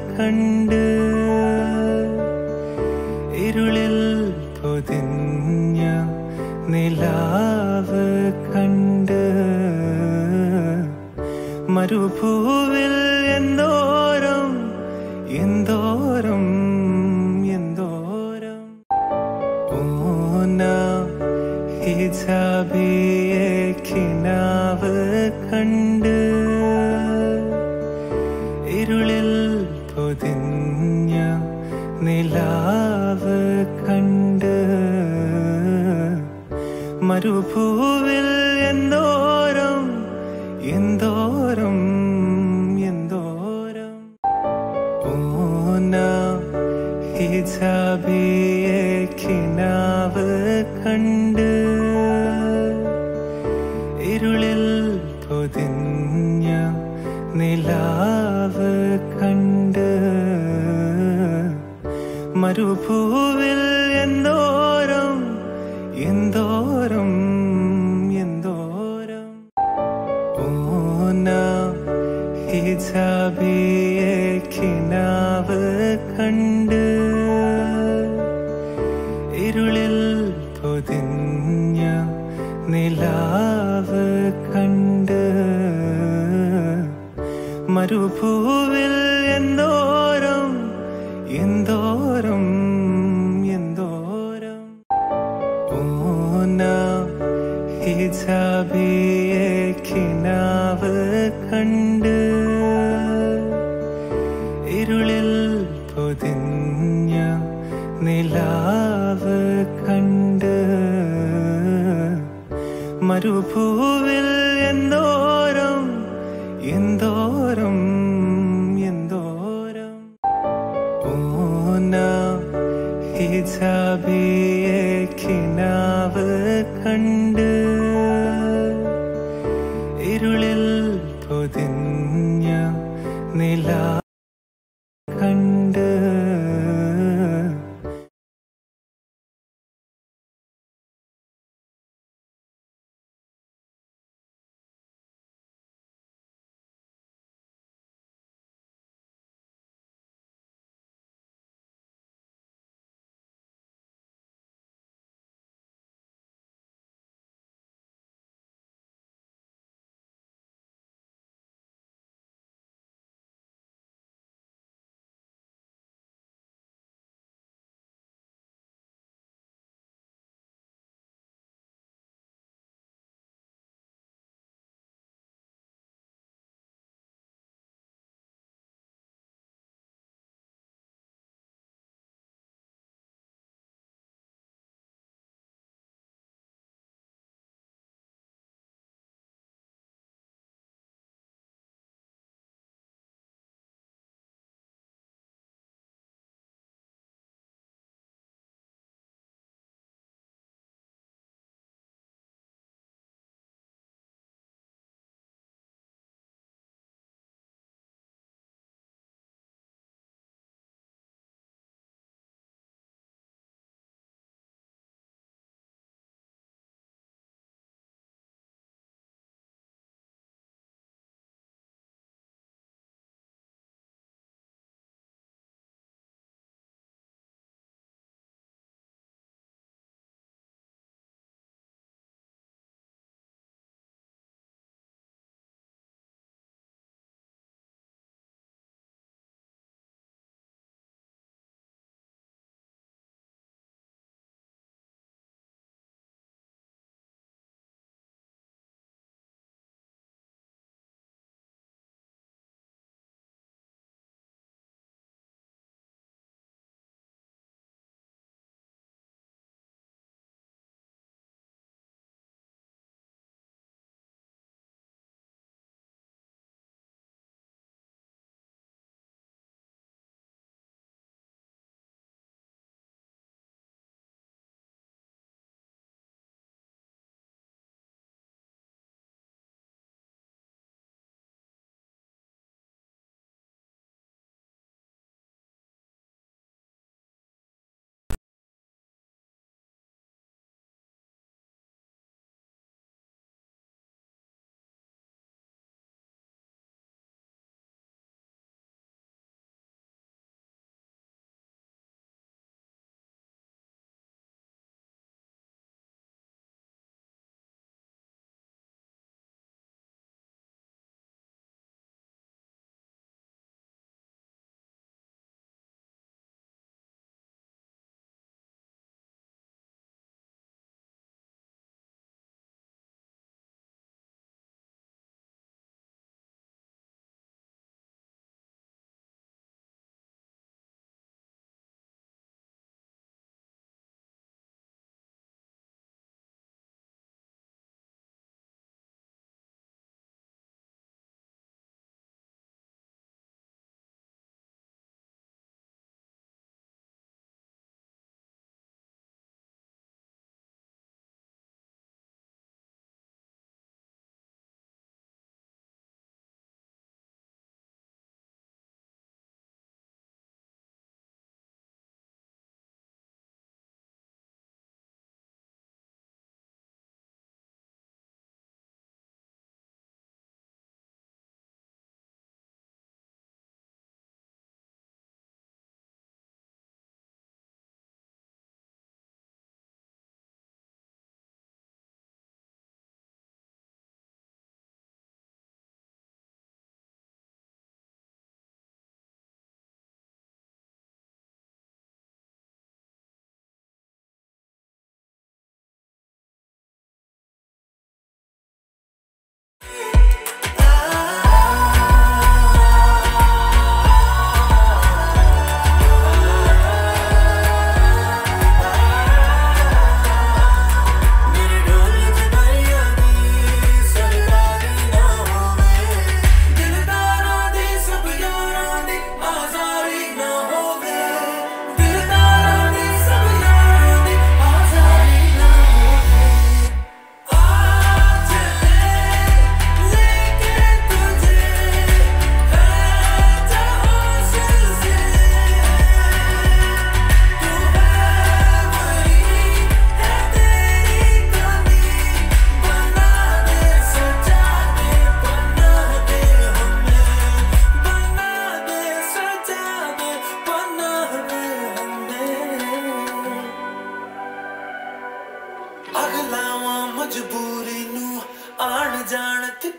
കണ്ട് ഇരുളിൽ പൊതിഞ്ഞ നിലാവ് കണ്ട് മരുഭൂവിൽ എന്തോരം എന്തോരം എന്തോരം ഓന ഹിജാബിയെ കിനാവ് കണ്ട് ഇരുളിൽ പൊതിഞ്ഞ നിലാവ് കണ്ട് മരുഭൂവിൽ എന്തോരം എന്തോരം എന്തോരം ഓന ഹിജാബിയെ കിനാവ് കണ്ട് ഇരുളിൽ പൊതിഞ്ഞ നിലാവ് കണ്ട് മരുഭൂവിൽ എന്തോരം എന്തോരം എന്തോരം ഓന ഹിജാബിയെ കിനാവ് കണ്ട് ഇരുളിൽ പൊതിഞ്ഞ നിലാവ് കണ്ട് മരുഭൂവിൽ എന്തോരം എന്തോരം എന്തോരം ഓന ഹിജാബിയെ കിനാവ് കണ്ട് ഇരുളിൽ പൊതിഞ്ഞ നിലാവ് കണ്ട് മരുഭൂവിൽ എന്തോരം എന്തോരം എന്തോരം ഓന ഹിജാബിയെ കിനാവ് കണ്ട് ഇരുളിൽ പൊതിഞ്ഞ നിലാ കണ്ട്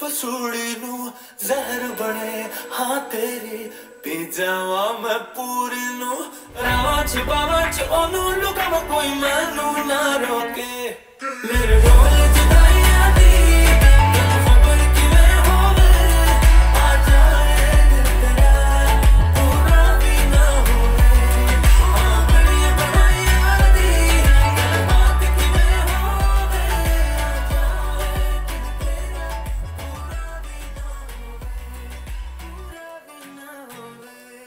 ਪਸੂੜੀ ਨੂੰ ਜ਼ਹਿਰ ਬਣੇ ਹਾਂ ਤੇਰੀ ਪੀ ਜਾਵਾਂ ਮੈਂ ਪੂਰੀ ਨੂੰ ਰਾਵਾਂ ਚ ਬਾਵਾਂ ਚ ਉਹਨੂੰ ਲੁਕਾਵਾਂ ਕੋਈ ਮੈਨੂੰ ਨਾ ਰੋਕੇ ਮੇਰੇ ਰੋਲ ਜੁਦਾਈਆਂ ਦੀ ਤੈਨੂੰ ਖਬਰ ਕਿਵੇਂ ਹੋਵੇ ਆ ਜਾਏ ਦਿਲ ਤੇਰਾ ਪੂਰਾ ਵੀ ਨਾ ਹੋਵੇ ਆ ਬੜੀਆਂ ਬਣਾਈਆਂ ਦੀ ਗੱਲ ਬਾਤ ਕਿਵੇਂ ਹੋਵੇ ਆ ਜਾਏ ਦਿਲ ਤੇਰਾ ਪੂਰਾ ਵੀ ਨਾ ਹੋਵੇ ਪੂਰਾ ਵੀ ਨਾ ਹੋਵੇ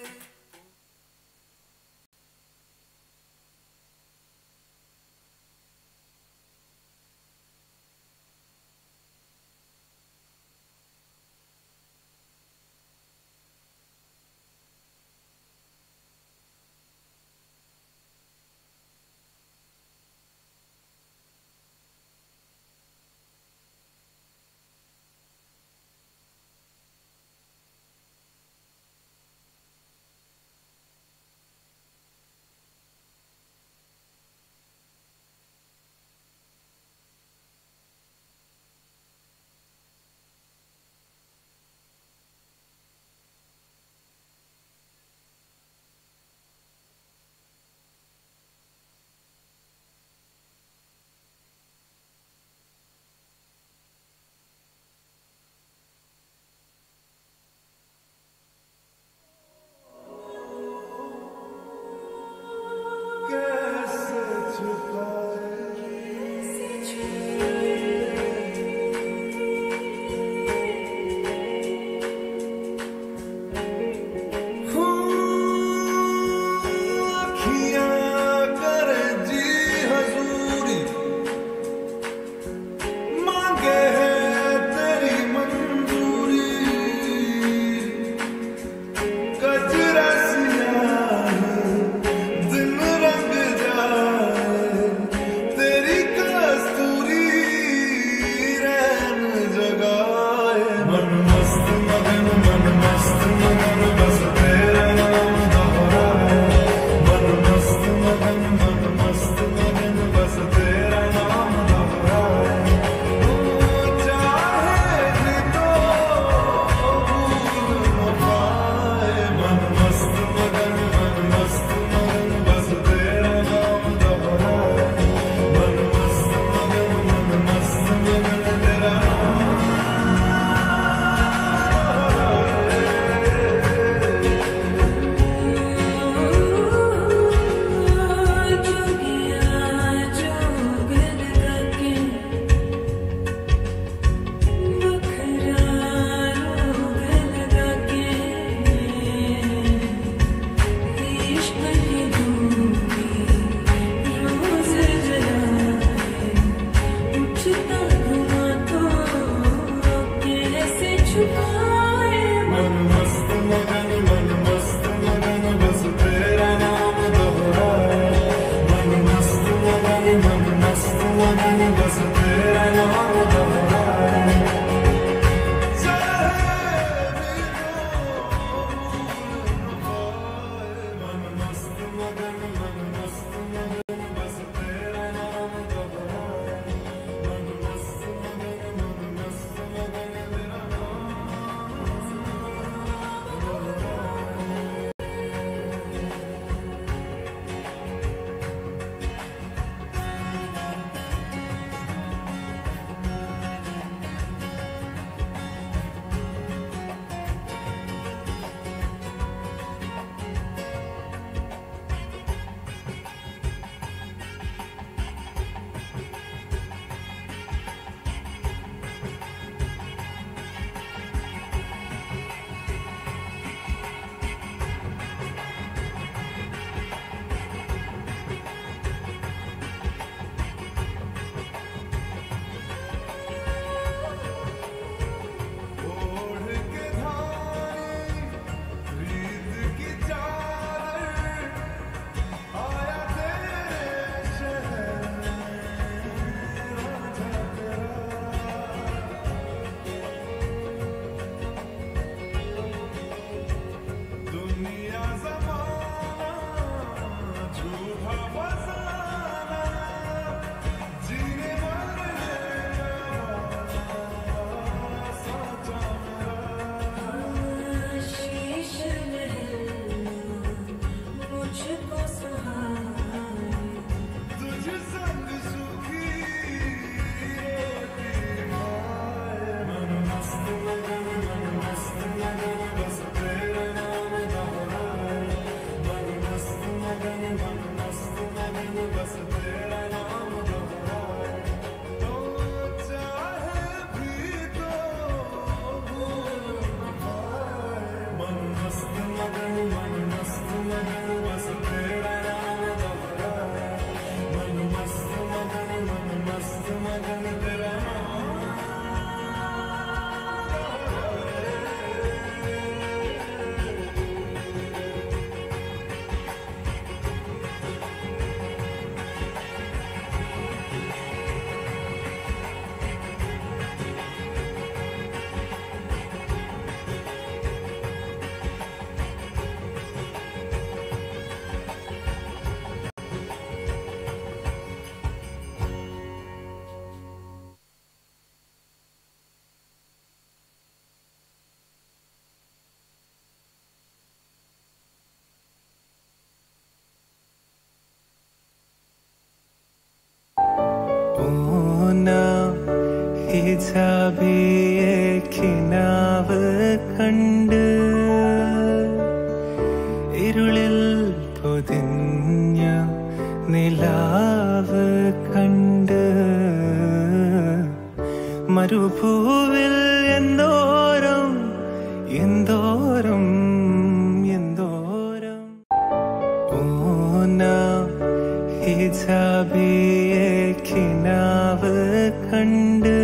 ഹിജാബിയെ കിനാവ് കണ്ട്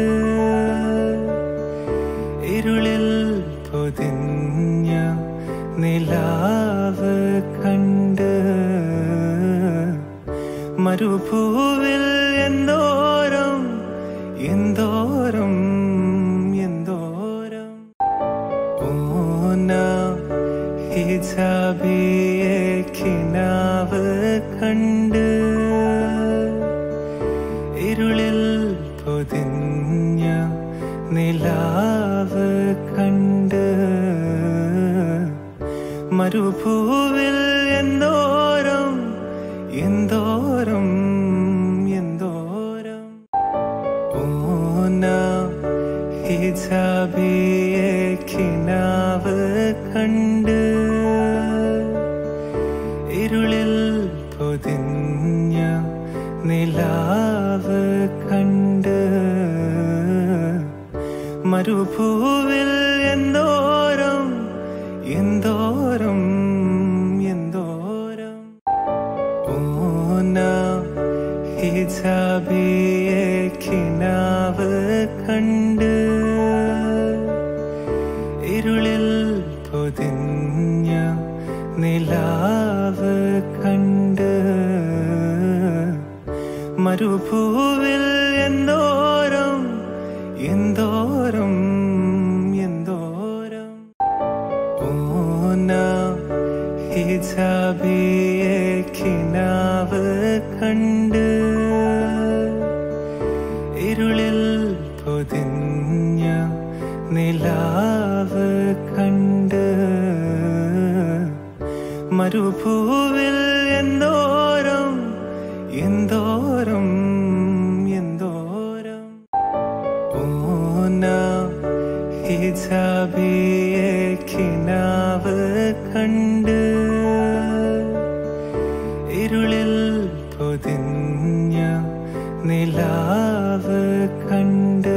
ഇരുളിൽ പൊതിഞ്ഞ നിലാവ് കണ്ട് മരുഭൂവിൽ എന്തോരം എന്തോരം എന്തോരം ഓന ഹിജാബിയെ കിനാവ് കണ്ട് ഇരുളിൽ പൊതിഞ്ഞ നിലാവ് കണ്ട് മരുഭൂവിൽ എന്തോരം എന്തോരം എന്തോരം ഓന ഹിജാബിയെ കിനാവ് കണ്ട് ഇരുളിൽ പൊതിഞ്ഞ നിലാവ് കണ്ട് മരുഭൂവിൽ എന്തോരം എന്തോരം എന്തോരം ഓന ഹിജാബിയെ കിനാവ് കണ്ട് ഇരുളിൽ പൊതിഞ്ഞ നിലാവ് കണ്ട് മരുഭൂവിൽ എന്തോരം എന്തോരം എന്തോരം ഓന ഹിജാബിയെ കിനാവ് കണ്ട് ഇരുളിൽ പൊതിഞ്ഞ നിലാവ് കണ്ട് മരുഭൂവിൽ എന്തോരം എന്തോരം എന്തോരം ഓന ഹിജാബിയെ കിനാവ് കണ്ട് ഇരുളിൽ പൊതിഞ്ഞ നിലാവ് കണ്ട്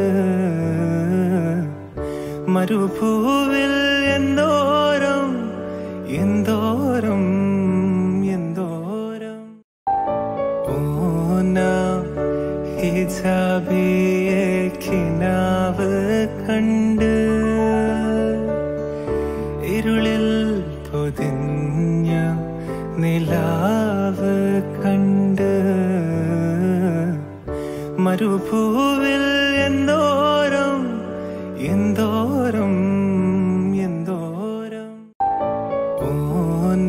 മരുഭൂവിൽ എന്തോരം എന്തോരം എന്തോരം ഓന ഹിജാബിയെ കിനാവ് കണ്ട് ഇരുളിൽ പൊതിഞ്ഞ നിലാവ് കണ്ട് മരുഭൂവിൽ എന്തോരം എന്തോരം എന്തോരം ഓന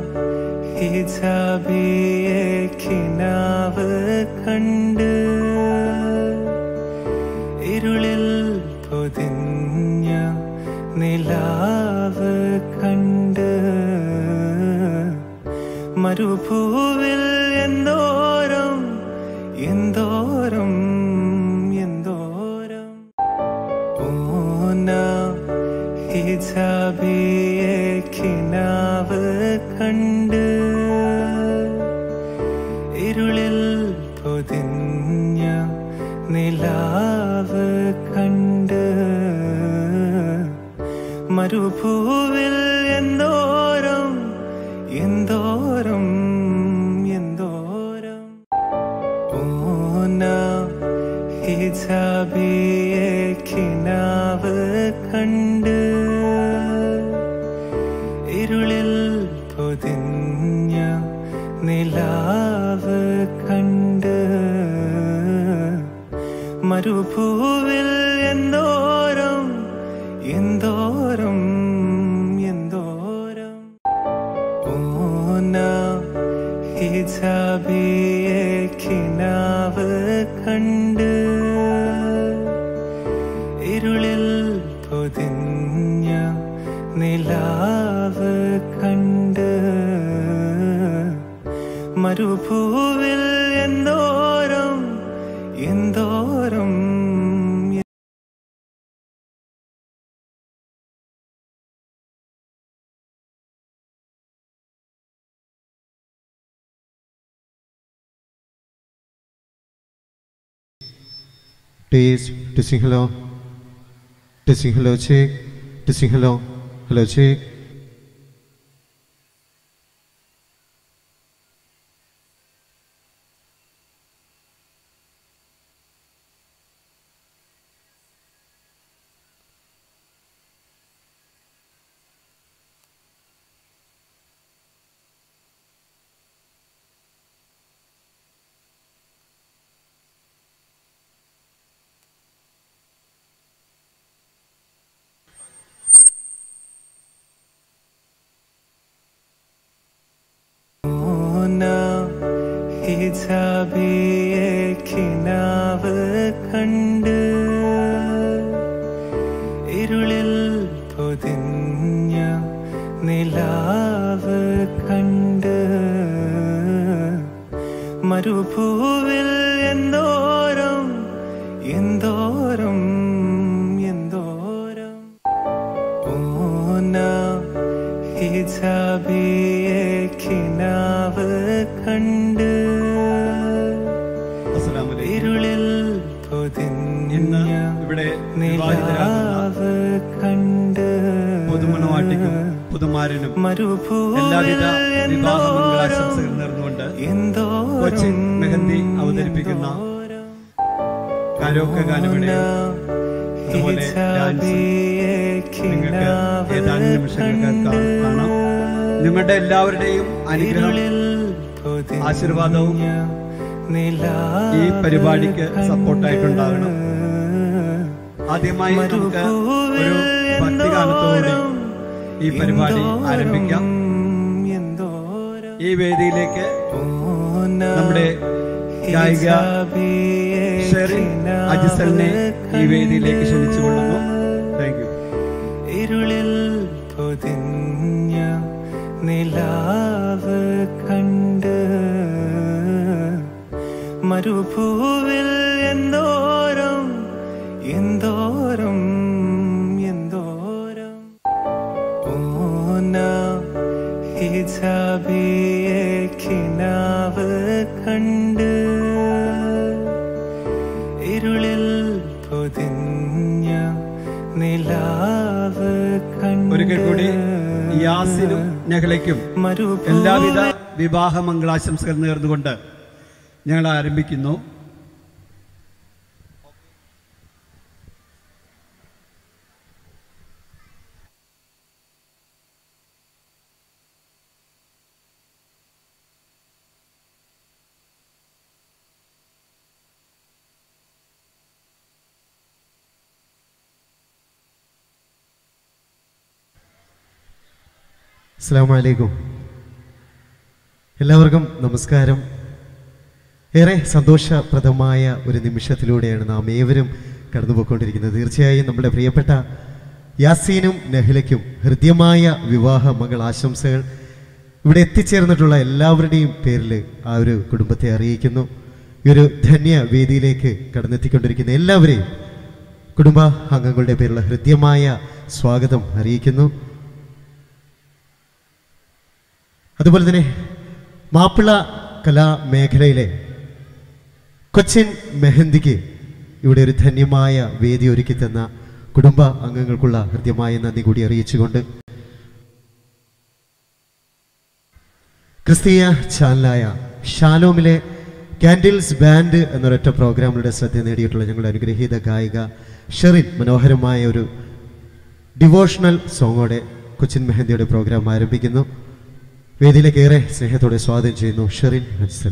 ഹിജാബിയെ കിനാവ് കണ്ട് ഇരുളിൽ പൊതിഞ്ഞ നിലാവ് കണ്ട് മരുഭൂവിൽ എന്തോരം എന്തോരം എന്തോരം ഓന ഹിജാബിയെ കിനാവ് കണ്ട് ഇരുളിൽ പൊതിഞ്ഞ നിലാവ് കണ്ട് മരുഭൂവിൽ എന്തോരം എന്തോരം എന്തോരം ഓന ഹിജാബിയെ കിനാവ് കണ്ട് ഇരുളിൽ പൊതിഞ്ഞ നിലാവ് കണ്ട് മരുഭൂവിൽ എന്തോരം എന്തോരം എന്തോരം ഓന ഹിജാബിയെ കിനാവ് കണ്ട് ഇരുളിൽ പൊതിഞ്ഞ നിലാവ് കണ്ട് മരുഭൂവിൽ എന്തോരം എന്തോരം Taste, testing hello. Testing hello, check. Testing hello. Hello, check. ഹിജാബിയെ കിനാവ് കണ്ട് ഇരുളിൽ പൊതിഞ്ഞ നിലാവ് കണ്ട് മരുഭൂവിൽ എന്തോരം എന്തോരം എന്തോരം ഓന ഹിജാബിയെ കിനാവ് കണ്ട് അസ്സലാമലൈക്കും. ഇരുളിൽ ഇന്ന് പൊതിഞ്ഞ ഇവിടെ വിവാഹിതരാകുന്ന നിലാവ് കണ്ട് പുതുമണവാട്ടിക്കും പുതുമാരനും എല്ലാവിധ വിവാഹ മംഗളാശംസകൾ നേർന്നുകൊണ്ട് കൊച്ചിൻ മെഹന്തി അവതരിപ്പിക്കുന്ന കരോക്ക ഗാനമേളയും അതുപോലെ ഡാൻസും നിങ്ങൾക്ക് ഏതാനും നിമിഷങ്ങൾക്ക് കാ- കാണാം നിങ്ങളുടെ എല്ലാവരുടെയും അനുഗ്രഹം ആശീർവാദവും ഈ പരിപാടിക്ക് സപ്പോർട്ടായിട്ടുണ്ടാകണം ആദ്യമായി നമുക്ക് ഒരു ഭക്തിഗാനത്തോടെ ഈ പരിപാടി ആരംഭിക്കാം ഈ വേദിയിലേക്ക് നമ്മുടെ ഗായിക ഷെറിൻ അജിസലിനെ ഈ വേദിയിലേക്ക് ക്ഷണിച്ചുകൊള്ളുന്നു താങ്ക് യു ഇരുളിൽ പൊതിഞ്ഞ നിലാവ് കണ്ട് മരുഭൂവിൽ എന്തോരം എന്തോരം എന്തോരം ഓന ഹിജാബിയെ കിനാവ് കണ്ട് ഇരുളിൽ പൊതിഞ്ഞ നിലാവ് കണ്ട് ഒരിക്കൽ കൂടി യാസിനും നഹലയ്ക്കും എല്ലാവിധ വിവാഹ മംഗളാശംസകൾ നേർന്നുകൊണ്ട് ഞങ്ങൾ ആരംഭിക്കുന്നു അസ്സാം വലൈക്കും എല്ലാവർക്കും നമസ്കാരം ഏറെ സന്തോഷപ്രദമായ ഒരു നിമിഷത്തിലൂടെയാണ് നാം ഏവരും കടന്നുപോയിക്കൊണ്ടിരിക്കുന്നത് തീർച്ചയായും നമ്മുടെ പ്രിയപ്പെട്ട യാസീനും നഹ്ലയ്ക്കും ഹൃദ്യമായ വിവാഹ മകൾ ആശംസകൾ ഇവിടെ എത്തിച്ചേർന്നിട്ടുള്ള എല്ലാവരുടെയും പേരിൽ ആ ഒരു കുടുംബത്തെ അറിയിക്കുന്നു ഈ ഒരു ധന്യ വേദിയിലേക്ക് കടന്നെത്തിക്കൊണ്ടിരിക്കുന്ന എല്ലാവരെയും കുടുംബ അംഗങ്ങളുടെ പേരിലുള്ള ഹൃദ്യമായ സ്വാഗതം അറിയിക്കുന്നു അതുപോലെ തന്നെ മാപ്പിള കലാമേഖലയിലെ കൊച്ചിൻ മെഹന്തിക്ക് ഇവിടെ ഒരു ധന്യമായ വേദി ഒരുക്കി തന്ന കുടുംബ അംഗങ്ങൾക്കുള്ള ഹൃദ്യമായ നന്ദി കൂടി അറിയിച്ചുകൊണ്ട് ക്രിസ്തീയ ചാനലായ ഷാലോമിലെ കാൻഡിൽസ് ബാൻഡ് എന്നൊരൊറ്റ പ്രോഗ്രാമിലൂടെ ശ്രദ്ധ നേടിയിട്ടുള്ള ഞങ്ങളുടെ അനുഗ്രഹീത ഗായിക ഷെറിൻ മനോഹരമായ ഒരു ഡിവോഷണൽ സോങ്ങോടെ കൊച്ചിൻ മെഹന്തിയുടെ പ്രോഗ്രാം ആരംഭിക്കുന്നു വേദിയിലേക്ക് ഏറെ സ്നേഹത്തോടെ സ്വാഗതം ചെയ്യുന്നു ഷെറിൻ ഹൻസൽ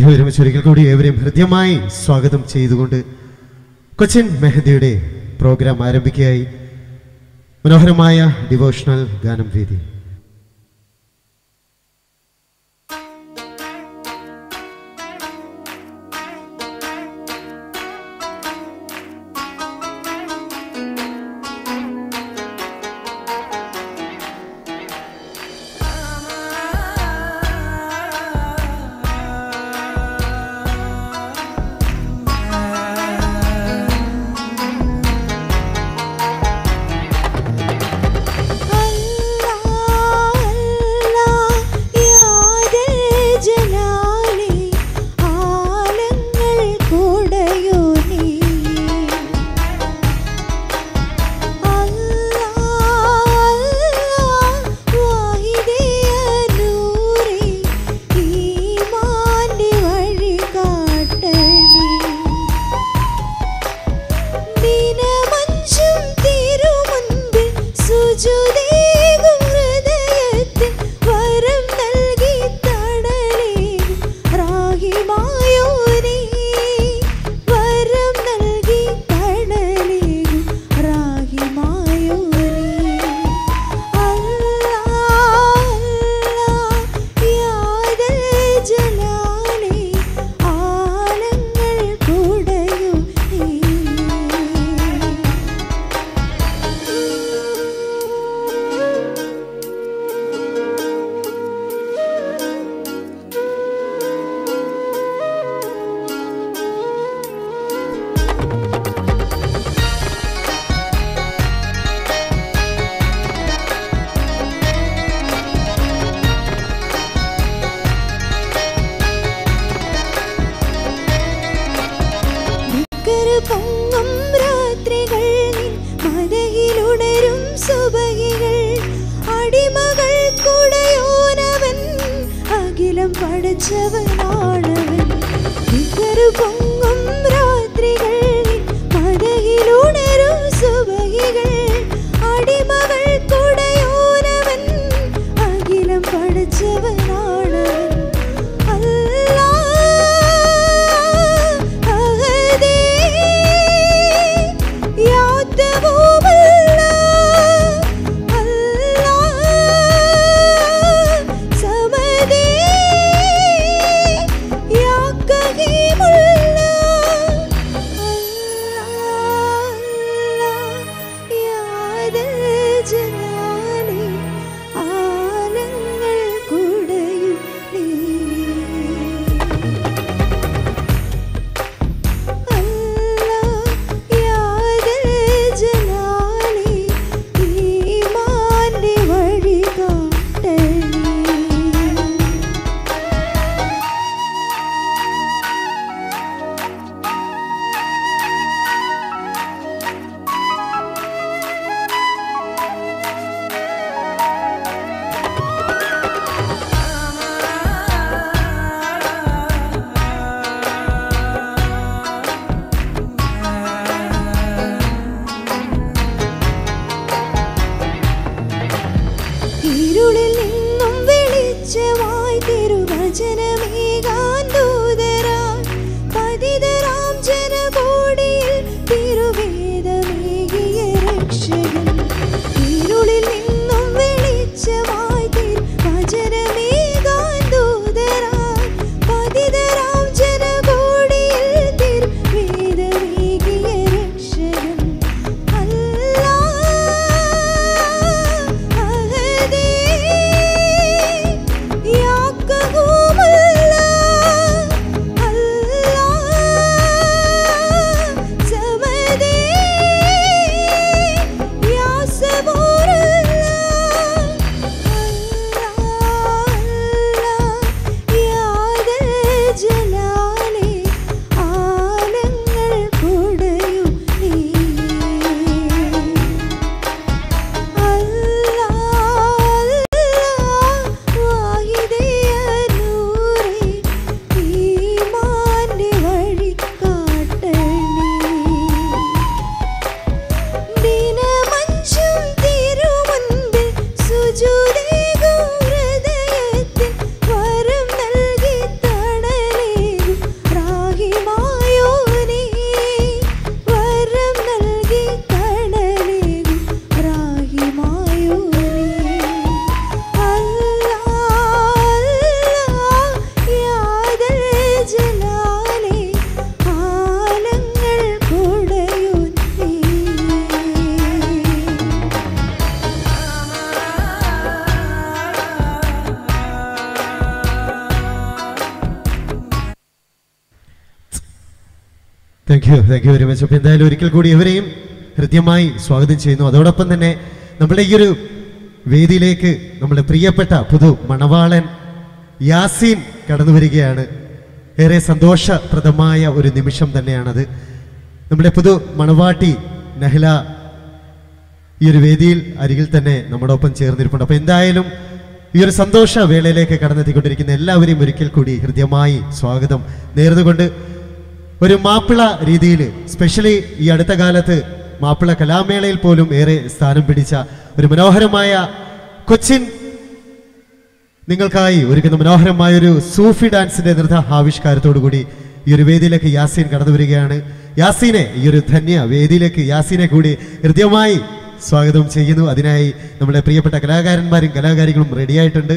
ഒരുമിച്ച് ഒരിക്കൽ കൂടി ഏവരെയും ഹൃദ്യമായി സ്വാഗതം ചെയ്തുകൊണ്ട് കൊച്ചിൻ മെഹദിയുടെ പ്രോഗ്രാം ആരംഭിക്കുകയായി മനോഹരമായ ഡിവോഷണൽ ഗാനം വേദി ദിനമഞ്ചും തിരുമുൻപിൽ സുജുദേകും ഹൃദയത്തിൽ വരം നൽകി തണലേകും റാഹിമായോനേ വരം നൽകി തണലേകും റാഹിമായോനേ അല്ലാ യാദൽ ജലാലേ ആലങ്ങൾ കൂടയോ നീ നിക്കറ് പൊങ്ങും രാത്രികൾ നിൻ മതയിലുണരും സുബഹികൾ അടിമകൾ കുടയോനവൻ അഖിലം പടച്ചവനാണവൻ നിക്കറ് പൊങ്ങും രാത്രികൾ നിൻ മതയിലുണരും സുബഹികൾ അടിമകൾ കുടയോനവൻ അഖിലം പടച്ചവനാണവൻ അല്ലാ അഹദേ യാതവൂബല്ല അല്ലാ സമദേ thank you thank you very much അപ്പോൾ എന്തായാലും ഒരിക്കൽ കൂടി ഇവരെയും ഹൃദ്യമായി സ്വാഗതം ചെയ്യുന്നു അതോടൊപ്പം തന്നെ നമ്മുടെ ഈ ഒരു വേദിയിലേക്ക് നമ്മുടെ പ്രിയപ്പെട്ട പുതു മണവാളൻ യാസീൻ കടന്നു വരികയാണ് ഏറെ സന്തോഷപ്രദമായ ഒരു നിമിഷം തന്നെയാണത് നമ്മുടെ പുതു മണവാട്ടി നഹ്ല ഈ ഒരു വേദിയിൽ അരികിൽ തന്നെ നമ്മുടെ ഒപ്പം ചേർന്നിരിപ്പുണ്ട് അപ്പൊ എന്തായാലും ഈ ഒരു സന്തോഷ വേളയിലേക്ക് കടന്നെത്തിക്കൊണ്ടിരിക്കുന്ന എല്ലാവരെയും ഒരിക്കൽ കൂടി ഹൃദ്യമായി സ്വാഗതം നേർന്നുകൊണ്ട് ഒരു മാപ്പിള രീതിയിൽ സ്പെഷ്യലി ഈ അടുത്ത കാലത്ത് മാപ്പിള കലാമേളയിൽ പോലും ഏറെ സ്ഥാനം പിടിച്ച ഒരു മനോഹരമായ കൊച്ചിൻ നിങ്ങൾക്കായി ഒരുക്കുന്ന മനോഹരമായ ഒരു സൂഫി ഡാൻസിന്റെ നൃത്ത ആവിഷ്കാരത്തോടു കൂടി ഈ ഒരു വേദിയിലേക്ക് യാസീൻ കടന്നു വരികയാണ് യാസീനെ ഈ ഒരു ധന്യ വേദിയിലേക്ക് യാസീനെ കൂടി ഹൃദ്യമായി സ്വാഗതം ചെയ്യുന്നു അതിനായി നമ്മുടെ പ്രിയപ്പെട്ട കലാകാരന്മാരും കലാകാരികളും റെഡിയായിട്ടുണ്ട്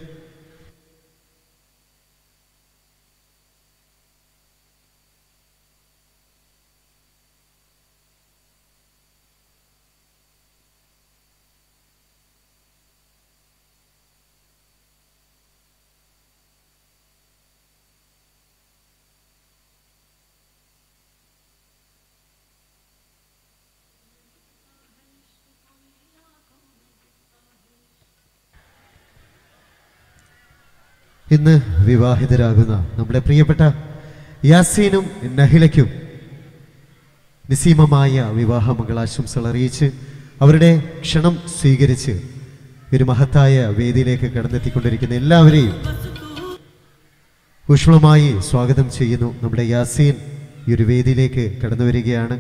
ഇന്ന് വിവാഹിതരാകുന്ന നമ്മുടെ പ്രിയപ്പെട്ട യാസീനും നഹിലയ്ക്കും നിസീമമായ വിവാഹ മംഗളാശംസകൾ അറിയിച്ച് അവരുടെ ക്ഷണം സ്വീകരിച്ച് ഒരു മഹത്തായ വേദിയിലേക്ക് കടന്നെത്തിക്കൊണ്ടിരിക്കുന്ന എല്ലാവരെയും ഊഷ്മളമായി സ്വാഗതം ചെയ്യുന്നു നമ്മുടെ യാസീൻ ഈ ഒരു വേദിയിലേക്ക് കടന്നു വരികയാണ്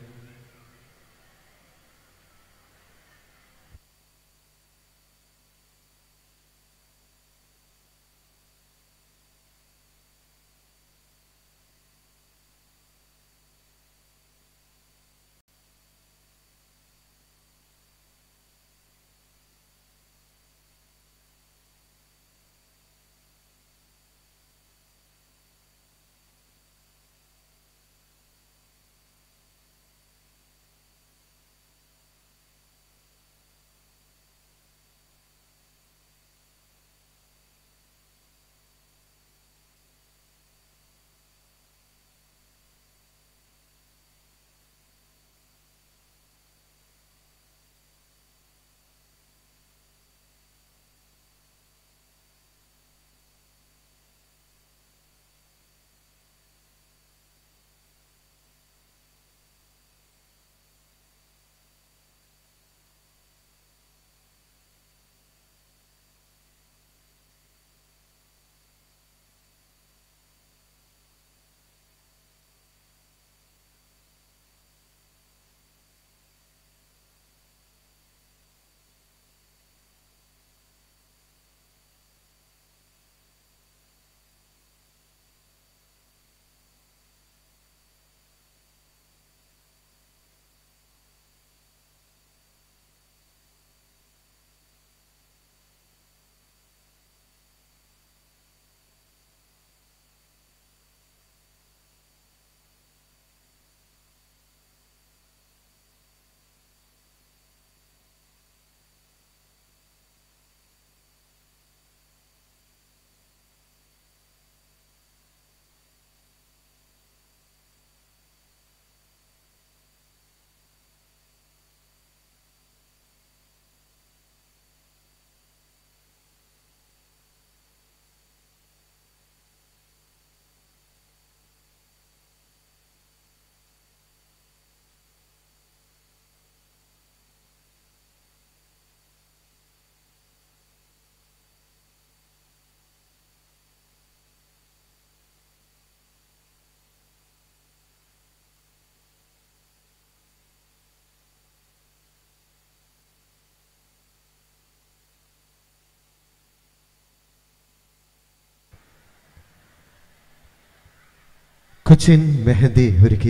കൊച്ചിൻ മെഹന്തി ഒരുക്കിയ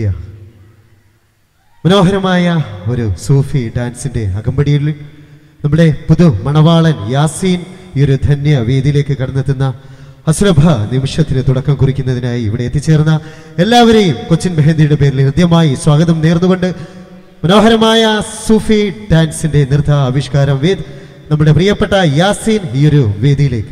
മനോഹരമായ ഒരു സൂഫി ഡാൻസിന്റെ അകമ്പടിയിൽ നമ്മുടെ പുതു മണവാളൻ യാസീൻ ഈ ഒരു ധന്യ വേദിയിലേക്ക് കടന്നെത്തുന്ന അസുലഭ നിമിഷത്തിന് തുടക്കം കുറിക്കുന്നതിനായി ഇവിടെ എത്തിച്ചേർന്ന എല്ലാവരെയും കൊച്ചിൻ മെഹന്തിയുടെ പേരിൽ ഹൃദ്യമായി സ്വാഗതം നേർന്നുകൊണ്ട് മനോഹരമായ സൂഫി ഡാൻസിന്റെ നൃത്ത ആവിഷ്കാരം വേദ് നമ്മുടെ പ്രിയപ്പെട്ട യാസീൻ ഈ ഒരു വേദിയിലേക്ക്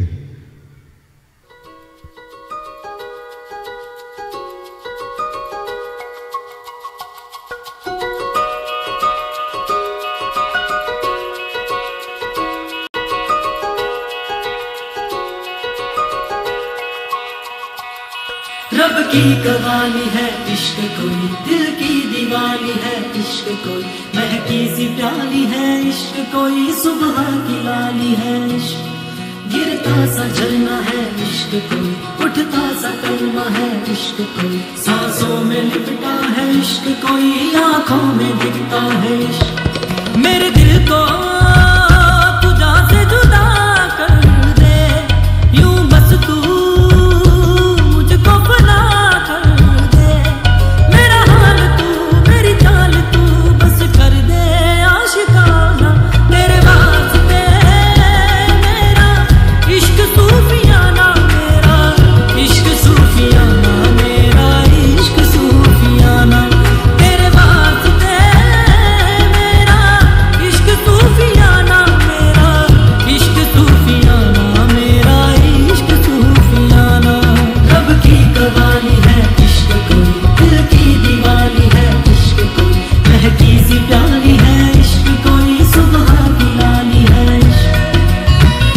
रब की कवाली है इश्क कोई दिल की दीवानी है इश्क कोई महकी सी प्याली है इश्क कोई सुबह की लाली है इश्क गिरता सा झरना है इश्क कोई उठता सा कलमा है इश्क कोई सांसों में लिपटा है इश्क कोई आंखों में दिखता है इश्क मेरे दिल को तुझा से जुदा कर दे यूं बस तू मुझको फना कर दे मेरा हाल तू मेरी चाल तू बस कर दे आशिकाना तेरे वास्ते मेरा इश्क सूफियाना मेरा इश्क सूफियाना मेरा इश्क सूफियाना तेरे वास्ते मेरा इश्क सूफियाना मेरा इश्क सूफियाना मेरा इश्क सूफियाना रब की कवाली है इश्क कोई दिल की दीवानी है इश्क कोई महकी सी प्याली है इश्क कोई सुबह की लाली है इश्क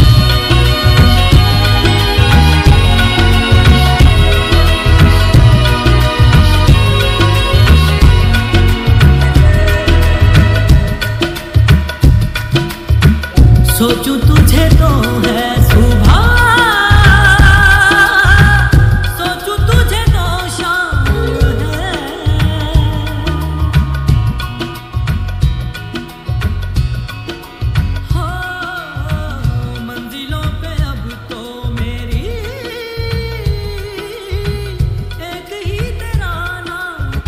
सोचूं तुझे तो है सुबह सोचूं तुझे तो शाम है हो मंजिलों पे अब तो मेरी एक ही तेरा नाम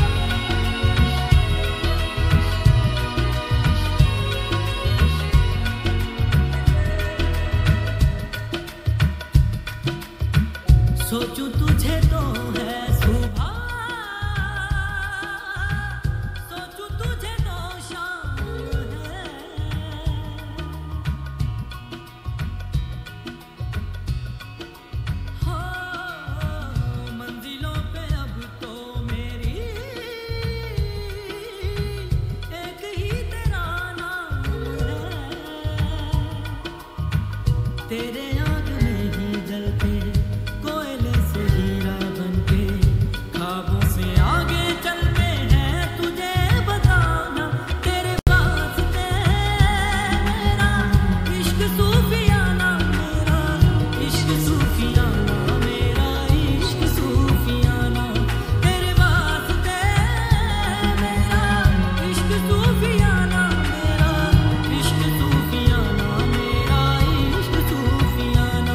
सोचूं तुझे तो है सुबह सोचूं तुझे तो शाम है हो मंजिलों पे अब तो मेरी एक ही तेरा नाम है तेरे आग में ही जलते कोयले से हीरा बनके खाबों से आगे चलते हैं तुझे बताना तेरे वास्ते मेरा इश्क सूफियाना मेरा इश्क सूफियाना मेरा इश्क सूफियाना तेरे वास्ते मेरा इश्क सूफियाना मेरा इश्क सूफियाना मेरा इश्क सूफियाना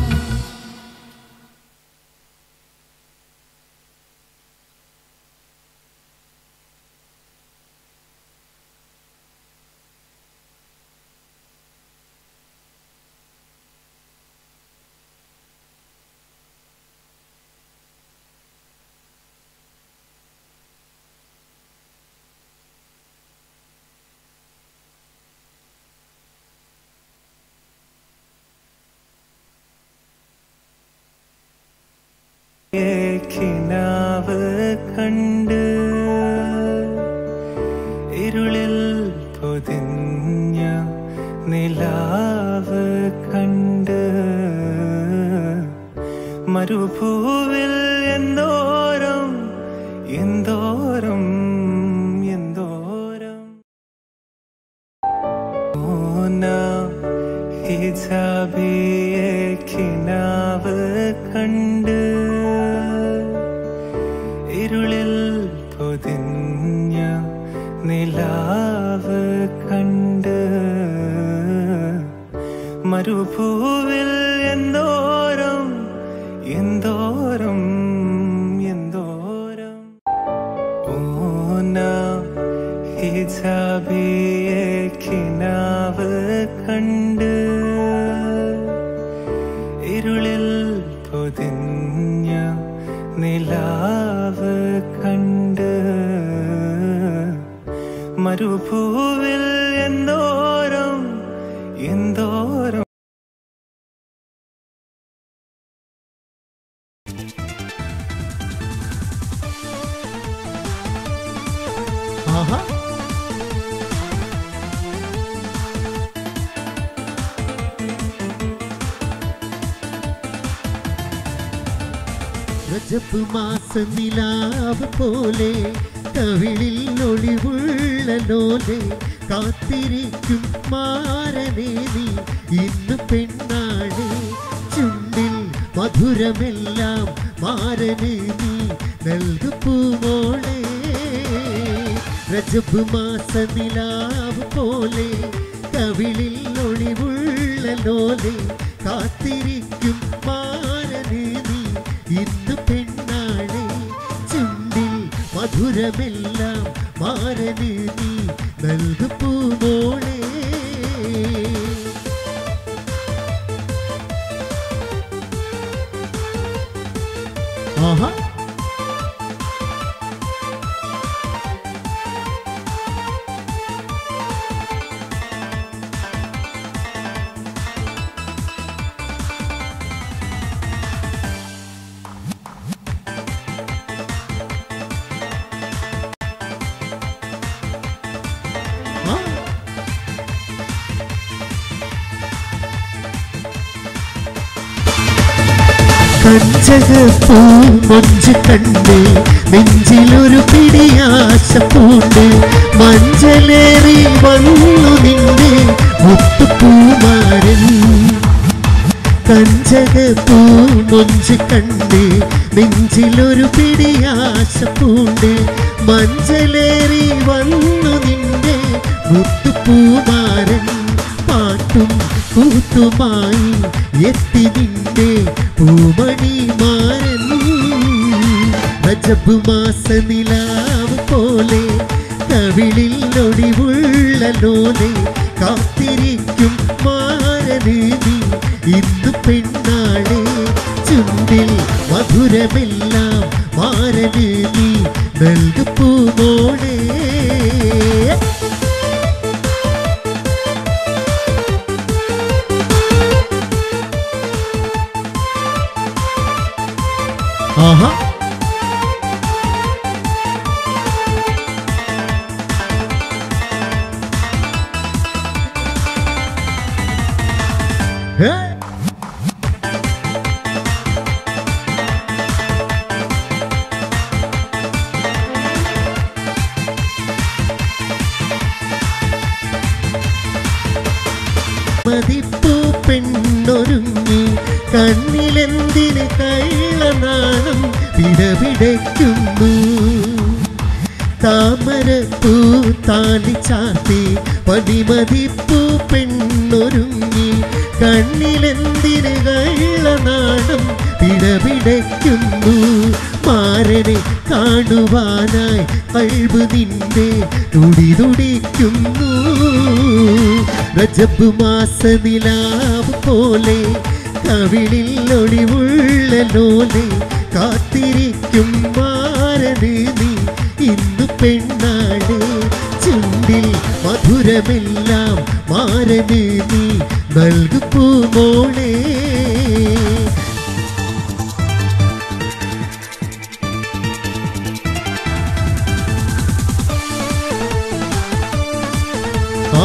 കിനാവ് കണ്ട് ഇരുളിൽ പൊതിഞ്ഞ നിലാവ് കണ്ട് മരുഭൂവിൽ എന്തോരം എന്തോരം എന്തോരം ഓന ഹിജാബിയെ കിനാവ് കണ്ട് ഇരുളിൽ പൊതിഞ്ഞ നിലാവ് കണ്ട് മരുഭൂവിൽ എന്തോരം എന്തോരം എന്തോരം ഓന ഹിജാബിയെ കിനാവ് കണ്ട് ഇരുളിൽ പൊതിഞ്ഞ നിലാവ് കണ്ട് മരുഭൂവിൽ എന്തോരം എന്തോരം ആഹാ രജബ് മാസ നിലാവ് പോലെ കവിളിൽ ഒളിവുള്ള ലോലെ കാത്തിരിക്കും മാരനെ നീ ഇന്ന് പെണ്ണാളെ ചുണ്ടിൽ മധുരമെല്ലാം മാരന് നീ നൽകു പൂമോളെ രജബ് മാസ നിലാവ് പോലെ കവിളിൽ ഒളിവുള്ള ലോലെ കാത്തിരിക്കും മാരന് നീ ഇന്ന് പെണ്ണാളെ ചുണ്ടിൽ മധുരമെല്ലാം മാരന് നീ നൽകു പൂമോളെ ആഹാ ആ കഞ്ചകപ്പൂ മൊഞ്ച് കണ്ട് നെഞ്ചിലൊരു പിടിയാശ പൂണ്ട് മഞ്ചലേറി വന്നു നിന്റെ മുത്തുപൂമാരൻ കഞ്ചകപ്പൂ മൊഞ്ച് കണ്ട് നെഞ്ചിലൊരു പിടിയാശ പൂണ്ട് മഞ്ചലേറി വന്നു നിന്റെ മുത്തുപൂമാരൻ പാട്ടും കൂത്തുമായി എത്തി നിന്റെ പൂമണി മാരൻ രജബ് മാസ നിലാവ് പോലെ കവിളിൽ ഒടിവുള്ള ലോലെ കാത്തിരിക്കും മാരന് നീ ഇന്ന് പെണ്ണാളെ ചുണ്ടിൽ മധുരമെല്ലാം മാരന് നീ നൽകു പൂമോളെ ആഹാ ഹേ മതിപ്പൂ പെണ്ണൊരുങ്ങി കണ്ണിലെന്തിന് കള്ളനാണം പിടപിടയ്ക്കുന്നു താമരപ്പൂ താലി ചാത്തി പതിമതിപ്പൂ പെണ്ണൊരുങ്ങി കണ്ണിലെന്തിന് കള്ളനാണം പിടപിടയ്ക്കുന്നു മാരനെ കാണുവാനായി കഴിവ് നിന്റെ തുടി തുടിക്കുന്നു രജബ് മാസ നിലാവ് പോലെ കവിളിൽ ഒളിവുള്ള ലോലെ കാത്തിരിക്കും മാരന് നീ ഇന്ന് പെണ്ണാളെ ചുണ്ടിൽ മധുരമെല്ലാം മാരന് നീ നൽകു പൂമോളെ ആ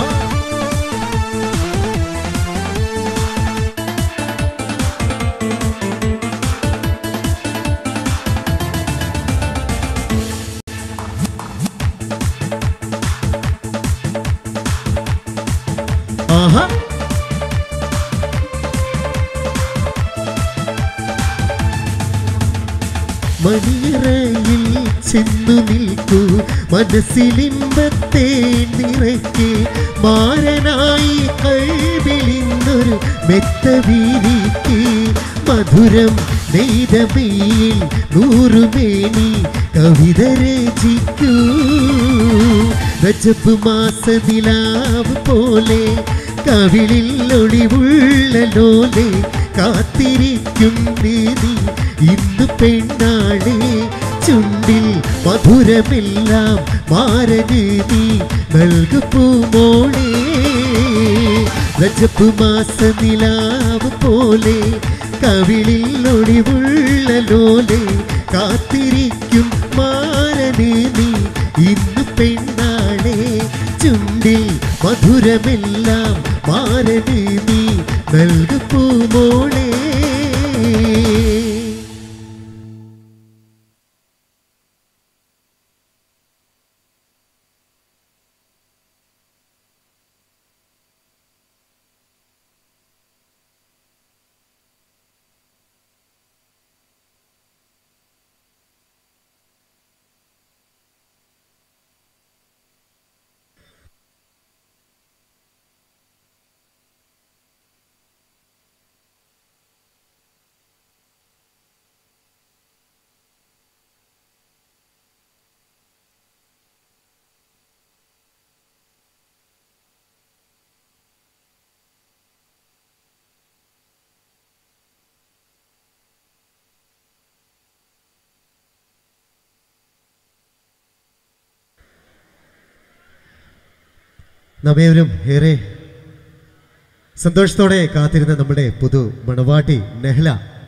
ആഹാ മണിയറയിൽ ചെന്നു നിൽക്കൂ മനസ്സിലിമ്പത്തെ നിറയ്ക്ക് മാരനായി കൈവിളിന്നൊരു മെത്ത വീരിക്ക് മധുരം നെയ്തമയിൽ നൂറുമേനി കവിത രചിക്കൂ രജബ് മാസ നിലാവ് പോലെ കവിളിൽ ഒളിവുള്ള ലോലെ കാത്തിരിക്കും നീ ഇന്ന് പെണ്ണാളെ ചുണ്ടിൽ മധുരമെല്ലാം മാരന് നീ നൽകു പൂമോളെ രജബ് മാസ നിലാവ് പോലെ കവിളിൽ ഒളിവുള്ള ലോലെ കാത്തിരിക്കും മാരന് നീ ഇന്ന് പെണ്ണാളെ ചുണ്ടിൽ മധുരമെല്ലാം മാരന് നീ നൽകു പൂമോളെ നാം ഏവരും ഏറെ സന്തോഷത്തോടെ കാത്തിരുന്ന നമ്മുടെ പുതു മണവാട്ടി നെഹ്ല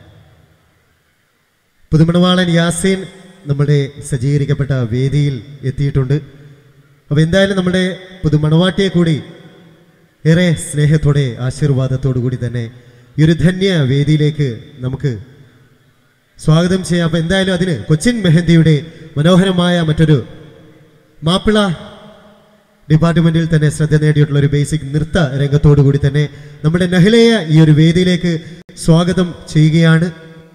പുതുമണവാളൻ യാസീൻ നമ്മുടെ സജ്ജീകരിക്കപ്പെട്ട വേദിയിൽ എത്തിയിട്ടുണ്ട് അപ്പോൾ എന്തായാലും നമ്മുടെ പുതുമണവാട്ടിയെ കൂടി ഏറെ സ്നേഹത്തോടെ ആശീർവാദത്തോടു കൂടി തന്നെ ഈ ഒരു ധന്യ വേദിയിലേക്ക് നമുക്ക് സ്വാഗതം ചെയ്യാം അപ്പോൾ എന്തായാലും അതിന് കൊച്ചിൻ മെഹന്തിയുടെ മനോഹരമായ മറ്റൊരു മാപ്പിള ഡിപ്പാർട്ട്മെന്റിൽ തന്നെ ശ്രദ്ധ നേടിയിട്ടുള്ള ഒരു ബേസിക് നൃത്ത രംഗത്തോടു കൂടി തന്നെ നമ്മുടെ നഹ്ലയെ ഈ ഒരു വേദിയിലേക്ക് സ്വാഗതം ചെയ്യുകയാണ്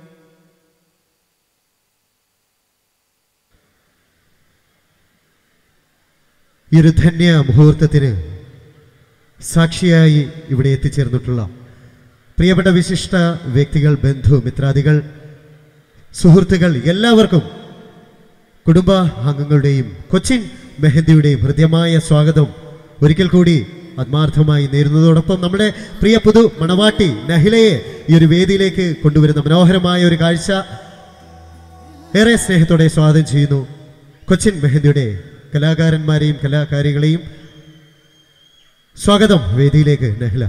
ഈ ഒരു ധന്യ മുഹൂർത്തത്തിന് സാക്ഷിയായി ഇവിടെ എത്തിച്ചേർന്നിട്ടുള്ള പ്രിയപ്പെട്ട വിശിഷ്ട വ്യക്തികൾ ബന്ധു മിത്രാദികൾ സുഹൃത്തുക്കൾ എല്ലാവർക്കും കുടുംബ അംഗങ്ങളുടെയും കൊച്ചിൻ മെഹന്തിയുടെയും ഹൃദ്യമായ സ്വാഗതം ഒരിക്കൽ കൂടി ആത്മാർത്ഥമായി നേരുന്നതോടൊപ്പം നമ്മുടെ പ്രിയ പുതു മണവാട്ടി നഹിലയെ ഈ ഒരു വേദിയിലേക്ക് കൊണ്ടുവരുന്ന മനോഹരമായ ഒരു കാഴ്ച ഏറെ സ്നേഹത്തോടെ സ്വാഗതം ചെയ്യുന്നു കൊച്ചിൻ മെഹന്തിയുടെ കലാകാരന്മാരെയും കലാകാരികളെയും സ്വാഗതം വേദിയിലേക്ക് നഹ്ല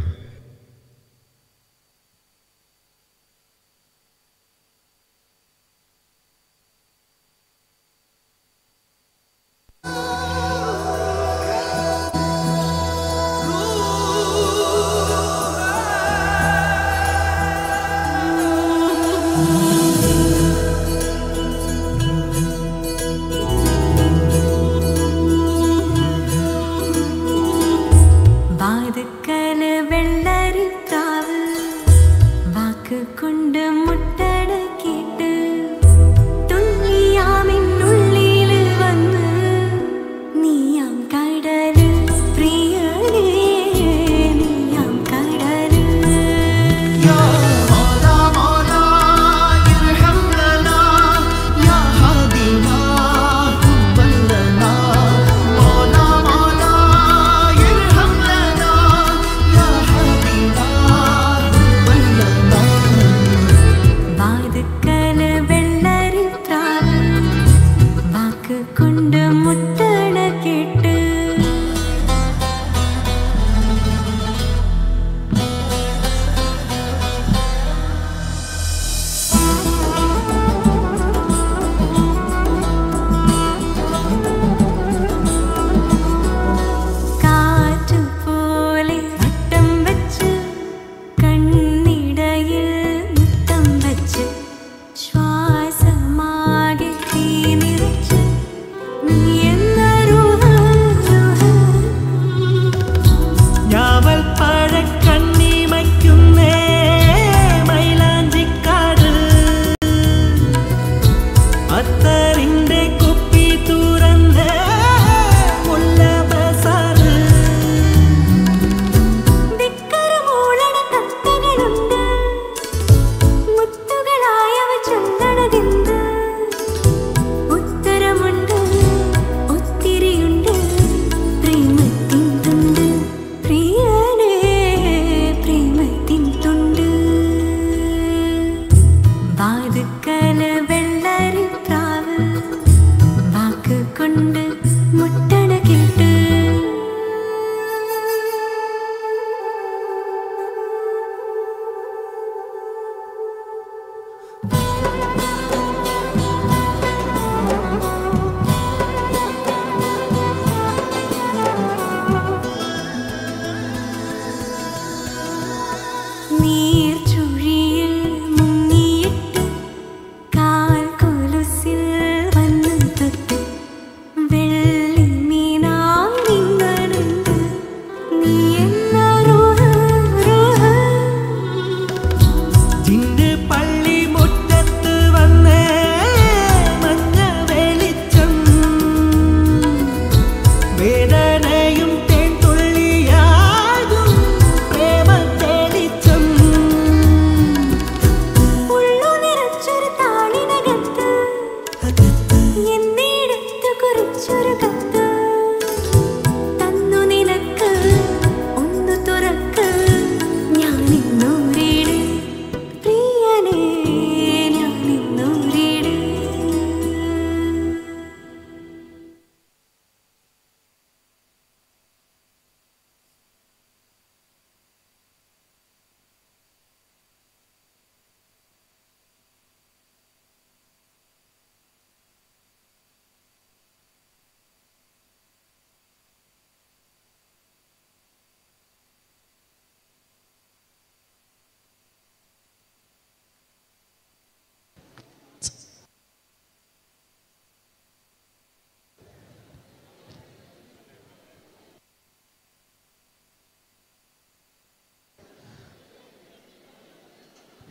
വാതുക്കല വെള്ള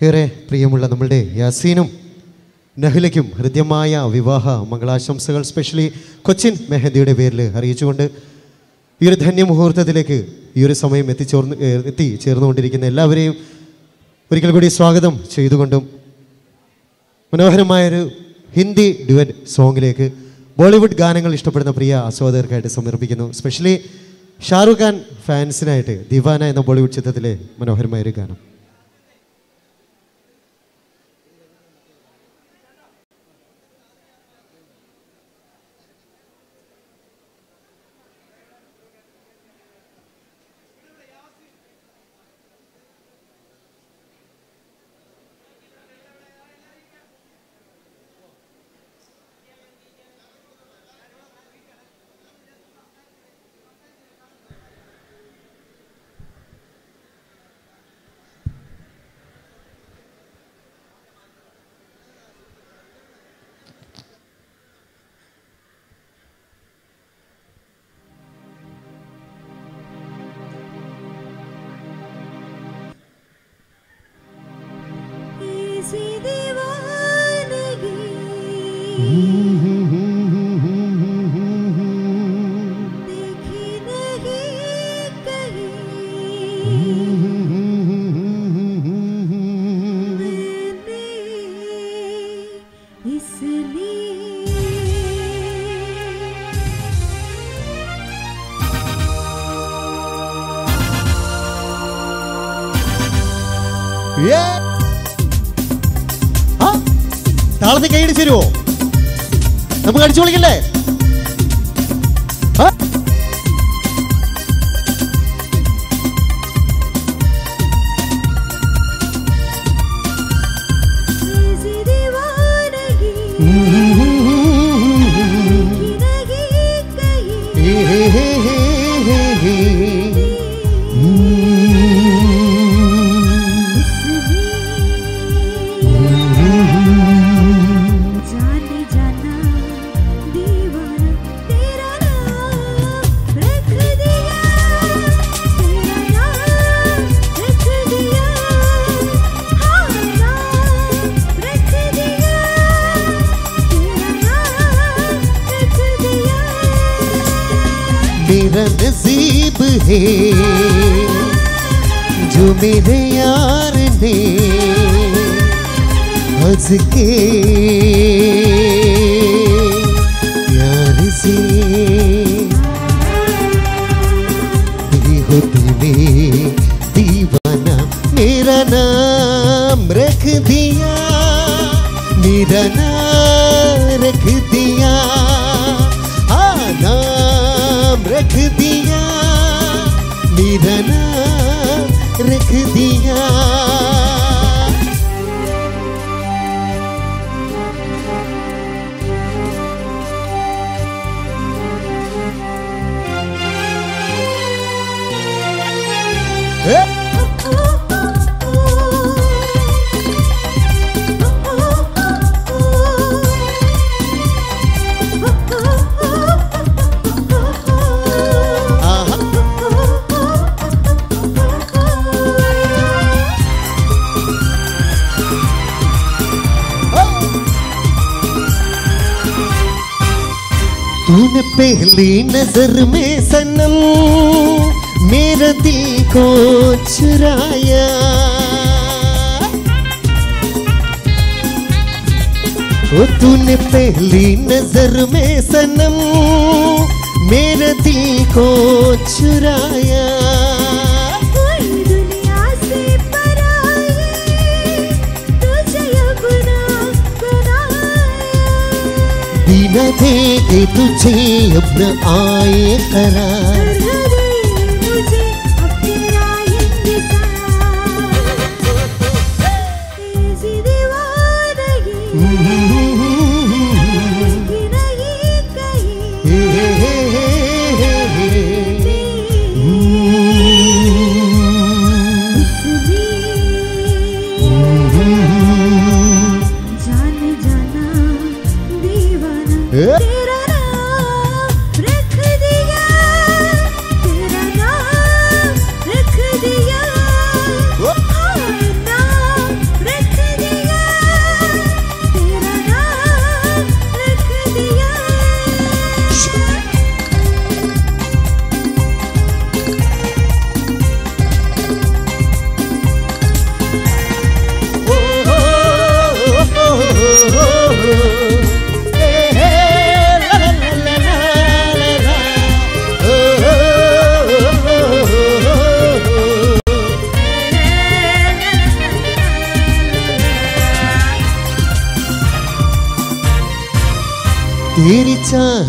ഏറെ പ്രിയമുള്ള നമ്മളുടെ യാസീനും നഹ്ലയ്ക്കും ഹൃദ്യമായ വിവാഹ മംഗളാശംസകൾ സ്പെഷ്യലി കൊച്ചിൻ മെഹദിയുടെ പേരിൽ അറിയിച്ചുകൊണ്ട് ഈ ഒരു ധന്യമുഹൂർത്തത്തിലേക്ക് ഈ ഒരു സമയം എത്തിച്ചോർന്ന് ഏ, എത്തി ചേർന്നുകൊണ്ടിരിക്കുന്ന എല്ലാവരെയും ഒരിക്കൽ കൂടി സ്വാഗതം ചെയ്തുകൊണ്ടും മനോഹരമായൊരു ഹിന്ദി ഡുവറ്റ് സോങ്ങിലേക്ക് ബോളിവുഡ് ഗാനങ്ങൾ ഇഷ്ടപ്പെടുന്ന പ്രിയ ആസ്വാദകർക്കായിട്ട് സമർപ്പിക്കുന്നു സ്പെഷ്യലി ഷാറുഖ് ഖാൻ ഫാൻസിനായിട്ട് ദിവാന എന്ന ബോളിവുഡ് ചിത്രത്തിലെ മനോഹരമായൊരു ഗാനം ऐसी दीवानगी देखी नहीं कहीं मैंने इसलिए ആ, താളത്തിൽ കൈയടിച്ചു തരുമോ നമുക്ക് അടിച്ചു വിളിക്കല്ലേ ആ? ऐसी दीवानगी देखी नहीं कहीं जाने जाना दीवाना तेरा नाम रख दिया तेरा नाम रख दिया हाँ नाम रख दिया तेरा नाम रख दिया मेरा नसीब है जो मेरे यार ने हंस के प्यार से तेरी होती में दीवाना मेरा नाम रख दिया मेरा नाम रख दिया हाँ नाम रख दिया मेरा नाम रख दिया ആഹാ. तूने पहली नजर में सनम मेरा दिल को चुराया ओ तूने पहली नजर में सनम मेरा दिल को चुराया कोई दुनिया से पराई तुझे अपना बनाया बिना देखे तुझे अब न आए करार कर गई मुझे अब तेरा इंतजार ऐसी दीवानगी कि नहीं कहीं जाने जाना दीवाना तेरा नाम रख दिया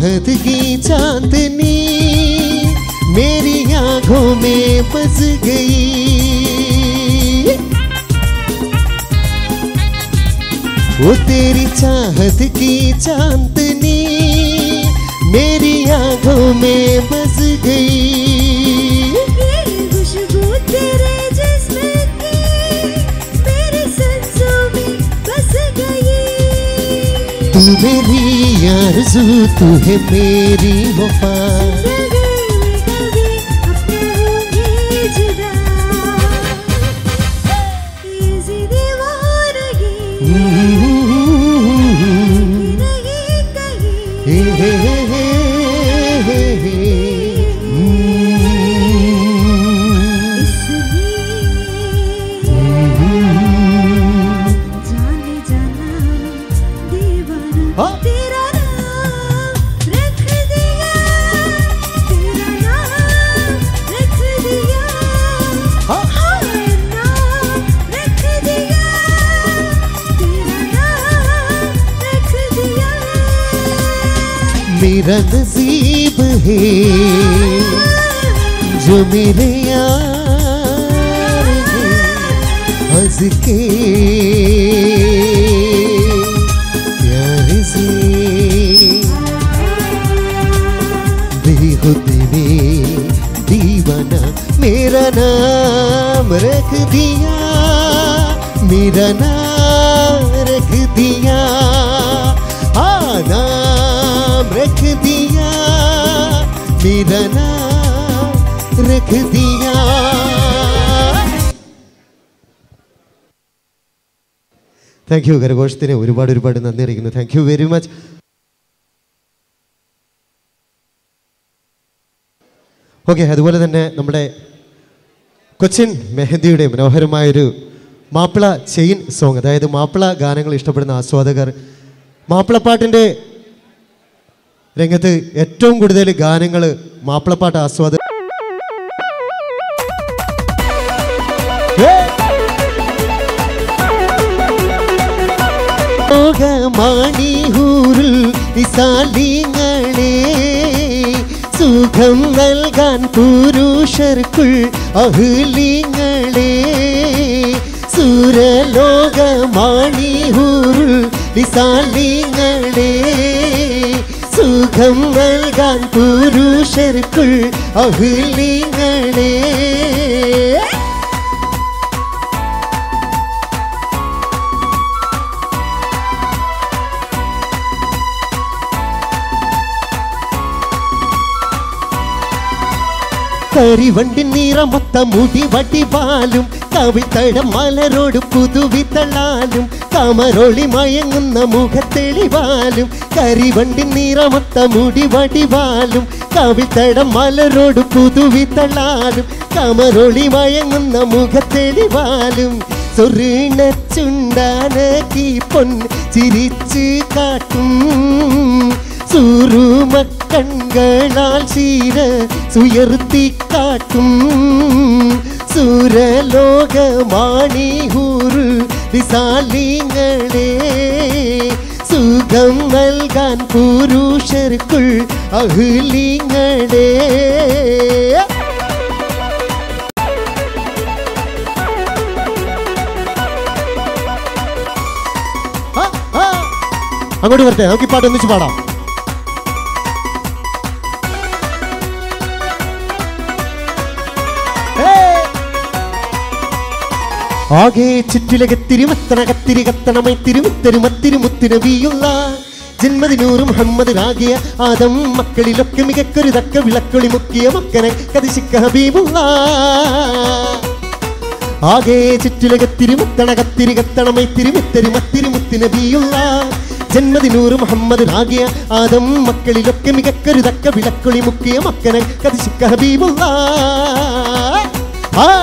चाहत की चांदनी मेरी आंखों में बस गई वो तेरी चाहत की चांदनी मेरी आंखों में बस गई ये खुशबू तेरे जिस्म की मेरे सांसों में बस गई तू मेरी आरज़ू तू है मेरी वफा जिंदगी में कभी अपने होंगे जुदा ये दीवानगी नहीं कहीं हे हे हे हे हे हे जाने जाना दीवाना हाँ? तेरा नाम रख दिया तेरा नाम रख दिया हाँ? हाँ, नाम रख दिया तेरा नाम रख दिया मेरा नसीब है जो मेरे यार है हंस के प्यार से बेहुदे में दीवाना मेरा नाम रख दिया मेरा नाम रख दिया हाँ नाम रख दिया मेरा नाम रख दिया താങ്ക് യു കരഘോഷത്തിന് ഒരുപാട് ഒരുപാട് നന്ദി അറിയിക്കുന്നു thank you very much okay അതുപോലെ തന്നെ നമ്മുടെ കൊച്ചിൻ മെഹന്തിയുടെ മനോഹരമായൊരു മാപ്പിള ചെയിൻ സോങ് അതായത് മാപ്പിള ഗാനങ്ങൾ ഇഷ്ടപ്പെടുന്ന ആസ്വാദകർ മാപ്പിളപ്പാട്ടിൻ്റെ രംഗത്ത് ഏറ്റവും കൂടുതൽ ഗാനങ്ങൾ മാപ്പിളപ്പാട്ട് ആസ്വാദകർ ലോകമാണിഹൂരിൽ വിശാലിങ്ങളെ സുഖം നൽകാൻ പുരുഷർക്കുൾ അഹ്ലിങ്ങളെ സുരലോകമാണിഹൂരിൽ വിശാലിങ്ങളെ സുഖം നൽകാൻ പുരുഷർക്കുൾ അഹ്ലിങ്ങളെ കരിവണ്ടിൻ നിറമൊത്ത മുടി വടിവാലും കവിത്തടം മലരോട് പുതുവിത്തളാലും കമറൊളി മയങ്ങുന്ന മുഖത്തെളിവാലും കരിവണ്ടിൻ നിറമൊത്ത മുടി വടിവാലും കവിത്തടം മലരോട് പുതുവിത്തളാലും കമറൊളി മയങ്ങുന്ന മുഖത്തെളിവാലും സൊറിണ ചുണ്ടാനക്കി പൊൻ ചിരിച്ച് കാട്ടും സൂറുമക്കൺകളാൽ ചീര സുയർത്തി കാട്ടും സൂരലോകമാണിഹൂറ് വിശാലിങ്ങളെ സുഖം നൽകാൻ പുരുഷർക്കുൾ അഹ്ലിങ്ങളെ ആ, ആ. അങ്ങോട്ട് വരട്ടെ നമുക്ക് ഈ പാട്ട് ഒന്നിച്ച് പാടാം ആകെ ചുറ്റിലകത്തിരുമത്തനകത്തിരി കത്തണമൈ തിരുമിത്തരുമത്തിരുമുത്തിന വീയുള്ള ജന്മദിനൂറ് മുഹമ്മദ് രാഗിയ ആദം മക്കളിലൊക്കെ മികക്കൊരു തക്ക വിളക്കൊളി മുക്കിയ മക്കനെ കതിശിക്ക ഹബീബുള്ള ആകെ ചുറ്റിലകത്തിരുമത്തണകത്തിരി കത്തണമൈ തിരുമിത്തരുമത്തിരുമുത്തിന വീയുള്ള ജന്മദിനൂറ് മുഹമ്മദ് രാഗിയ ആദം മക്കളിലൊക്കെ മികക്കൊരു തക്ക വിളക്കൊളി മുക്കിയ മക്കനെ കതിശിക്ക ഹബീബുള്ള ആ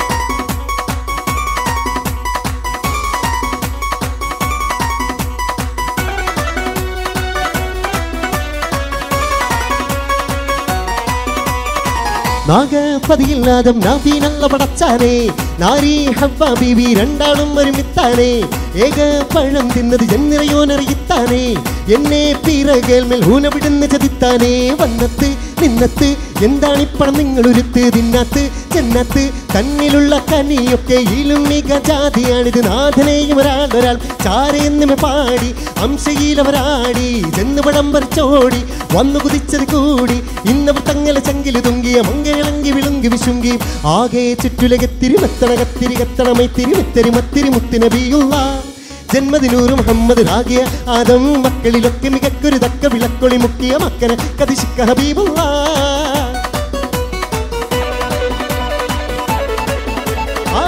നാഗപതിയില്ലാതെ നാദീനല്ല പടച്ചാനേ നാരി ഹവ്വ ബീവി രണ്ടാളും ഒരുമിത്താനേ ഏക പഴം തിന്നത് ജന്നിറയോനറിയിത്താനേ എന്നെ പിറകേൽമേൽ ഊനവിടുന്ന് ചതിത്താനേ വന്നത്ത് നിന്നത്ത് എന്താണിപ്പണം നിങ്ങൾ ഉരുത്ത് തിന്നത്ത് ചെന്നത്ത് കണ്ണിലുള്ള കനിയൊക്കെ ഇലും മിക ജാതിയാണിത് നാഥനെയും ഒരാളൊരാൾ ചാരയെന്നുമെ പാടി അംശയിലവരാടി ചെന്ന് പടം പറിച്ചോടി വന്നു കുതിച്ചത് കൂടി ഇന്നവർ തങ്ങളെ ചങ്കില് തുങ്കിയ മംഗളങ്കി വിളുങ്കി വിശുങ്കി ആകെ ചുറ്റുലകത്തിരി മെത്തണ കത്തിരി കത്തണമൈത്തിരി മെത്തരി മത്തിരി മുത്തിനബിയുള്ള ജന്മദിനൂറ് മുഹമ്മദ് രാഗിയ ആദം മക്കളിലൊക്കെ മികക്കൊരു തക്ക വിളക്കൊളി മുക്കിയ മക്കനെ കതിശിക്ക ഹബീബുള്ള ആ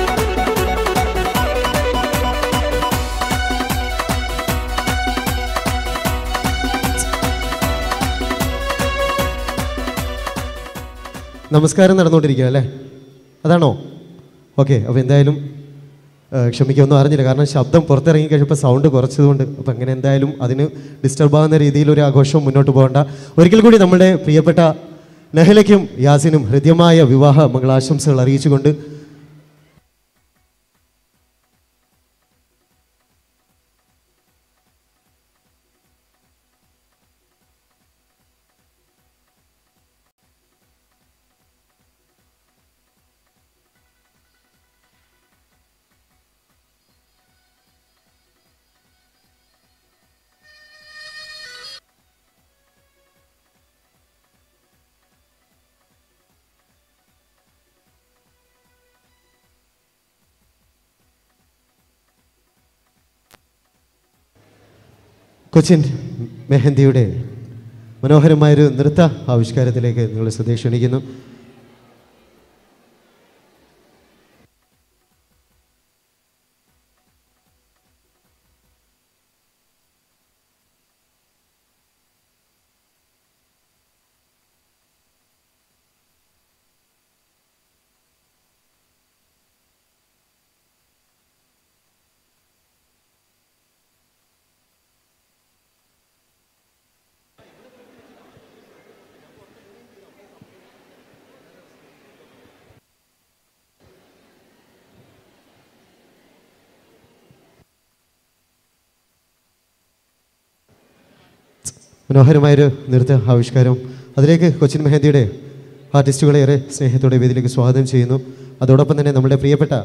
നമസ്കാരം നടന്നുകൊണ്ടിരിക്കുക അല്ലേ അതാണോ ഓക്കെ അപ്പോൾ എന്തായാലും ആ, ക്ഷമിക്കൊന്നും അറിഞ്ഞില്ല കാരണം ശബ്ദം പുറത്തിറങ്ങി കഴിഞ്ഞപ്പോൾ സൗണ്ട് കുറച്ചതുകൊണ്ട് അപ്പം അങ്ങനെ എന്തായാലും അതിന് ഡിസ്റ്റർബ് ആകുന്ന രീതിയിൽ ഒരു ആഘോഷവും മുന്നോട്ട് പോകണ്ട ഒരിക്കൽ കൂടി നമ്മുടെ പ്രിയപ്പെട്ട നെഹലയ്ക്കും യാസിനും ഹൃദ്യമായ വിവാഹ മംഗളാശംസകൾ അറിയിച്ചുകൊണ്ട് കൊച്ചിൻ മെഹന്തിയുടെ മനോഹരമായൊരു നൃത്ത ആവിഷ്കാരത്തിലേക്ക് നിങ്ങളെ ശ്രദ്ധ ക്ഷണിക്കുന്നു മനോഹരമായൊരു നൃത്ത ആവിഷ്കാരം അതിലേക്ക് കൊച്ചിൻ മെഹന്തിയുടെ ആർട്ടിസ്റ്റുകളെ ഏറെ സ്നേഹത്തോടെ വേദിയിലേക്ക് സ്വാഗതം ചെയ്യുന്നു അതോടൊപ്പം തന്നെ നമ്മുടെ പ്രിയപ്പെട്ട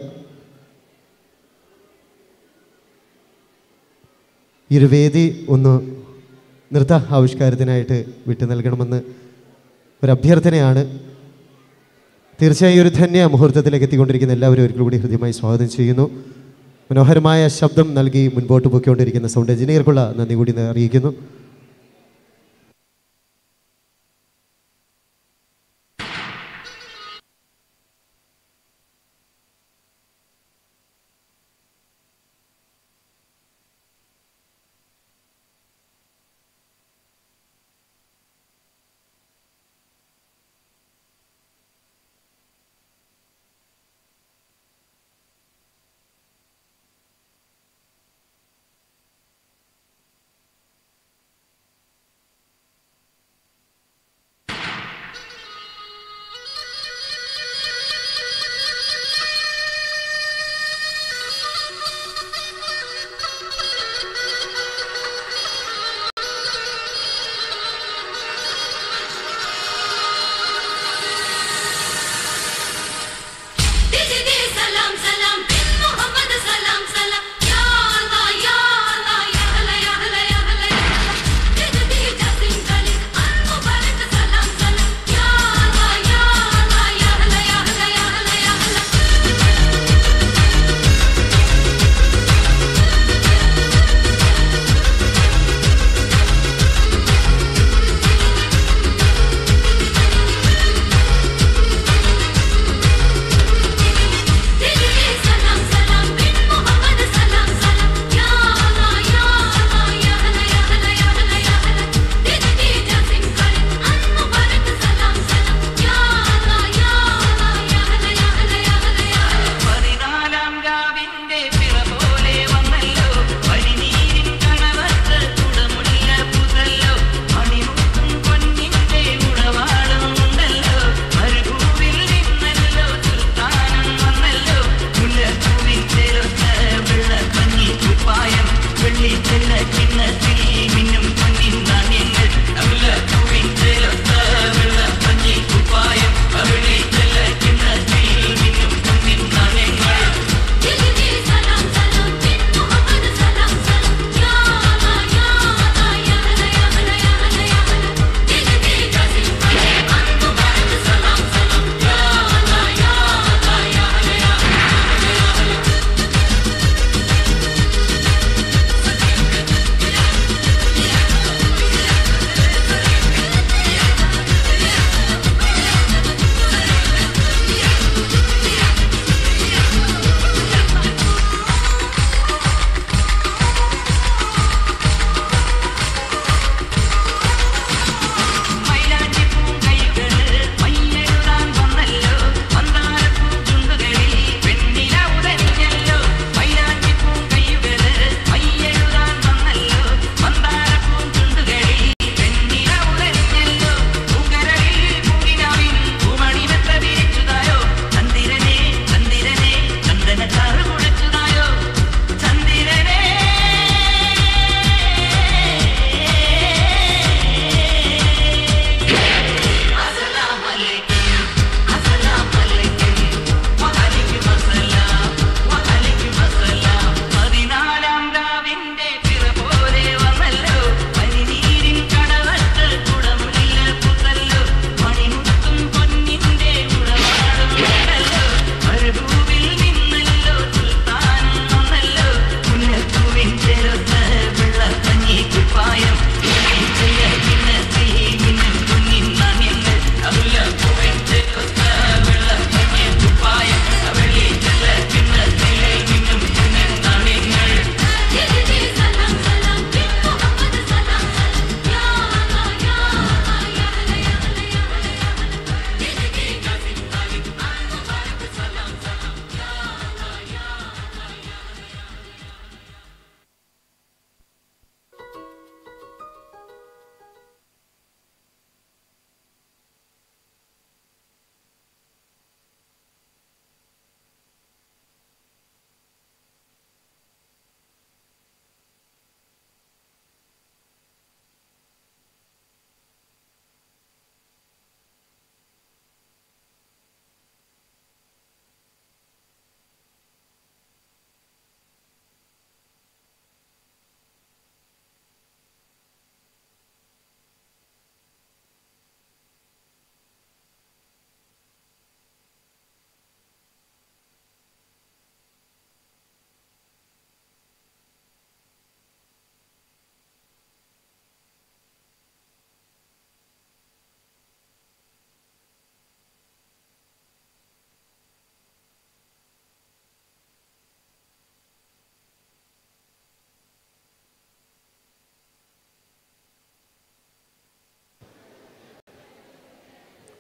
ഈ ഒരു വേദി ഒന്ന് നൃത്ത ആവിഷ്കാരത്തിനായിട്ട് വിട്ടു നൽകണമെന്ന് ഒരു അഭ്യർത്ഥനയാണ് തീർച്ചയായും ഒരു ധന്യ മുഹൂർത്തത്തിലേക്ക് എത്തിക്കൊണ്ടിരിക്കുന്ന എല്ലാവരും ഒരിക്കൽ കൂടി ഹൃദ്യമായി സ്വാഗതം ചെയ്യുന്നു മനോഹരമായ ശബ്ദം നൽകി മുൻപോട്ട് പോയിക്കൊണ്ടിരിക്കുന്ന സൗണ്ട് എഞ്ചിനീയർക്കുള്ള നന്ദി കൂടി അറിയിക്കുന്നു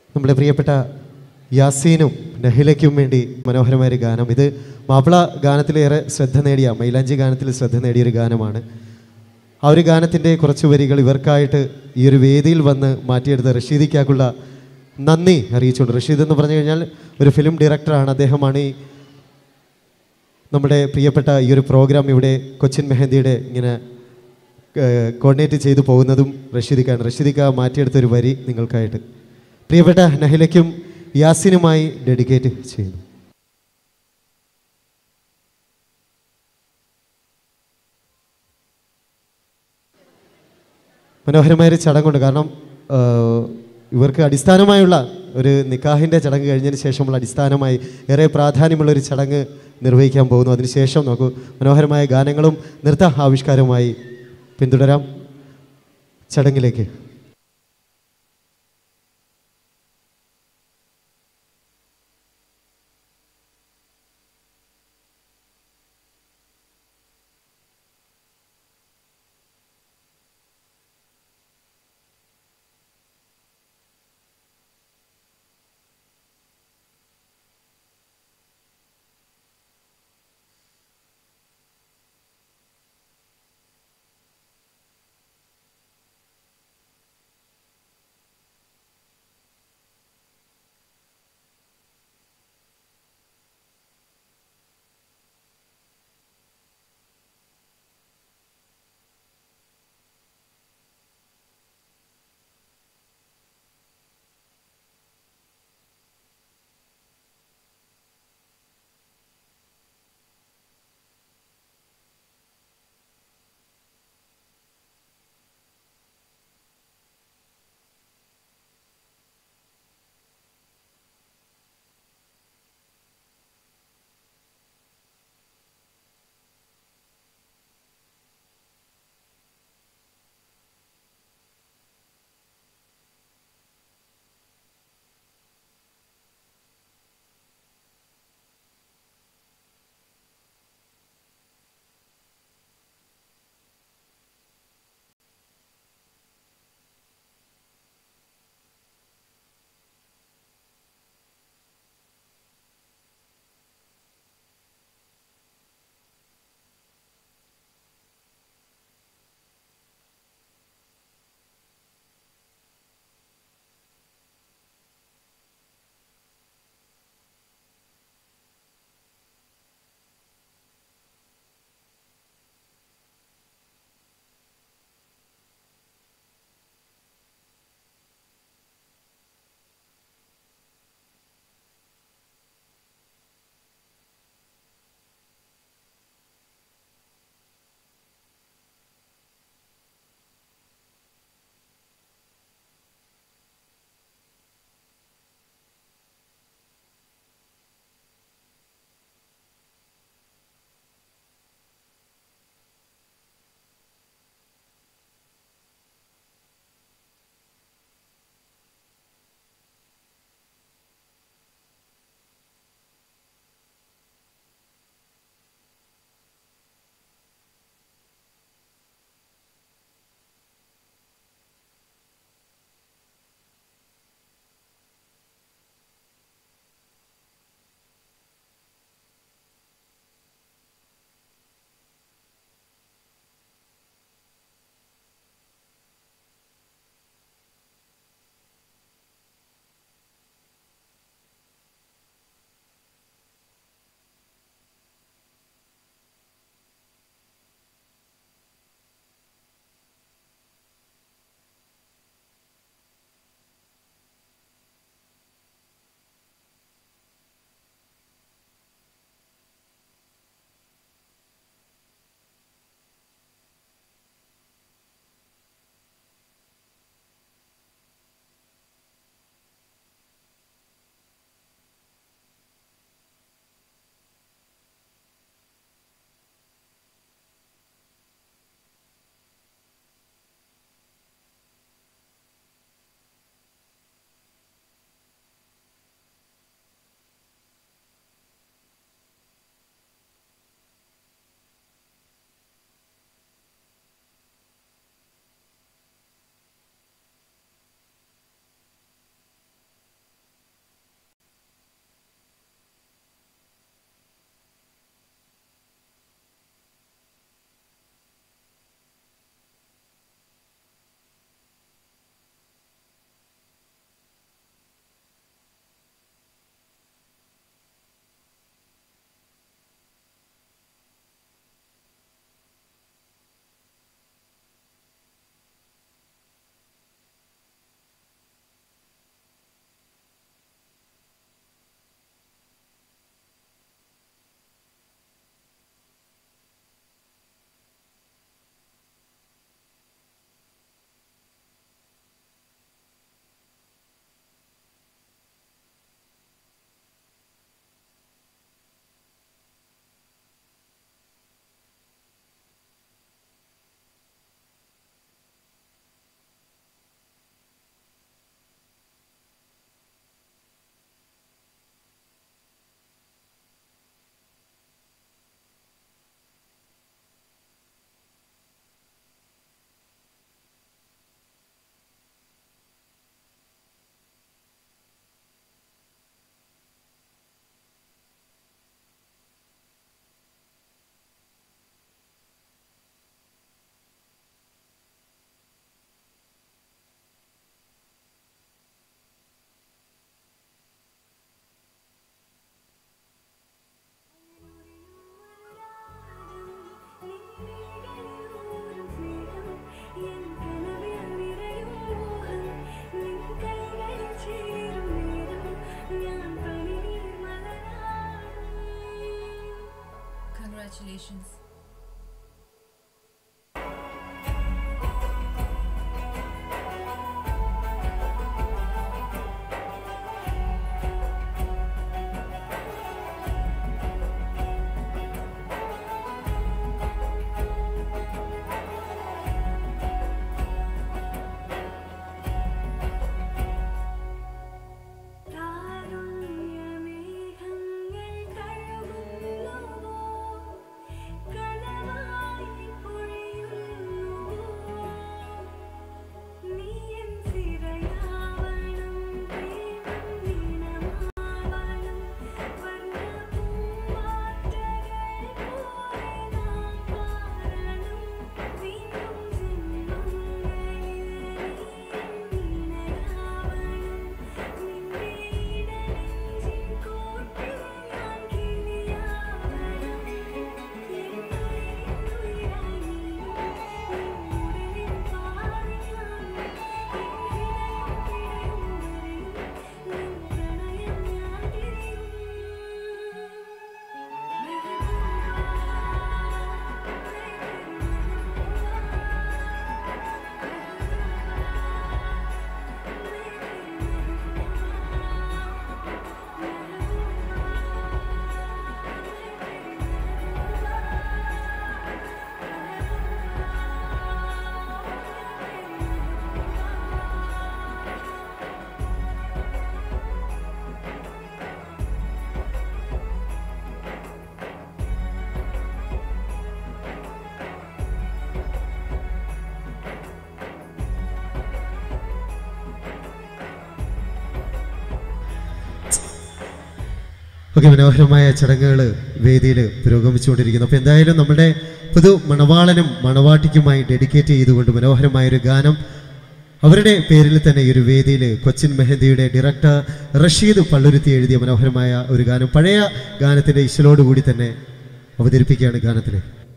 നമ്മുടെ പ്രിയപ്പെട്ട യാസീനും നഹിലയ്ക്കും വേണ്ടി മനോഹരമായ ഒരു ഗാനം ഇത് മാപ്പിള ഗാനത്തിലേറെ ശ്രദ്ധ നേടിയ മൈലാഞ്ചി ഗാനത്തിൽ ശ്രദ്ധ നേടിയ ഒരു ഗാനമാണ് ആ ഒരു ഗാനത്തിൻ്റെ കുറച്ച് വരികൾ ഇവർക്കായിട്ട് ഈ ഒരു വേദിയിൽ വന്ന് മാറ്റിയെടുത്ത റഷീദിക്കാക്കുള്ള നന്ദി അറിയിച്ചുകൊണ്ട് റഷീദ് എന്ന് പറഞ്ഞു കഴിഞ്ഞാൽ ഒരു ഫിലിം ഡയറക്ടറാണ് അദ്ദേഹമാണ് ഈ നമ്മുടെ പ്രിയപ്പെട്ട ഈ ഒരു പ്രോഗ്രാം ഇവിടെ കൊച്ചിൻ മെഹന്തിയുടെ ഇങ്ങനെ കോർഡിനേറ്റ് ചെയ്തു പോകുന്നതും റഷീദിക്കാണ് റഷീദിക്ക മാറ്റിയെടുത്ത ഒരു വരി നിങ്ങൾക്കായിട്ട് പ്രിയപ്പെട്ട നഹിലയ്ക്കും യാസിനുമായി ഡെഡിക്കേറ്റ് ചെയ്യുന്നു മനോഹരമായൊരു ചടങ്ങുണ്ട് കാരണം ആ, ഇവർക്ക് അടിസ്ഥാനമായുള്ള ഒരു നിക്കാഹിൻ്റെ ചടങ്ങ് കഴിഞ്ഞതിന് ശേഷമുള്ള അടിസ്ഥാനമായി ഏറെ പ്രാധാന്യമുള്ള ഒരു ചടങ്ങ് നിർവഹിക്കാൻ പോകുന്നു അതിനുശേഷം നമുക്ക് മനോഹരമായ ഗാനങ്ങളും നൃത്ത ആവിഷ്കാരവുമായി പിന്തുടരാം ചടങ്ങിലേക്ക് Congratulations. താരുണ്യമേഘങ്ങൾ കഴുകുന്നുവോ കനവായി പൊഴിയുന്നുവോ നീയൻ സിരയാവണം പ്രേമം നീണമാവണം വർണ്ണപൂമ്പാറ്റകൾ പോലെ നാം പാറണം വീണ്ടും ജന്മങ്ങളിൽ നീയൻ നീണയാവണം നിന്റെ ഇടനെഞ്ചിൻ കൂട്ടിൽ ഞാൻ കിളിയാവണം എന്നുയിരായി നിന്നുടലിൽ പാറിയാൻ എൻ ഹൃദയം പിടയുന്നവരും നിൻ പ്രണയം ഞാൻ തിരയും ഓക്കെ മനോഹരമായ ചടങ്ങുകൾ വേദിയിൽ പുരോഗമിച്ചുകൊണ്ടിരിക്കുന്നു അപ്പോൾ എന്തായാലും നമ്മുടെ പുതു മണവാളനും മണവാട്ടിക്കുമായി ഡെഡിക്കേറ്റ് ചെയ്തുകൊണ്ട് മനോഹരമായ ഒരു ഗാനം അവരുടെ പേരിൽ തന്നെ ഈ ഒരു വേദിയിൽ കൊച്ചിൻ മെഹന്തിയുടെ ഡയറക്ടർ റഷീദ് പള്ളുരുത്തി എഴുതിയ മനോഹരമായ ഒരു ഗാനം പഴയ ഗാനത്തിൻ്റെ ഇശലോടുകൂടി തന്നെ അവതരിപ്പിക്കുകയാണ് ഗാനത്തിൽ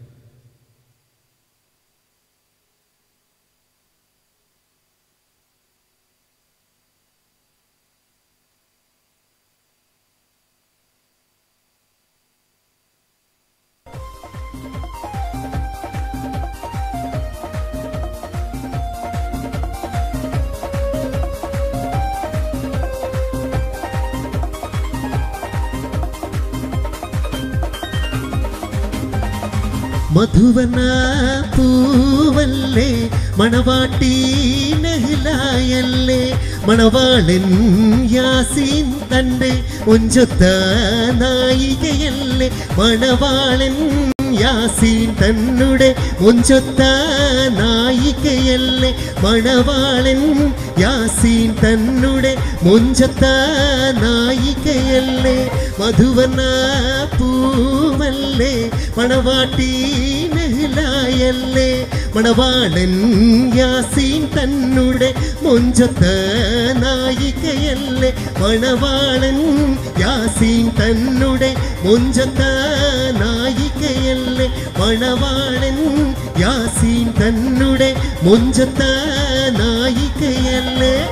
മധുവന പൂവല്ലേ മണവാട്ടി നഹിലായല്ലേ മണവാളൻ യാസീൻ തൻ്റെ ഒഞ്ചൊത്ത നായികയല്ലേ മണവാളൻ യാസീൻ തന്നുടെ ഒഞ്ചൊത്ത നായികയല്ലേ മണവാളൻ യാസീൻ തന്നുടെ മൊഞ്ചത്ത നായികയല്ലേ മധുവന പൂവല്ലേ മണവാട്ടി നഹിലായല്ലേ മണവാളൻ യാസീൻ തന്നുടെ മൊഞ്ചത്ത നായികയല്ലേ മണവാളൻ യാസീൻ തന്നുടെ മൊഞ്ചത്ത നായികയല്ലേ മണവാളൻ യാസീൻ തന്നുടെ മൊഞ്ചത്ത നായികയല്ലേ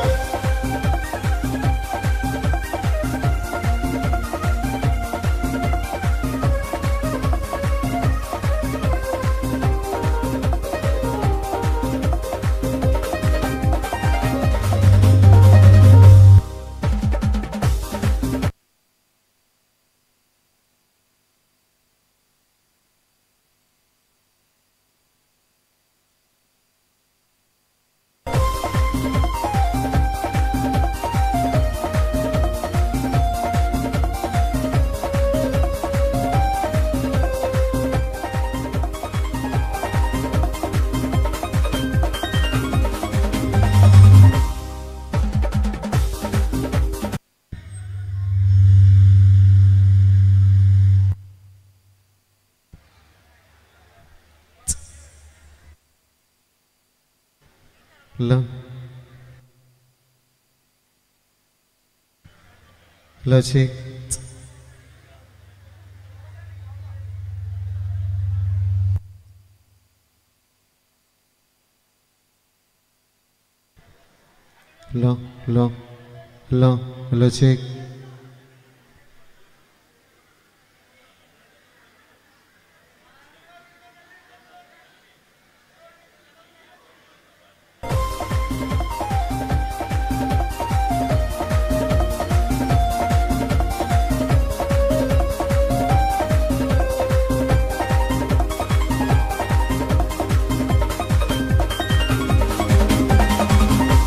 ഹലോ ഹലോ ചേ ഹലോ ഹലോ ഹലോ ഹലോ ചേ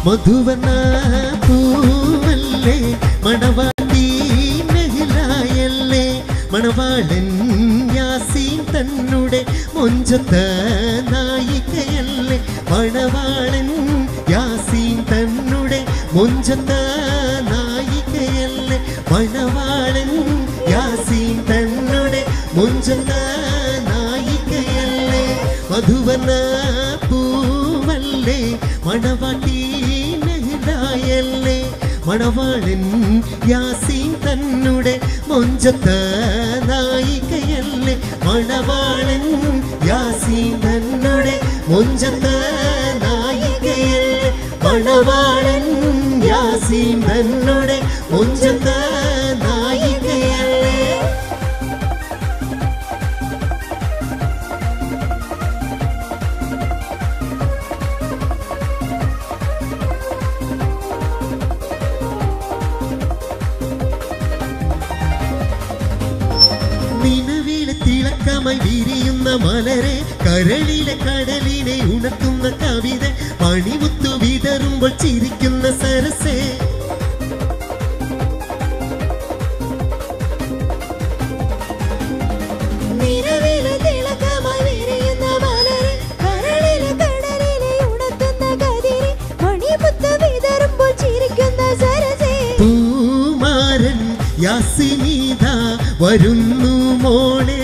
മധുവന പൂവല്ലേ മണവാട്ടി നെഹിലായല്ലേ മണവാളൻ യാസീൻ തന്നുടെ മൊഞ്ചത്ത നായികയല്ലേ മണവാളൻ യാസീൻ തന്നുടെ മൊഞ്ചത്ത നായികയല്ലേ മണവാളൻ യാസീൻ തന്നുടെ മൊഞ്ചത്ത നായികയല്ലേ മധുവന പൂവല്ലേ മണവാട്ടി നെഹിലായല്ലേ മണവാളൻ യാസീൻ തന്നുടെ മൊഞ്ചത്ത നായികയല്ലേ മണവാളൻ യാസീൻ തന്നുടെ മൊഞ്ചത്ത നായികയല്ലേ മണവാളൻ യാസീൻ തന്നുടെ മൊഞ്ചത്ത നായികയല്ലേ നിലവിലെ തിളക്കമായി വിരിയുന്ന മലരെ കരളിലെ കടലിനെ ഉണർത്തുന്ന കവിത പണിമുത്തു വിതറുമ്പോൾ ചിരിക്കുന്ന സരസേ നിലവിലെ തിളക്കമായി വിരിയുന്ന മലരെ, കരളിലെ കടലിനെ ഉണർത്തുന്ന കതിരെ, മണിമുത്ത് വിതറുമ്പോൾ ചിരിക്കുന്ന സരസേ. പൂമാരൻ യാസിനീത വരുന്നു മോളെ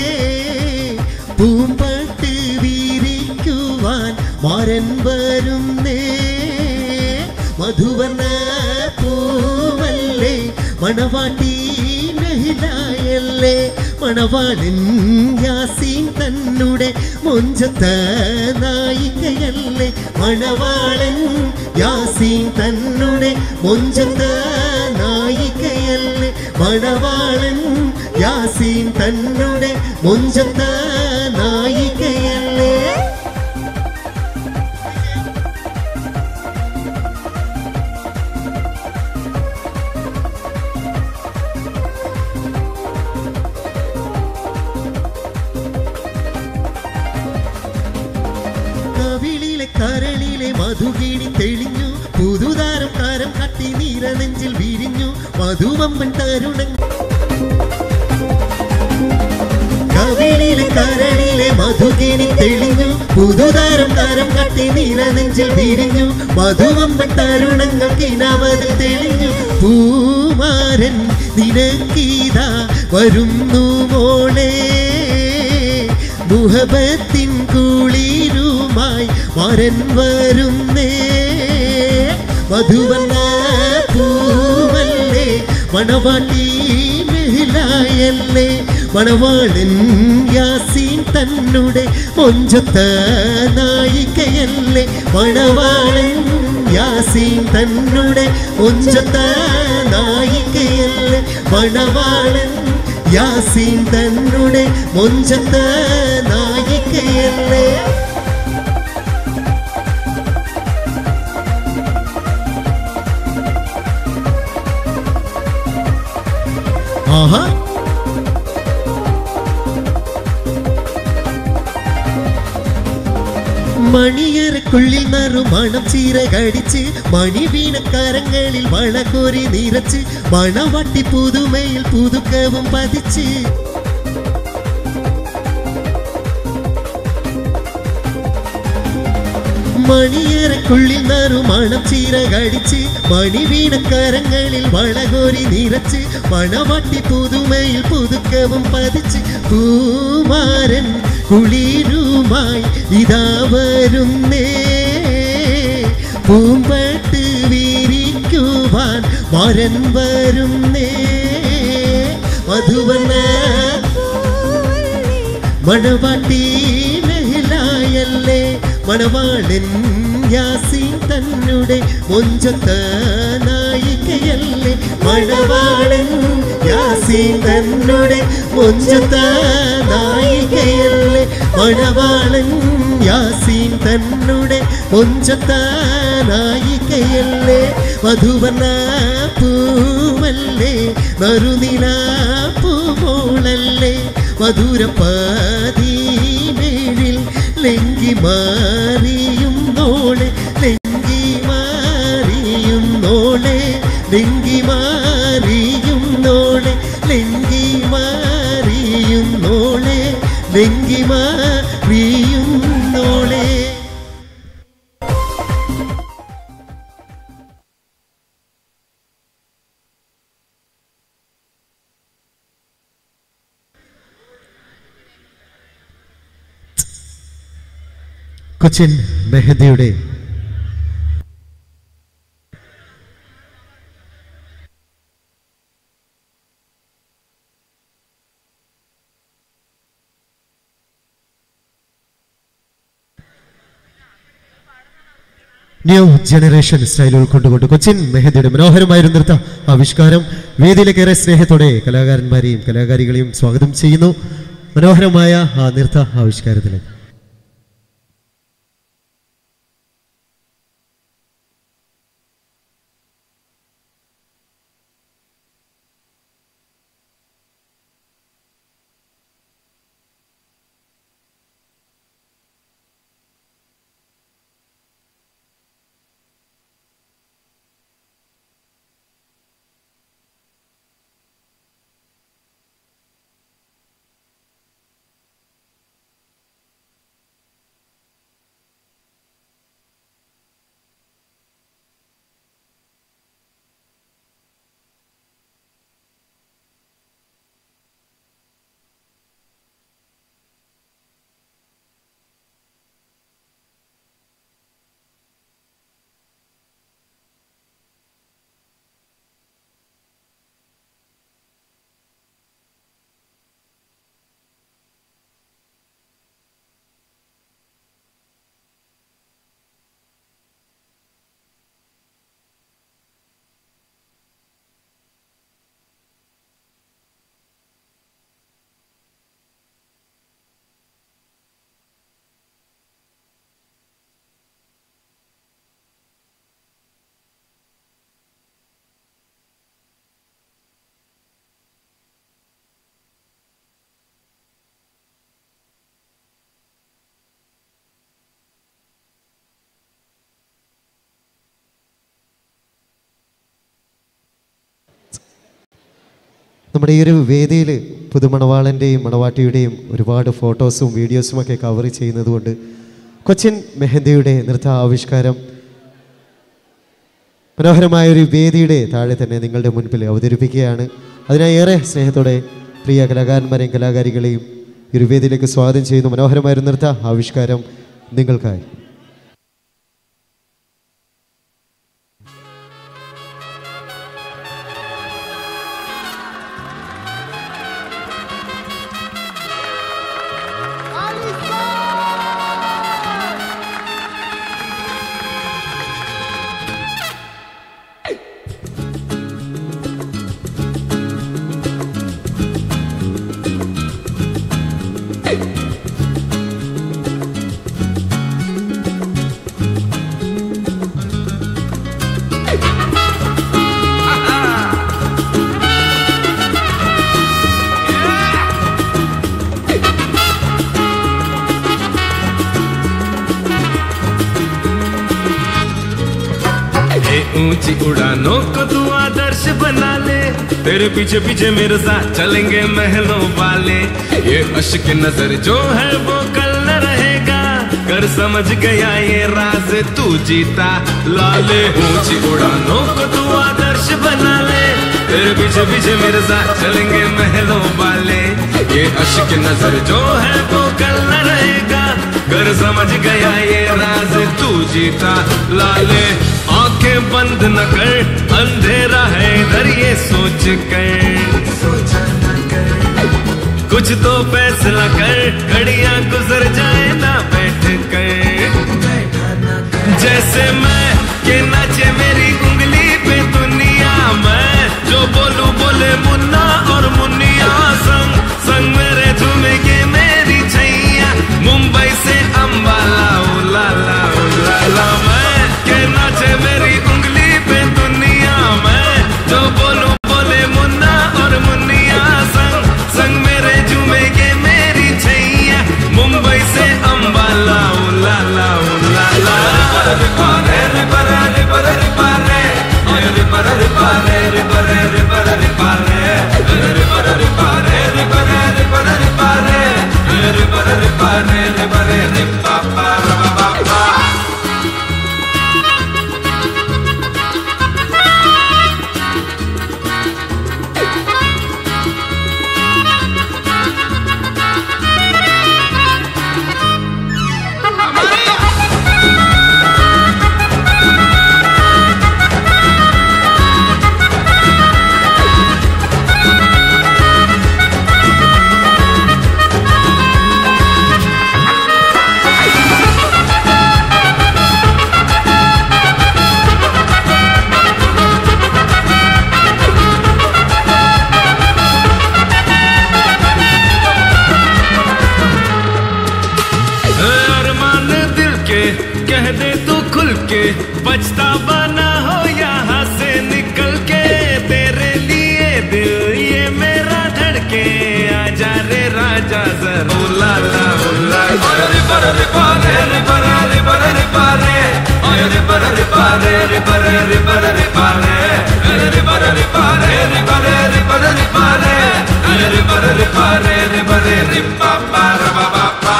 പൂമ്പട്ട് വീരിക്കുവാൻ മാരൻ വരുന്നേ മധുവന പൂവല്ലേ മണവാട്ടി നഹിലായല്ലേ മണവാളൻ യാസീൻ തന്നുടെ മൊഞ്ചത്ത നായികയല്ലേ മണവാളൻ യാസീൻ തന്നുടെ മൊഞ്ചത്ത നായികയല്ലേ മണവാളൻ യാസീൻ തന്നുടെ മൊഞ്ചത്ത നായികയല്ലേ കവിളിലെ കരളിലെ മധുകിണി തെളിഞ്ഞു പുതുതാരം കാരം കട്ടി നീര നെഞ്ചിൽ വിരിഞ്ഞു മധുവമ്പൻ തരുണൻ കവിളിലെ കരളിലെ മധുകിണി തെളിഞ്ഞു പുതുതാരം കാരം കട്ടി നീല നെഞ്ചിൽ വിരിഞ്ഞു മധുവമ്പൻ തരുണങ്ങൾക്ക് ഇനവത് തെളിഞ്ഞു പൂമാരൻ നിനക്കീതാ വരുന്നു മോളെ മുഹബത്തിൻ കുളിരുമായി മരൻ വരുന്നേ മധുവന്ന പൂവല്ലേ മണവാട്ടി മെഹിലായല്ലേ മണവാളൻ യാസീൻ തന്നുടെ മൊഞ്ചത്ത നായികയല്ലേ മണവാളൻ യാസീൻ തന്നുടെ മൊഞ്ചത്ത നായികയല്ലേ മണവാളൻ യാസീൻ തന്നുടെ മൊഞ്ചത്ത നായികയല്ലേ ആഹാ മണിയറക്കുള്ളിൽ നറുമണം ചീര കടിച്ച് മണിവീണക്കാരങ്ങളിൽ വളകോരി നിറച്ച് മണവട്ടി പുതുമയിൽ പുതുക്കവും പതിച്ച് മണിയറക്കുള്ളിൽ നറുമണം ചീര കടിച്ച് മണിവീണക്കാരങ്ങളിൽ വളകോരി നിറച്ച് മണവട്ടി പുതുമയിൽ പുതുക്കവും പതിച്ച് പൂമാരൻ കുളിരുമായി ഇതാ വരുന്നേ പൂമ്പട്ട് വീരിക്കുവാൻ മരൻ വരുന്നേ മധുവന പൂവല്ലേ, മണവാട്ടി ലഹിലായല്ലേ മണവാളൻ യാസീൻ തന്നുടെ മൊഞ്ചത്ത നായികയല്ലേ മണവാളൻ യാസീൻ തന്നുടെ മൊഞ്ചത്ത നായികയല്ലേ മണവാളൻ യാസീൻ തന്നുടെ മൊഞ്ചത്ത നായികയല്ലേ മധുവന പൂവല്ലേ നറുനില പൂമോളല്ലേ മധുരപ്പാതീമേഴിൽ ലങ്കി മാറിയും നോളെ ലങ്കി മാറി ലെങ്കി മാറിയുന്നോളെ ലെങ്കി മാറിയുന്നോളെ ലെങ്കി മാറിയുന്നോളെ കൊച്ചിൻ മെഹദിയുടെ ന്യൂ ജനറേഷൻ സ്റ്റൈൽ ഉൾക്കൊണ്ടുകൊണ്ട് കൊച്ചിൻ മെഹദിയുടെ മനോഹരമായ ഒരു നൃത്ത ആവിഷ്കാരം വേദിയിലേക്ക് ഏറെ സ്നേഹത്തോടെ കലാകാരന്മാരെയും കലാകാരികളെയും സ്വാഗതം ചെയ്യുന്നു മനോഹരമായ ആ നൃത്ത ആവിഷ്കാരത്തിലേക്ക് നമ്മുടെ ഈ ഒരു വേദിയിൽ പുതുമണവാളൻ്റെയും മണവാട്ടിയുടെയും ഒരുപാട് ഫോട്ടോസും വീഡിയോസും ഒക്കെ കവർ ചെയ്യുന്നത് കൊണ്ട് കൊച്ചിൻ മെഹന്ദിയുടെ നൃത്ത ആവിഷ്കാരം മനോഹരമായ ഒരു വേദിയുടെ താഴെ തന്നെ നിങ്ങളുടെ മുൻപിൽ അവതരിപ്പിക്കുകയാണ് അതിനായി ഏറെ സ്നേഹത്തോടെ പ്രിയ കലാകാരന്മാരെയും കലാകാരികളെയും ഈ ഒരു വേദിയിലേക്ക് സ്വാഗതം ചെയ്യുന്നു മനോഹരമായ ഒരു നൃത്ത ആവിഷ്കാരം നിങ്ങൾക്കായി ये ऊंची उड़ानों को तू आदर्श बना ले तेरे पीछे पीछे मेरे साथ चलेंगे महलों वाले ये अश्क नजर जो है वो कल न रहेगा कर समझ गया ये राज तू जीता लाले ऊंची उड़ानों को तू आदर्श बना ले तेरे पीछे पीछे मेरे साथ चलेंगे महलों वाले ये अश्क नजर जो है वो कल न रहेगा कर समझ गया ये राज तू जीता लाले आंखें बंद न कर अंधेरा है इधर ये सोच कर कुछ तो फैसला कर घड़ियां गुजर जाए ना बैठ कर जैसे मैं के नाचे मेरी उंगली पे दुनिया मैं जो बोलू बोले मुन्ना और मुन्निया संग संग मेरे झूमेगे मेरी छैया मुंबई से अंबाला उलाला उलाला मैं के नाचे मेरी उंगली पे दुनिया मैं जो बोलू बोले मुन्ना और मुन्निया संग संग मेरे झूमेगे मेरी छैया पछतावा ना हो यहाँ से निकल के तेरे लिए दिल ये मेरा धड़के आजा रे राजा जरा ओ ला ला ओ ला ला रे पर रे पर रे पर रे पर रे पर रे ओए रे पर रे पर रे पर रे पर रे पर रे रे पर रे पर रे पर रे पर रे पर रे रे पर रे पर रे पर रे pa pa ra pa pa pa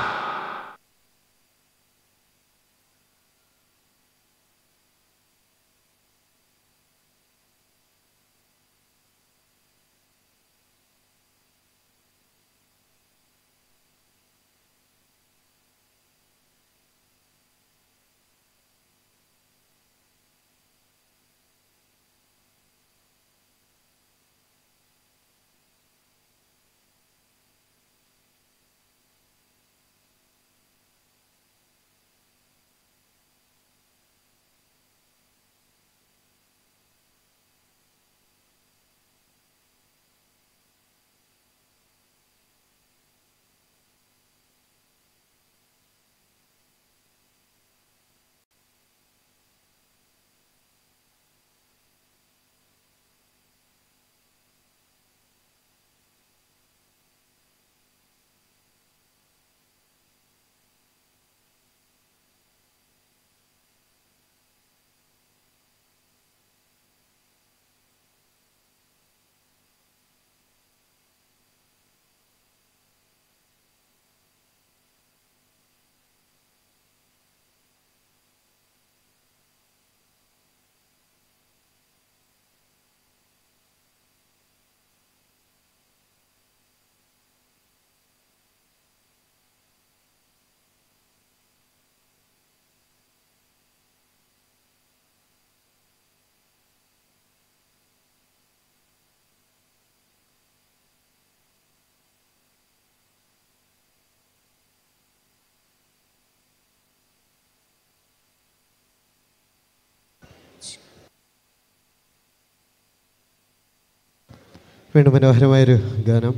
വീണ്ടും മനോഹരമായൊരു ഗാനം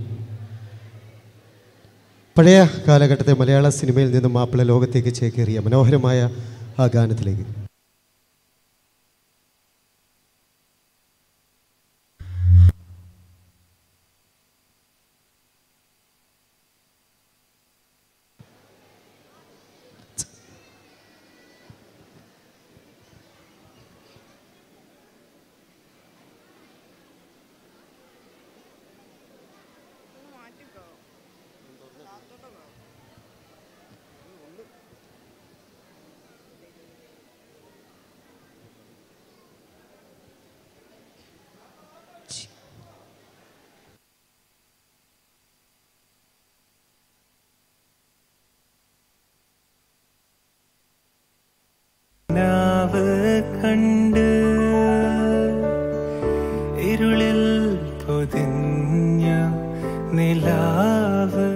പഴയ കാലഘട്ടത്തെ മലയാള സിനിമയിൽ നിന്നും മാപ്പിള ലോകത്തേക്ക് ചേക്കേറിയ മനോഹരമായ ആ ഗാനത്തിലേക്ക് നാവ് കണ്ട് ഇരുളിൽ പൊതിഞ്ഞ നിലാവ്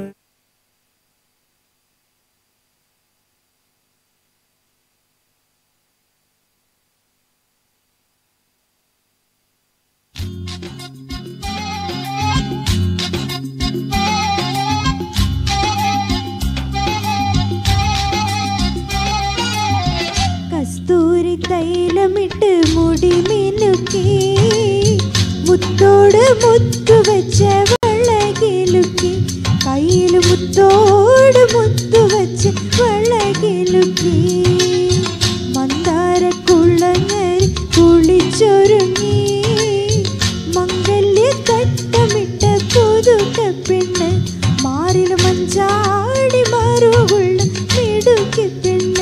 കസ്തൂരി തൈലമിട്ട് മുടി മിനുക്കി മുത്തോട് മുത്തു വെച്ച വളകിലുക്കി കയ്യിൽ മുത്തോട് മുത്തു വെച്ച് വളകിലുക്കി മന്ദാര കുളങ്ങരി കുളിച്ചൊരുങ്ങി മംഗല്യ തട്ടമിട്ട പുതുക പെണ്ണ് മാറിൽ മഞ്ചാടി മറുകുള്ള മിടുക്കി പെണ്ണ്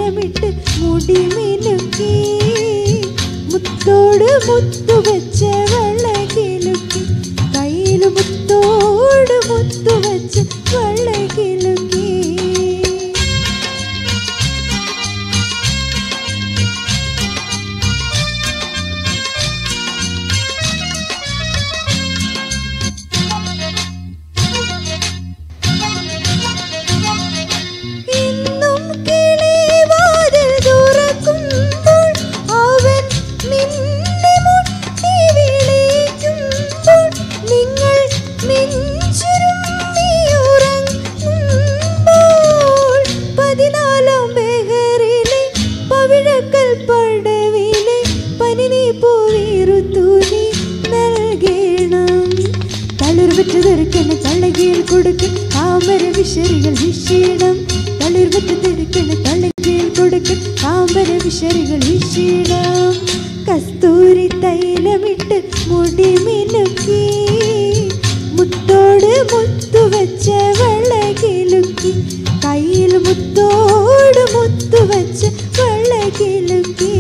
തൈലമിട്ട് മുടി മിനുക്കി മുത്തോട് മുത്തു വെച്ച വെള്ളകിലുക്കി കയ്യിൽ മുത്തോട് മുത്തു വെച്ച് വെള്ളകിലുക്കി ഇന്നും കിളിവാതിൽ തുറക്കുമ്പോൾ അവൻ നിന്നെ മുട്ടി വിളിക്കുമ്പോൾ നിങ്ങൾ നെഞ്ചുരുമ്മിയുറങ്ങുമ്പോൾ പതിനാലാം ബെഹറിലെ പവിഴക്കൽ പടവിലെ പനിനീ പൂവിറുത്തൂനി നൽകണം തളിർവറ്റ തെറുക്കണ തള്ളകീൽ കൊടുക്കൻ താമര വിശറികൾ വിഷീണം തളിർവറ്റ തെറുക്കണ തള്ളകീൽ കൊടുക്കൻ താമര വിശറികൾ വിഷീണം കസ്തൂരി തൈലമിട്ട് മുടി മിനുക്കി മുത്തോട് മുത്തു വെച്ച വെള്ളകിലുക്കി കയ്യിൽ മുത്തോട് മുത്തു വെച്ച വെള്ളകിലുക്കി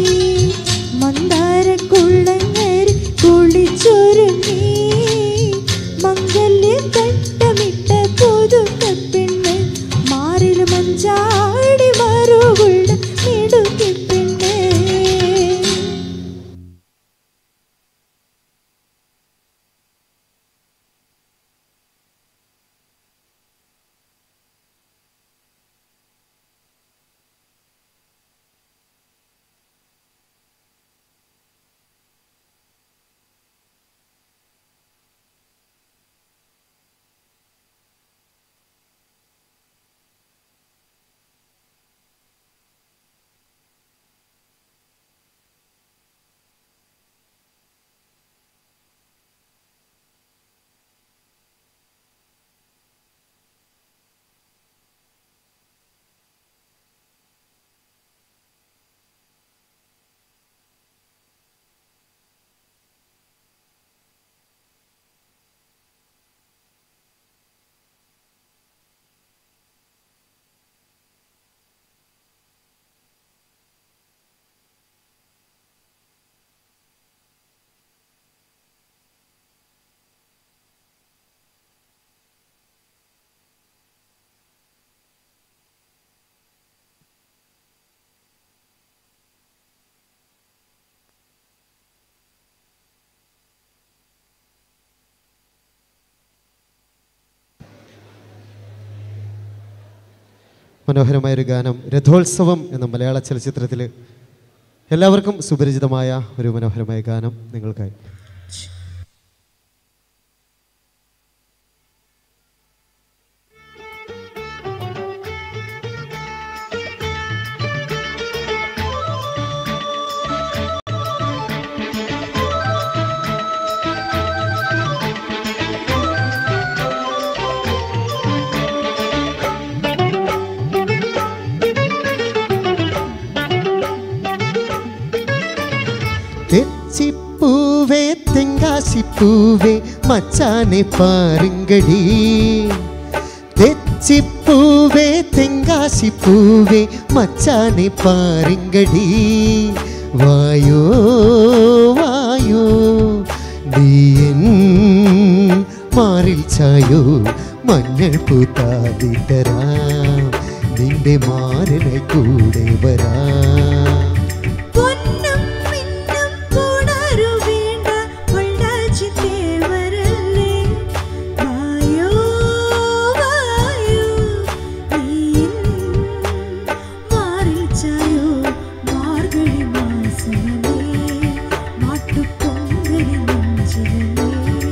മന്ദാരക്കുള്ളങ്ങരി കുളിച്ചൊരുങ്ങി മംഗല്യം തട്ടമിട്ട പുതുക്ക പെണ്ണ് മാറിൽ മഞ്ചാടി മറുകുള്ള മിടുക്കി പെണ്ണ് മനോഹരമായൊരു ഗാനം രഥോത്സവം എന്ന മലയാള ചലച്ചിത്രത്തിൽ എല്ലാവർക്കും സുപരിചിതമായ ഒരു മനോഹരമായ ഗാനം നിങ്ങൾക്കായി തെച്ചിപ്പൂവേ തെങ്കാശിപ്പൂവേ മച്ചാനെ പാരുങ്കടി തെച്ചിപ്പൂവേ തെങ്കാശിപ്പൂവേ മച്ചാനെ പാരുങ്കടി വായോ വായോ നീയൻ മാറിൽ ചായോ മഞ്ഞൾ പൂത്താതിട്ടരാം നിന്റെ മാരനെ കൂടെ വരാം പൊന്നും മിന്നും പുണരു വേണ്ട പൊള്ളാച്ചി തേവരല്ലേ വായോ വായോ നീൻ മാറിൽ ചായോ Margazhi മാസമല്ലേ മാട്ടുപൊങ്കലി നെഞ്ചിലല്ലേ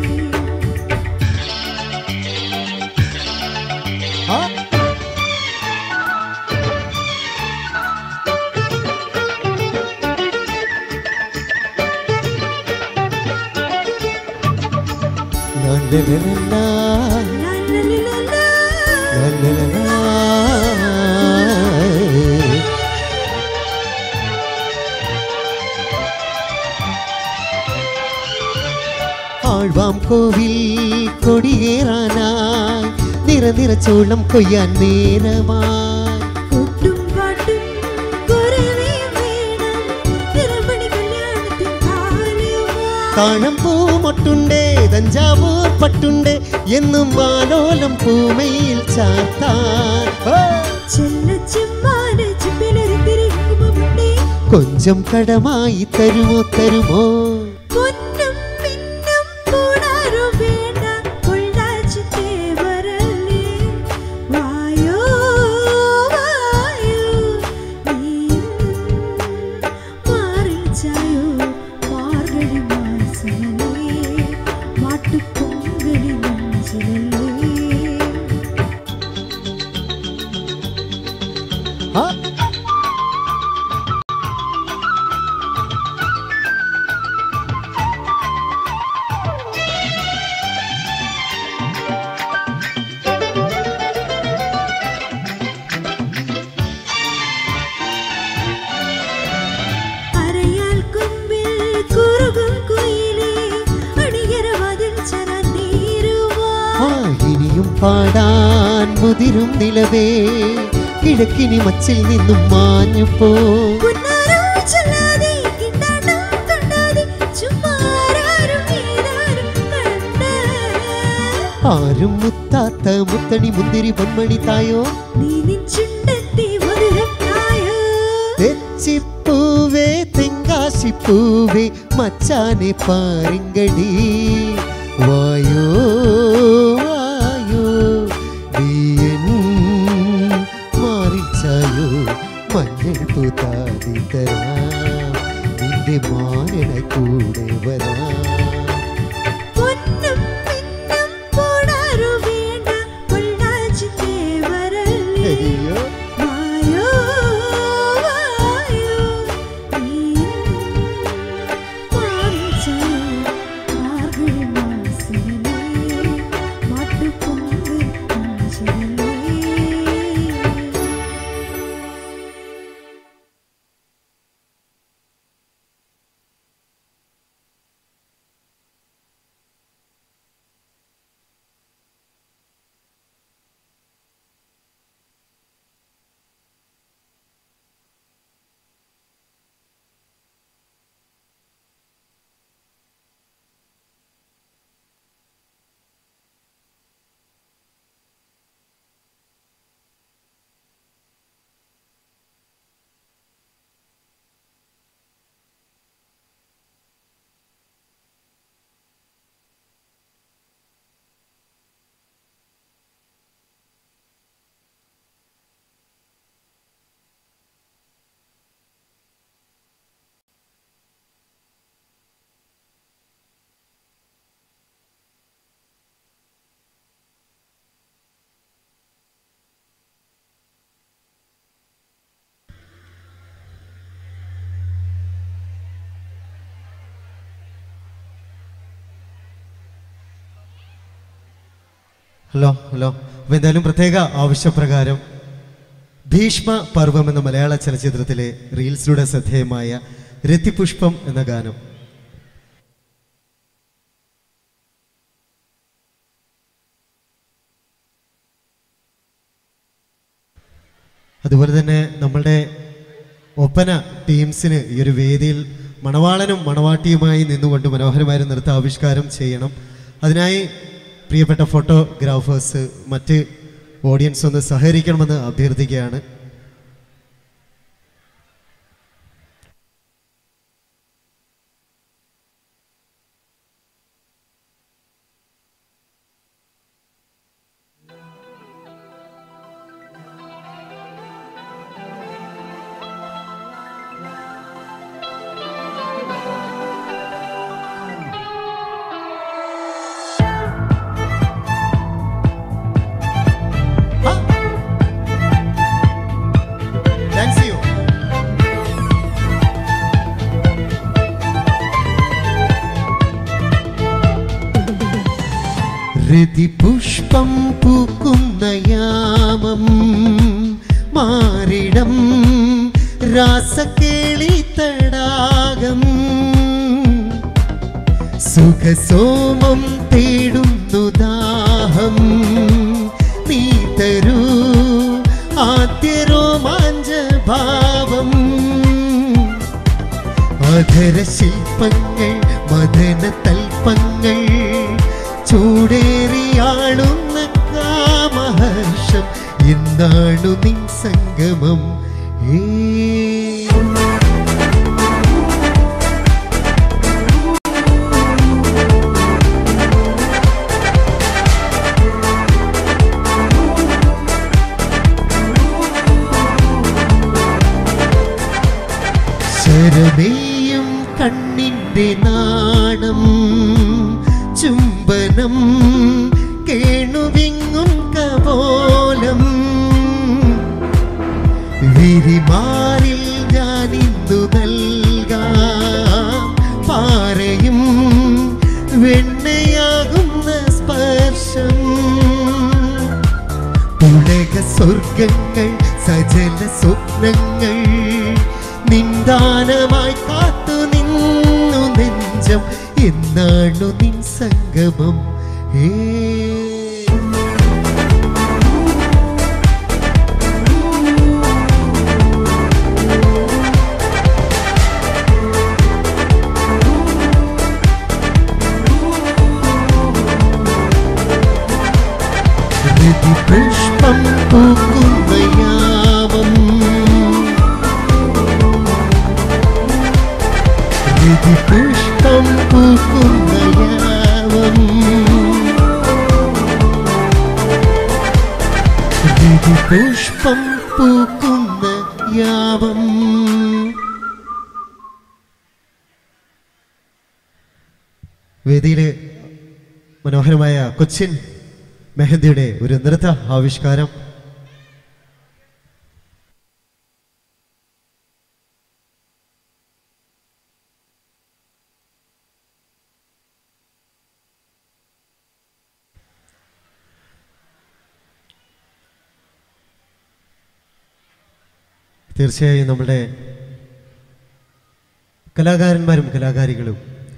La la la la la. ലാ ലാ ലാ ലാ. La la la la. ആഴ്വാം കോവിൽ കൊടിയേറാനായി നിറ നിറച്ചോളം കൊയ്യാൻ നേരമായി കൊട്ടും പാട്ടും കാണമ്പൂ മൊട്ടുണ്ടേ തഞ്ചാവൂർ പട്ടുണ്ടേ എന്നും വാലോലം പൂമയിൽ ചാർത്താൻ ഓ! ചെല്ലച്ചെമ്മാന ചിപ്പിലൊരിത്തിരി കുങ്കുമമുണ്ടേ കൊഞ്ചം കടമായി തരുമോ തരുമോ പൊന്നും മിന്നും കൂടാരോ വേണ്ട പൊള്ളാച്ചിത്തേ വരല്ലേ വായോ വായോ നീയും മാറിൽ ചായോ മാർഗഴി മാസമല്ലേ മാട്ടുപൊങ്കലി മഞ്ചലല്ലേ ആ അരയാൽ കൊമ്പിൽ കുറുകും കുയിലേ അണിയറവാതിൽ ചരന്നീരുവാ ആ, ഇനിയും പാടാൻ മുതിരും നിലവേ കിഴക്കിനി മച്ചിൽ നിന്നും മാഞ്ഞു പോ പൊന്നാരോ ചൊല്ലാതെ കിണ്ടാട്ടം കണ്ടാതെ ചുമ്മാരാരും ഏതാരും കണ്ട് ആരും മുത്താത്ത മുത്തണി മുന്തിരി പൊന്മണി തായോ നീ നിൻചുണ്ടത്തെ മധുരത്തായോ തെച്ചിപ്പൂവേ തെങ്കാശിപ്പൂവേ മച്ചാനെ പാരിങ്കടി വായോ വായോ നീയൻ മാറിച്ചായോ മഞ്ഞൾ പൂത്താതി തരാം നിന്റെ മാനനായി കൂടെ വരാം പൊന്നും മിന്നും പോടാരോ വേണ്ട പൊള്ളാച്ചിത്തേ വരല്ലേ അയ്യോ വായോ വായോ നീയും മാറിച്ചായോ മാർഗഴി മാസമല്ലേ മാട്ടുപൊങ്കൽ മഞ്ചലല്ലേ ഹലോ ഹലോ അപ്പോൾ എന്തായാലും പ്രത്യേക ആവശ്യപ്രകാരം ഭീഷ്മ പർവം എന്ന മലയാള ചലച്ചിത്രത്തിലെ റീൽസിലൂടെ ശ്രദ്ധേയമായ രതിപുഷ്പം എന്ന ഗാനം അതുപോലെ തന്നെ നമ്മളുടെ ഒപ്പന ടീംസിന് ഈ ഒരു വേദിയിൽ മണവാളനും മണവാട്ടിയുമായി നിന്നുകൊണ്ട് മനോഹരമായ ഒരു നൃത്താവിഷ്കാരം ചെയ്യണം അതിനായി പ്രിയപ്പെട്ട ഫോട്ടോഗ്രാഫേഴ്സ് മറ്റ് ഓഡിയൻസ് ഒന്ന് സഹകരിക്കണമെന്ന് അഭ്യർത്ഥിക്കുകയാണ് ഡാൻസ് ചെയ്യൂ രതിപുഷ്പം പൂക്കുന്ന യാമം മാറിടം രാസക്കേളി തടാകം സുഖസോമം തേടുന്നു ദാഹം നീ തരൂ ആദ്യ രോമാഞ്ച ഭാവം അധര ശില്പങ്ങൾ മദന തൽപ്പങ്ങൾ ചൂടേറിയാളുന്ന കാമഹർഷം എന്താണു നിൻ സംഗമം ഏ ശരമേയും കണ്ണിന്റെ നാണം ചുംബനം കേണുവിങ്ങും കപോലം വിരിമാറിൽ ഞാനിന്നു നൽകാം പാറയും വെണ്ണയാകുന്ന സ്പർശം പുളക സ്വർഗങ്ങൾ സജല സ്വപ്നങ്ങൾ നിന്ദാനമായി കാത്തു നിന്നു നെഞ്ചം എന്നാണു നിൻ സംഗമം ഏ പുഷ്പം പൂക്കുന്ന യാമം പുഷ്പം പൂക്കുന്ന യാമം പുഷ്പം പൂക്കുന്ന യാമം വേദിയിലെ മനോഹരമായ കൊച്ചിൻ മെഹന്തിയുടെ ഒരു നൃത്ത ആവിഷ്കാരം തീർച്ചയായും നമ്മുടെ കലാകാരന്മാരും കലാകാരികളും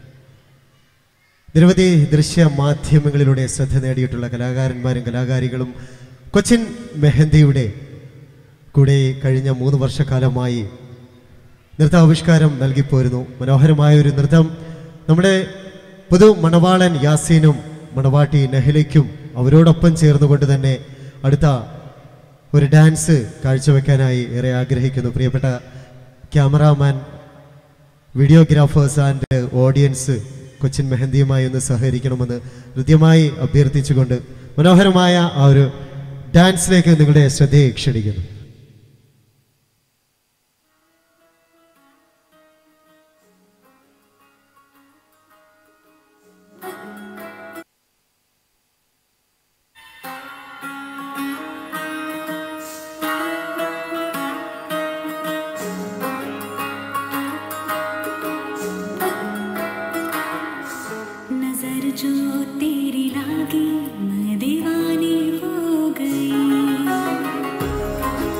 നിരവധി ദൃശ്യ മാധ്യമങ്ങളിലൂടെ ശ്രദ്ധ നേടിയിട്ടുള്ള കലാകാരന്മാരും കലാകാരികളും കൊച്ചിൻ മെഹന്തിയുടെ കൂടെ കഴിഞ്ഞ മൂന്ന് വർഷക്കാലമായി നൃത്താവിഷ്കാരം നൽകിപ്പോരുന്നു മനോഹരമായ ഒരു നൃത്തം നമ്മുടെ പുതു മണവാളൻ യാസീനും മണവാട്ടി നഹിലയ്ക്കും അവരോടൊപ്പം ചേർന്നുകൊണ്ട് തന്നെ അടുത്ത ഒരു ഡാൻസ് കാഴ്ചവെക്കാനായി ഏറെ ആഗ്രഹിക്കുന്നു പ്രിയപ്പെട്ട cameraman videographers and audience Cochin മെഹന്തിയുമായി ഒന്ന് സഹകരിക്കണമെന്ന് ഹൃദ്യമായി അഭ്യർത്ഥിച്ചുകൊണ്ട് മനോഹരമായ ആ ഒരു ഡാൻസിലേക്ക് നിങ്ങളുടെ ശ്രദ്ധയെ ക്ഷണിക്കുന്നു नजर जो तेरी लागी मैं दीवानी हो गई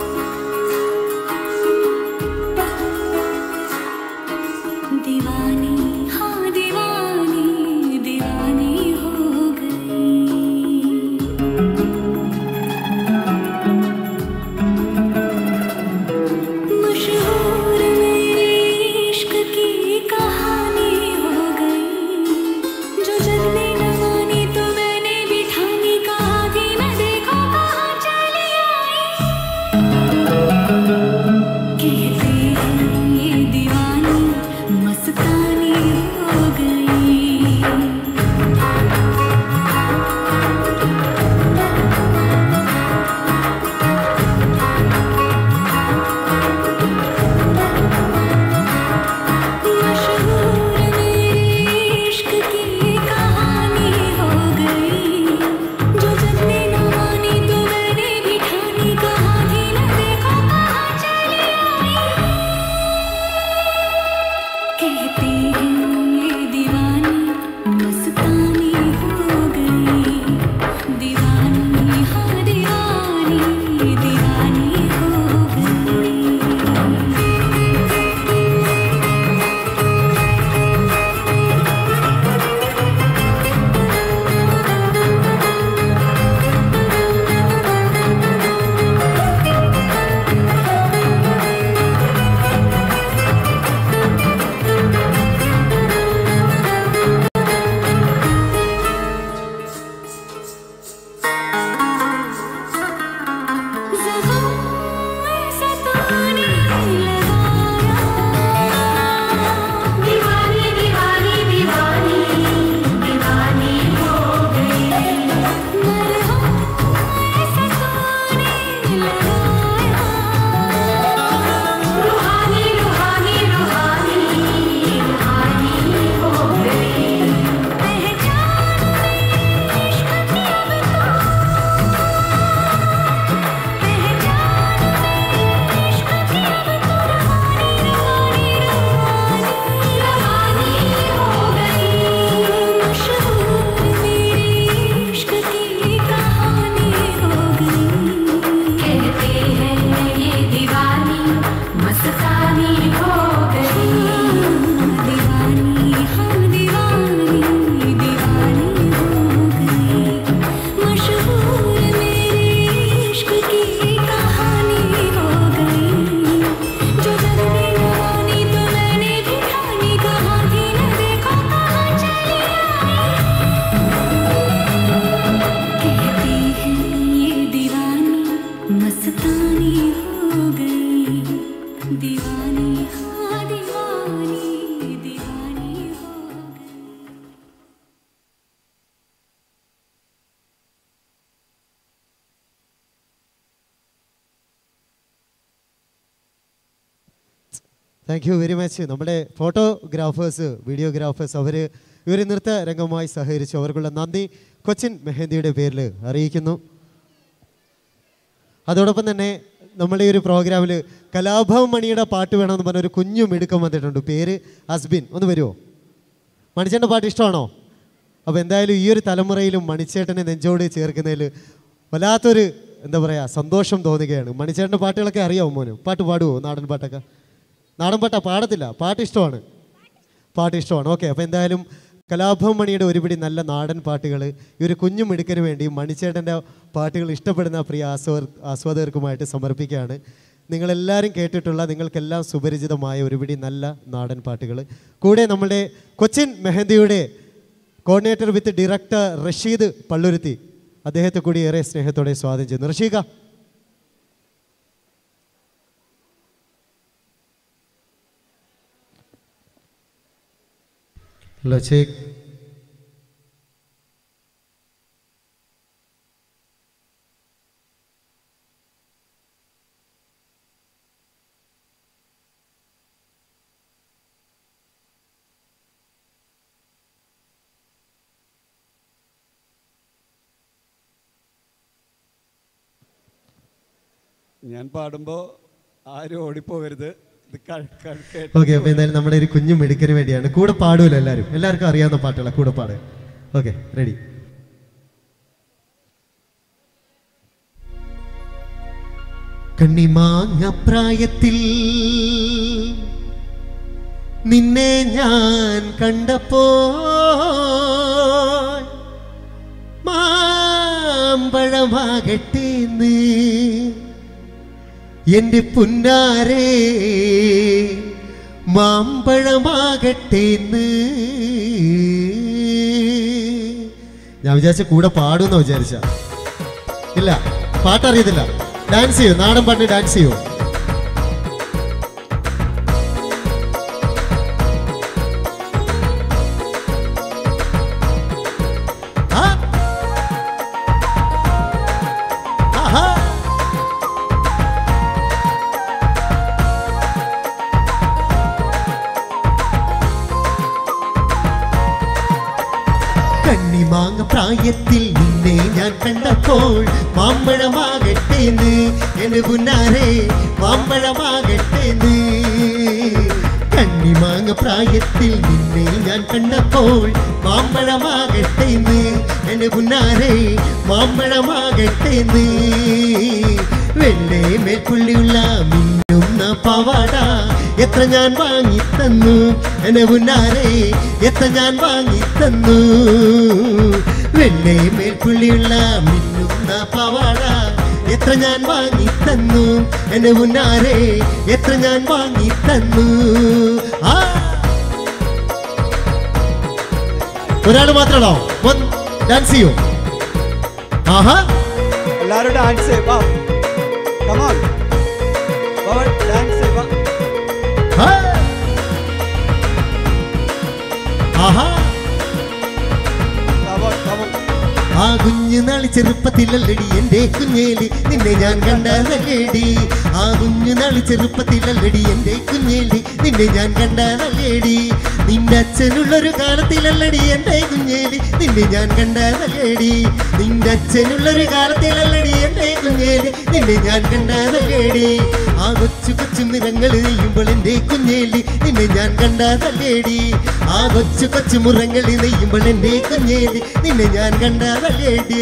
दीवानी हाँ दीवानी दीवानी हो गई താങ്ക് യു വെരി മച്ച് നമ്മുടെ ഫോട്ടോഗ്രാഫേഴ്സ് വീഡിയോഗ്രാഫേഴ്സ് അവർ ഇവർ നൃത്ത രംഗവുമായി സഹകരിച്ചു അവർക്കുള്ള നന്ദി കൊച്ചിൻ മെഹന്തിയുടെ പേരിൽ അറിയിക്കുന്നു അതോടൊപ്പം തന്നെ നമ്മുടെ ഈ ഒരു പ്രോഗ്രാമിൽ കലാഭവൻ മണിയുടെ പാട്ട് വേണമെന്ന് പറഞ്ഞ ഒരു കുഞ്ഞു മിടുക്കം വന്നിട്ടുണ്ട് പേര് അസ്ബിൻ ഒന്ന് വരുമോ മണിച്ചേട്ടൻ്റെ പാട്ട് ഇഷ്ടമാണോ അപ്പോൾ എന്തായാലും ഈ ഒരു തലമുറയിലും മണിച്ചേട്ടനെ നെഞ്ചോട് ചേർക്കുന്നതിൽ വല്ലാത്തൊരു എന്താ പറയുക സന്തോഷം തോന്നുകയാണ് മണിച്ചേട്ടൻ്റെ പാട്ടുകളൊക്കെ അറിയാമോ മോന് പാട്ട് പാടുമോ നാടൻ പാട്ടൊക്കെ നാടൻ പാട്ടാ പാടത്തില്ല പാട്ട് ഇഷ്ടമാണ് പാട്ട് ഇഷ്ടമാണ് ഓക്കെ അപ്പോൾ എന്തായാലും കലാഭവൻ മണിയുടെ ഒരുപിടി നല്ല നാടൻ പാട്ടുകൾ ഈ ഒരു കുഞ്ഞു മിടുക്കന് വേണ്ടി മണിച്ചേട്ടൻ്റെ പാട്ടുകൾ ഇഷ്ടപ്പെടുന്ന പ്രിയ ആസ്വർ ആസ്വാദകർക്കുമായിട്ട് സമർപ്പിക്കുകയാണ് നിങ്ങളെല്ലാവരും കേട്ടിട്ടുള്ള നിങ്ങൾക്കെല്ലാം സുപരിചിതമായ ഒരുപിടി നല്ല നാടൻ പാട്ടുകൾ കൂടെ നമ്മുടെ കൊച്ചിൻ മെഹന്തിയുടെ coordinator with director Rasheed Palluruthy അദ്ദേഹത്തെ കൂടി ഏറെ സ്നേഹത്തോടെ സ്വാഗതം ചെയ്യുന്നു റഷീക ഹലോ ചേക്ക് ഞാൻ പാടുമ്പോൾ ആരും ഓടിപ്പോകരുത് ഇത് ക- ക- കേട്ട് ഓക്കെ അപ്പോൾ എന്തായാലും നമ്മുടെ ഒരു കുഞ്ഞു മെടുക്കന് വേണ്ടിയാണ് കൂടെ പാടുമല്ലോ എല്ലാവരും എല്ലാവർക്കും അറിയാവുന്ന പാട്ടുകളാണ് കൂടെ പാടുക ഓക്കെ റെഡി കണ്ണിമാങ്ങ പ്രായത്തിൽ നിന്നെ ഞാൻ കണ്ടപ്പോ മാമ്പഴമാകട്ടെ എന്റെ പുന്നാരെ മാമ്പഴമാകട്ടെ ഞാൻ വിചാരിച്ച കൂടെ പാടുന്ന വിചാരിച്ച ഇല്ല പാട്ടറിയത്തില്ല ഡാൻസ് ചെയ്യോ നാടൻ പാട്ട് ഡാൻസ് ചെയ്യോ ആ? ആഹാ. കണ്ണിമാങ്ങ പ്രായത്തിൽ നിന്നെ ഞാൻ കണ്ടപ്പോൾ മാമ്പഴമാകട്ടേന്ന് എന്റെ പുന്നാരെ മാമ്പഴമാകട്ടേന്ന് കണ്ണിമാങ്ങ പ്രായത്തിൽ നിന്നെ ഞാൻ കണ്ടപ്പോൾ മാമ്പഴമാകട്ടേന്ന് എന്റെ പുന്നാരെ മാമ്പഴമാകട്ടേന്ന് വെള്ളേ മേൽപ്പുള്ളിയുള്ള മിന്നുന്ന പവാട എത്ര ഞാൻ വാങ്ങി തന്നു എന്നെ മുന്നാരെ എത്ര ഞാൻ വാങ്ങി തന്നു വെള്ളേ മേൽപ്പുള്ളിയുള്ള മിന്നുന്ന പവാട എത്ര ഞാൻ വാങ്ങി തന്നു എന്നെ മുന്നാരെ എത്ര ഞാൻ വാങ്ങി തന്നു ആ ഒരാൾ മാത്രമാണോ ഡാൻസ് ചെയ്യോ ആഹാ എല്ലാവരും ഡാൻസ് ചെയ്യും കമോൺ ഡാൻസ് ചെയ്യും ആ. ആഹാ കമോൺ കമോൺ ആ കുഞ്ഞു നാളി ചെറുപ്പത്തിലല്ലടി എന്റെ കുഞ്ഞേലി നിന്നെ ഞാൻ കണ്ടതല്ലേടി ആ കുഞ്ഞു നാളി ചെറുപ്പത്തിലല്ലടി എന്റെ കുഞ്ഞേലി നിന്നെ ഞാൻ കണ്ടതല്ലേടി നിന്റെ അച്ഛനുള്ളൊരു കാലത്തിലല്ലടി എന്റെ കുഞ്ഞേലി നിന്നെ ഞാൻ കണ്ടതല്ലേടി നിന്റെ അച്ഛനുള്ളൊരു കാലത്തിലല്ലടി എന്റെ കുഞ്ഞേലി നിന്നെ ഞാൻ കണ്ടതല്ലേടി ആ കൊച്ചു കൊച്ചു നിറങ്ങൾ നെയ്യുമ്പോൾ എന്റെ കുഞ്ഞേലി നിന്നെ ഞാൻ കണ്ടതല്ലേടി ആ കൊച്ചു കൊച്ചു മുറങ്ങൾ നെയ്യുമ്പോൾ എന്റെ കുഞ്ഞേലി നിന്നെ ഞാൻ കണ്ടതല്ലേടി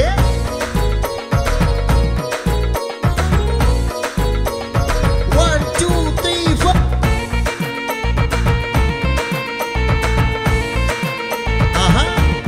One, two, three, four. ആഹാ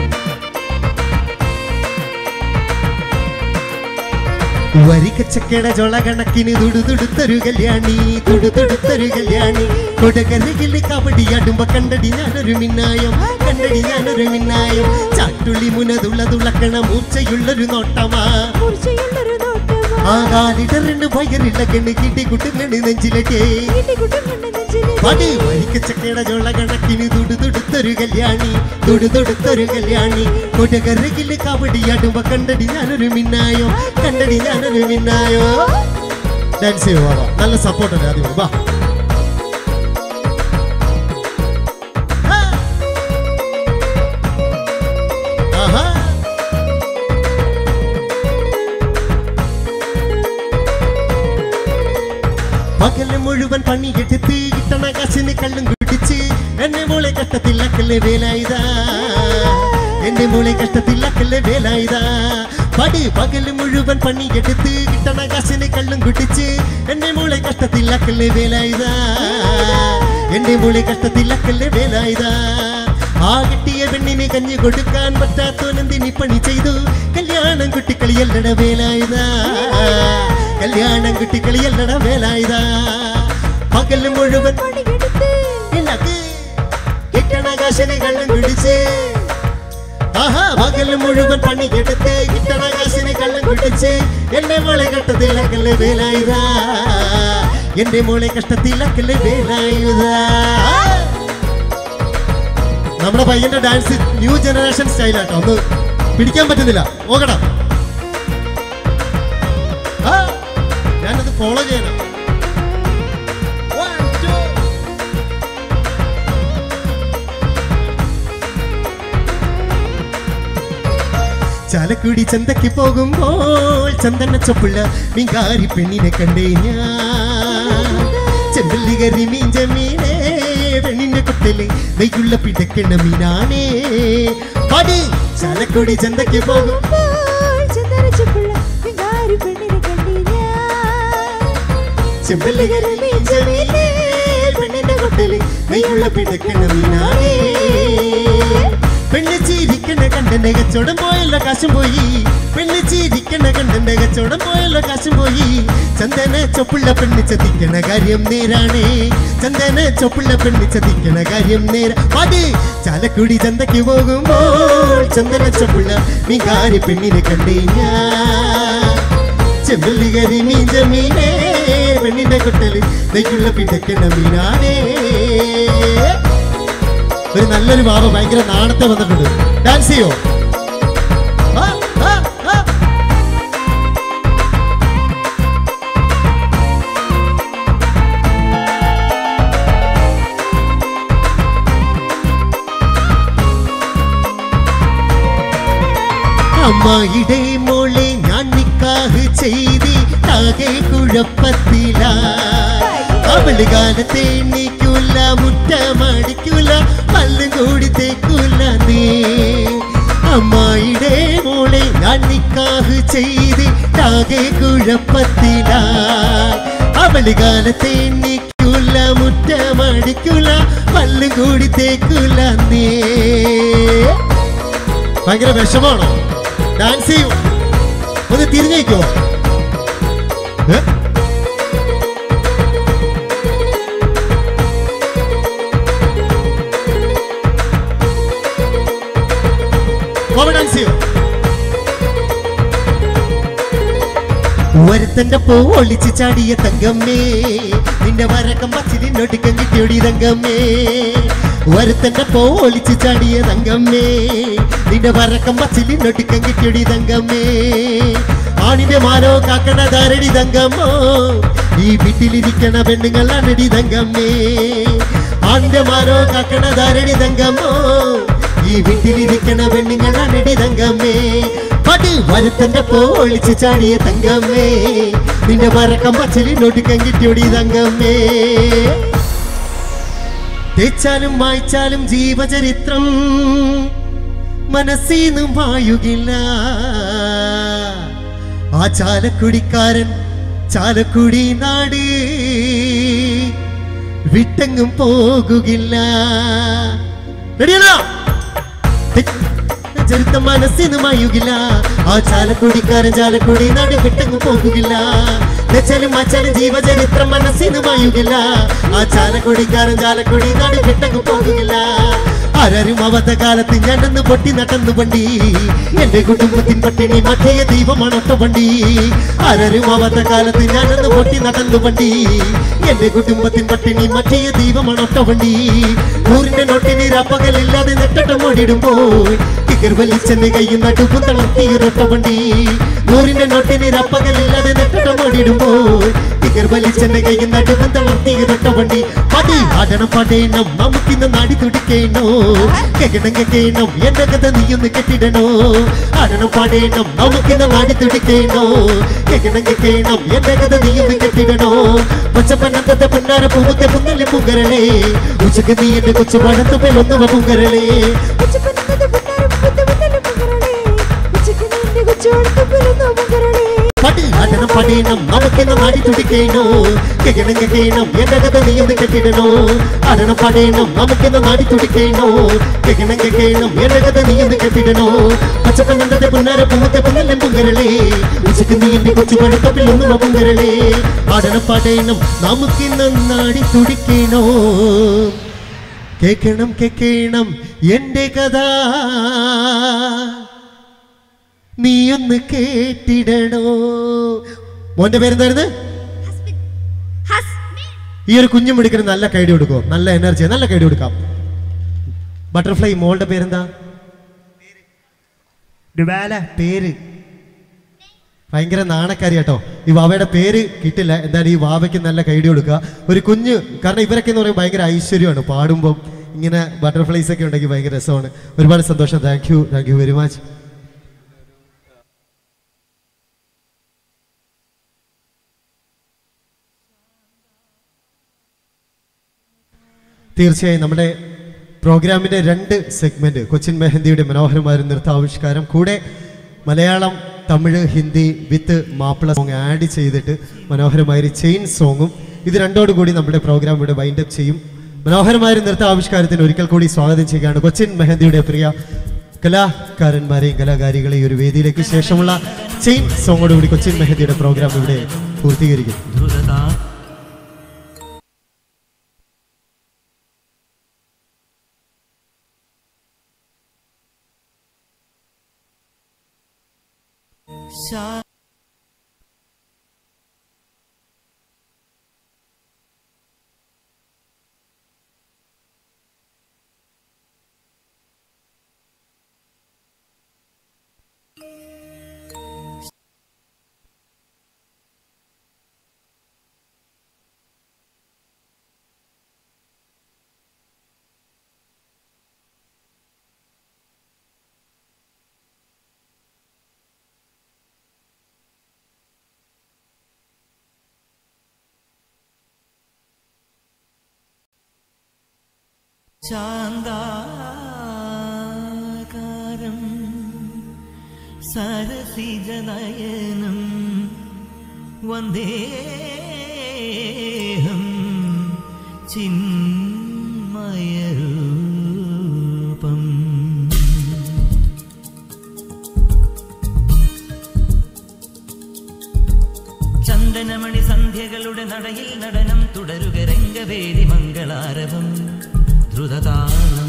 വരിക്കച്ചക്കട ചൊള കണക്കിന് തുടുതുടുത്തൊരു കല്യാണി തുടുതുടുത്തൊരു കല്യാണി കൊടകരകില് കബഡിയാടുമ്പോ കണ്ടടി ഞാനൊരു മിന്നായം കണ്ടടി ഞാനൊരു മിന്നായം ചാട്ടുള്ളി മുനതുള്ള തുളക്കണ മൂർച്ചയുള്ളൊരു നോട്ടമാ മൂർച്ചയുള്ളൊരു നോട്ടമാ ആ കാലിടറിന് വയറില്ല കണ്ണ് കിട്ടി കുട്ടുങ്ങണ് നെഞ്ചിലൊക്കെ പടി വരിക്കച്ചക്കട ചൊള്ള കണക്കിന് തുടുതുടുത്തൊരു കല്യാണി തുടുതുടുത്തൊരു കല്യാണി കൊടകരകില് കബഡിയാടുമ്പോ കണ്ടടി ഞാനൊരു മിന്നായോ കണ്ടടി ഞാനൊരു മിന്നായോ ഡാൻസ് ചെയ്യുവോ വാ, വാ. നല്ല സപ്പോർട്ട് അല്ലേ ആദ്യം വാ ആ. ആഹാ പകല് മുഴുവൻ പണിയെടുത്ത് കിട്ടണ കാശിന് കള്ളും കുടിച്ച് എന്നെ മോളെ കഷ്ടത്തില്ലാക്കല്ലേ വേലായുധാ എന്റെ മോളെ കഷ്ടത്തില്ലാക്കല്ലേ വേലായുധാ പടി പകല് മുഴുവൻ പണിയെടുത്ത് കിട്ടണ കാശിന് കള്ളും കുടിച്ച് എന്നെ മോളെ കഷ്ടത്തില്ലാക്കല്ലേ വേലായുധാ എന്റെ മോളെ കഷ്ടത്തില്ലാക്കല്ലേ വേലായുധാ ആ കിട്ടിയ പെണ്ണിന് കഞ്ഞി കൊടുക്കാൻ പറ്റാത്തോനെന്തിനി പണി ചെയ്തു കല്യാണം കുട്ടിക്കളിയല്ലട വേലായുധാ കല്യാണം കുട്ടിക്കളിയല്ലട വേലായുധാ പകല് മുഴുവൻ ഇല്ലക്ക് കിട്ടണ കാശിന് കള്ളം കുടിച്ച് ആഹാ പകല് മുഴുവൻ പണിയെടുത്ത് കിട്ടണ കാശിന് കള്ളം കുടിച്ച് എന്റെ മോളെ കഷ്ടത്തിലക്കല്ലേ വേലായുധാ എന്റെ മോളെ കഷ്ടത്തിലക്കല്ലേ വേലായുധാ നമ്മുടെ പയ്യന്റെ ഡാൻസ് ന്യൂ ജനറേഷൻ സ്റ്റൈലാട്ടോ ഒന്ന് പിടിക്കാൻ പറ്റുന്നില്ല നോക്കടാ ആ, ഞാനത് ഫോളോ ചെയ്യണം One, two. ചാലക്കുടി ചന്തയ്ക്ക് പോകുമ്പോൾ ചന്ദന ചൊപ്പുള്ള മീങ്കാരി പെണ്ണിനെ കണ്ടേ ഞാൻ ചെമ്പല്ലി കറി മീഞ്ച മീനേ പെണ്ണിന്റെ കുട്ടല് നെയ്യുള്ള പിടക്കണ മീനാണേ പടി ചാലക്കുടി ചന്തയ്ക്ക് പോകും ചെമ്പല്ലി കറി മീഞ്ച മീനേ പെണ്ണിന്റെ കുട്ടല് നെയ്യുള്ള പിടക്കണ മീനാണേ പെണ്ണ് ചിരിക്കണ കണ്ടന്റെ കച്ചവടം പോയല്ലോ കാശും പോയി പെണ്ണ് ചിരിക്കണ കണ്ടന്റെ കച്ചവടം പോയല്ലോ കാശും പോയി ചന്ദന ചൊപ്പുള്ള പെണ്ണ് ചതിക്കണ കാര്യം നേരാണേ ചന്ദന ചൊപ്പുള്ള പെണ്ണ് ചതിക്കണ കാര്യം നേര പാടി ചാലക്കുടി ചന്തയ്ക്ക് പോകുമ്പോൾ ചന്ദന ചൊപ്പുള്ള മീകാരി പെണ്ണിനെ കണ്ടേ ഞാൻ ചെമ്പല്ലി കരി മീഞ്ച മീനേ പെണ്ണിന്റെ കൊട്ടല് നെയ്ക്കുള്ള പിടക്കണ മീനാണേ ഒരു നല്ലൊരു ബാബ ഭയങ്കര നാണത്തെ വന്നിട്ടുണ്ട് ഡാൻസ് ചെയ്യോ ആ, ആ, ആ. അമ്മായിടെ മോളെ ഞാൻ നിക്കാഹ് ചെയ്തി ആകെ കുഴപ്പത്തില അവള് കാലത്തെ എണ്ണിക്കൂല മുറ്റമടിക്കൂല പല്ലും കൂടി തേക്കൂല നീ അമ്മായിടെ മോളെ ഞാൻ നിക്കാഹ് ചെയ്തി ആകെ കുഴപ്പത്തില അവള് കാലത്തെ എണ്ണിക്കൂല മുറ്റമടിക്കൂല പല്ലും കൂടി തേക്കൂല നീ ഭയങ്കര വിഷമാണോ ഡാൻസ് ചെയ്യൂ ഒന്ന് തിരിഞ്ഞേക്കോ ഏ? കോമൺ ഡാൻസ് ചെയ്യോ ഒരുത്തന്റെ പൂ ഒളിച്ച് ചാടിയ തങ്കമ്മേ നിന്റെ വരക്കം പച്ചിരിനൊടുക്കം കിട്ടിയൊടി തങ്കമ്മേ ഒരുത്തന്റെ പൂ ഒളിച്ച് ചാടിയ തങ്കമ്മേ നിന്റെ വരക്കം പച്ചിലിനൊടുക്കം കിട്ടിയൊടി തങ്കമ്മേ ആണിന്റെ മാനോ കാക്കണ ധാരടി തങ്കമ്മോ ഈ വീട്ടിലിരിക്കണ പെണ്ണുങ്ങളാണടി തങ്കമ്മേ ആണിന്റെ മാനോ കാക്കണ ധാരടി തങ്കമ്മോ ഈ വീട്ടിലിരിക്കണ പെണ്ണുങ്ങളാണടി തങ്കമ്മേ പടി വരുത്തന്റെ പോളിച്ച് ചാടിയ തങ്കമ്മേ നിന്റെ മറക്കം പച്ചലിനൊടുക്കം കിട്ടിയൊടി തങ്കമ്മേ തേച്ചാലും വായിച്ചാലും ജീവചരിത്രം മനസ്സീന്നും വായുകില്ല ആ ചാലക്കുടിക്കാരൻ ചാലക്കുടി നാട് വിട്ടെങ്ങും പോകുകില്ല റെഡിയാണോ ചരിത്ത മനസ്സിന് മയുകില്ല ആ ചാലക്കുടിക്കാരൻ ചാലക്കുടി നാട് വിട്ടങ്ങ് പോകുകില്ല വെച്ചാലും മച്ചാലും ജീവചരിത്രം മനസ്സിന് മയുകില്ല ആ ചാലക്കുടിക്കാരൻ ചാലക്കുടി നാട് വിട്ടങ്ങ് പോകുകില്ല ആരാരുമാവാത്ത കാലത്ത് ഞാനന്ന് പൊട്ടി നടന്നു വണ്ടി എന്റെ കുടുംബത്തിൻ പട്ടിണി മാറ്റിയ ദൈവമാണ് ഒട്ട വണ്ടി ആരാരുമാവാത്ത കാലത്ത് ഞാനന്ന് പൊട്ടി നടന്നു വണ്ടി എന്റെ കുടുംബത്തിൻ പട്ടിണി മാറ്റിയ ദൈവമാണ് ഒട്ട വണ്ടി നൂറിന്റെ നോട്ടിന് രാപ്പകലില്ലാതെ നെട്ടട്ടം ഓടിടുമ്പോൾ കിക്കർ വലിച്ചെന്ന് കയ്യും നടുപ്പും തളർത്തിയൊരൊട്ട വണ്ടി നൂറിന്റെ നോട്ടിന് രാപ്പകലില്ലാതെ നെട്ടട്ടം ഓടിടുമ്പോൾ കിക്കർ വലിച്ചെന്ന് കയ്യും നടുപ്പും തളർത്തിയൊരൊട്ട വണ്ടി പടി ആടണം പടയണം നമുക്കിന്ന് നാടി തുടിക്കണോ കേക്കണം കേക്കണം എന്റെ കഥ നീയൊന്ന് കെട്ടിടണോ ആടണം പാടേണം നമുക്കിന്ന് നാടി തുടിക്കണോ കേക്കണം കേക്കണം എന്റെ കഥ നീയൊന്ന് കെട്ടിടണോ പച്ചപ്പന്നത്തെ പൊന്നാര പൂവത്തെ പുന്നലെ പൂങ്കരളേ ഉച്ചക്ക് നീ എന്റെ കൊച്ചു പടത്ത് പെലൊന്നുവ പൂങ്കരളേ പടി ആടണം പടയണം നമുക്കിന്ന് നാടി തുടിക്കണോ കേക്കണം കേക്കണം എന്റെ കഥ നീയൊന്ന് കെട്ടിടണോ ആടണം പടയണം നമുക്കിന്ന് നാടി തുടിക്കണോ കേക്കണം കേക്കണം എന്റെ കഥ നീയൊന്ന് കെട്ടിടണോ പച്ചപ്പന്നത്തെ പൊന്നാര പൂവത്തെ പുന്നലെ പൂങ്കരളേ ഉച്ചക്ക് നീ എന്റെ കൊച്ചു പടത്ത് പെലൊന്നുവ പൂങ്കരളേ ആടണം പടയണം നമുക്കിന്ന് നാടി തുടിക്കണോ കേക്കണം കേക്കണം എന്റെ കഥ നീയൊന്ന് കേട്ടിടണോ മോന്റെ പേരെന്തായിരുന്നു ഈ ഒരു കുഞ്ഞും എടുക്കുന്ന നല്ല കൈഡി കൊടുക്കോ നല്ല എനർജി നല്ല കൈഡി കൊടുക്കാം ബട്ടർഫ്ലൈ മോളുടെ പേരെന്താ ഡുബാല പേര് ഭയങ്കര നാണക്കാരി കേട്ടോ ഈ വാവയുടെ പേര് കിട്ടില്ല എന്തായാലും ഈ വാവയ്ക്ക് നല്ല കൈഡി കൊടുക്കുക ഒരു കുഞ്ഞ് കാരണം ഇവരൊക്കെ എന്ന് പറയുമ്പോൾ ഭയങ്കര ഐശ്വര്യമാണ് പാടുമ്പം ഇങ്ങനെ ബട്ടർഫ്ലൈസ് ഒക്കെ ഉണ്ടെങ്കിൽ ഭയങ്കര രസമാണ് ഒരുപാട് സന്തോഷം thank you thank you very much തീർച്ചയായും നമ്മുടെ പ്രോഗ്രാമിന്റെ രണ്ട് സെഗ്മെന്റ് കൊച്ചിൻ മെഹന്തിയുടെ മനോഹരമായ ഒരു നൃത്താവിഷ്കാരം കൂടെ Malayalam Tamil Hindi with Mappila song add ചെയ്തിട്ട് മനോഹരമായ ഒരു ചെയിൻ സോങ്ങും ഇത് രണ്ടോട് കൂടി നമ്മുടെ പ്രോഗ്രാം ഇവിടെ വൈൻഡ് അപ്പ് ചെയ്യും മനോഹരമായ ഒരു നൃത്താവിഷ്കാരത്തിന് ഒരിക്കൽ കൂടി സ്വാഗതം ചെയ്യുകയാണ് കൊച്ചിൻ മെഹന്തിയുടെ പ്രിയ കലാകാരന്മാരെയും കലാകാരികളെയും ഒരു വേദിയിലേക്ക് ശേഷമുള്ള ചെയിൻ സോങ്ങോടുകൂടി കൊച്ചിൻ മെഹന്തിയുടെ പ്രോഗ്രാം ഇവിടെ പൂർത്തീകരിക്കും ധൃതതാ ശാ ശാന്താകാരം സരസിജനയനം വന്ദേഹം ചിന്മയരൂപം ചന്ദനമണി സന്ധ്യകളുടെ നടയിൽ നടനം തുടരുക രംഗവേദി മംഗളാരവം ദ്രുതതാളം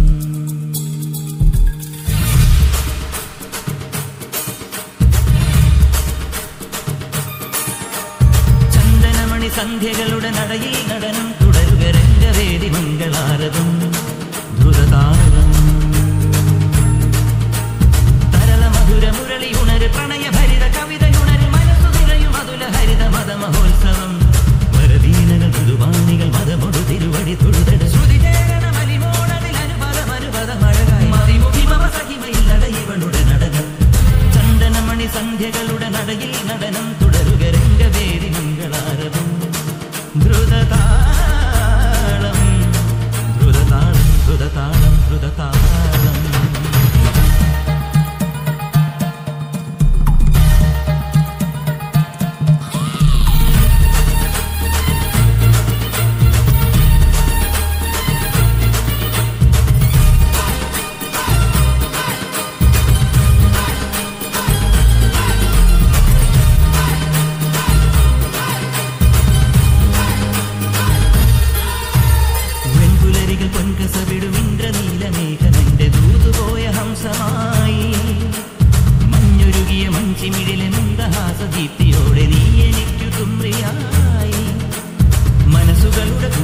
ചന്ദനമണി സന്ധ്യകളുടെ നടയിൽ നടനം തുടരുക രംഗവേദി മംഗളാരവം ദ്രുതതാളം തരള മധുര മുരളി ഉണര് പ്രണയ ഭരിത കവിത ഉണര് മനസ്സു നിറയും മധുല ഹരിത മത മഹോത്സവം വരദീനകൾ പുതുവാണികൾ മതമൊടു തിരുവടി തൊഴുതട ശ്രുതി ചേരണ മലിമോടതിൽ അനുപദം അനുപദം അഴകായി മതിമുഖി മമ സഹിമയിൽ നടയിവളുടെ നടനം ചന്ദനമണി സന്ധ്യകളുടെ നടയിൽ നടനം തുടരുക രംഗവേദി മംഗളാരവം ദ്രുതതാളം ദ്രുതതാളം ദ്രുതതാളം ദ്രുതതാളം വെൺപുലരികൾ പൊൻകസവിടും ഇന്ദ്രനീലമേ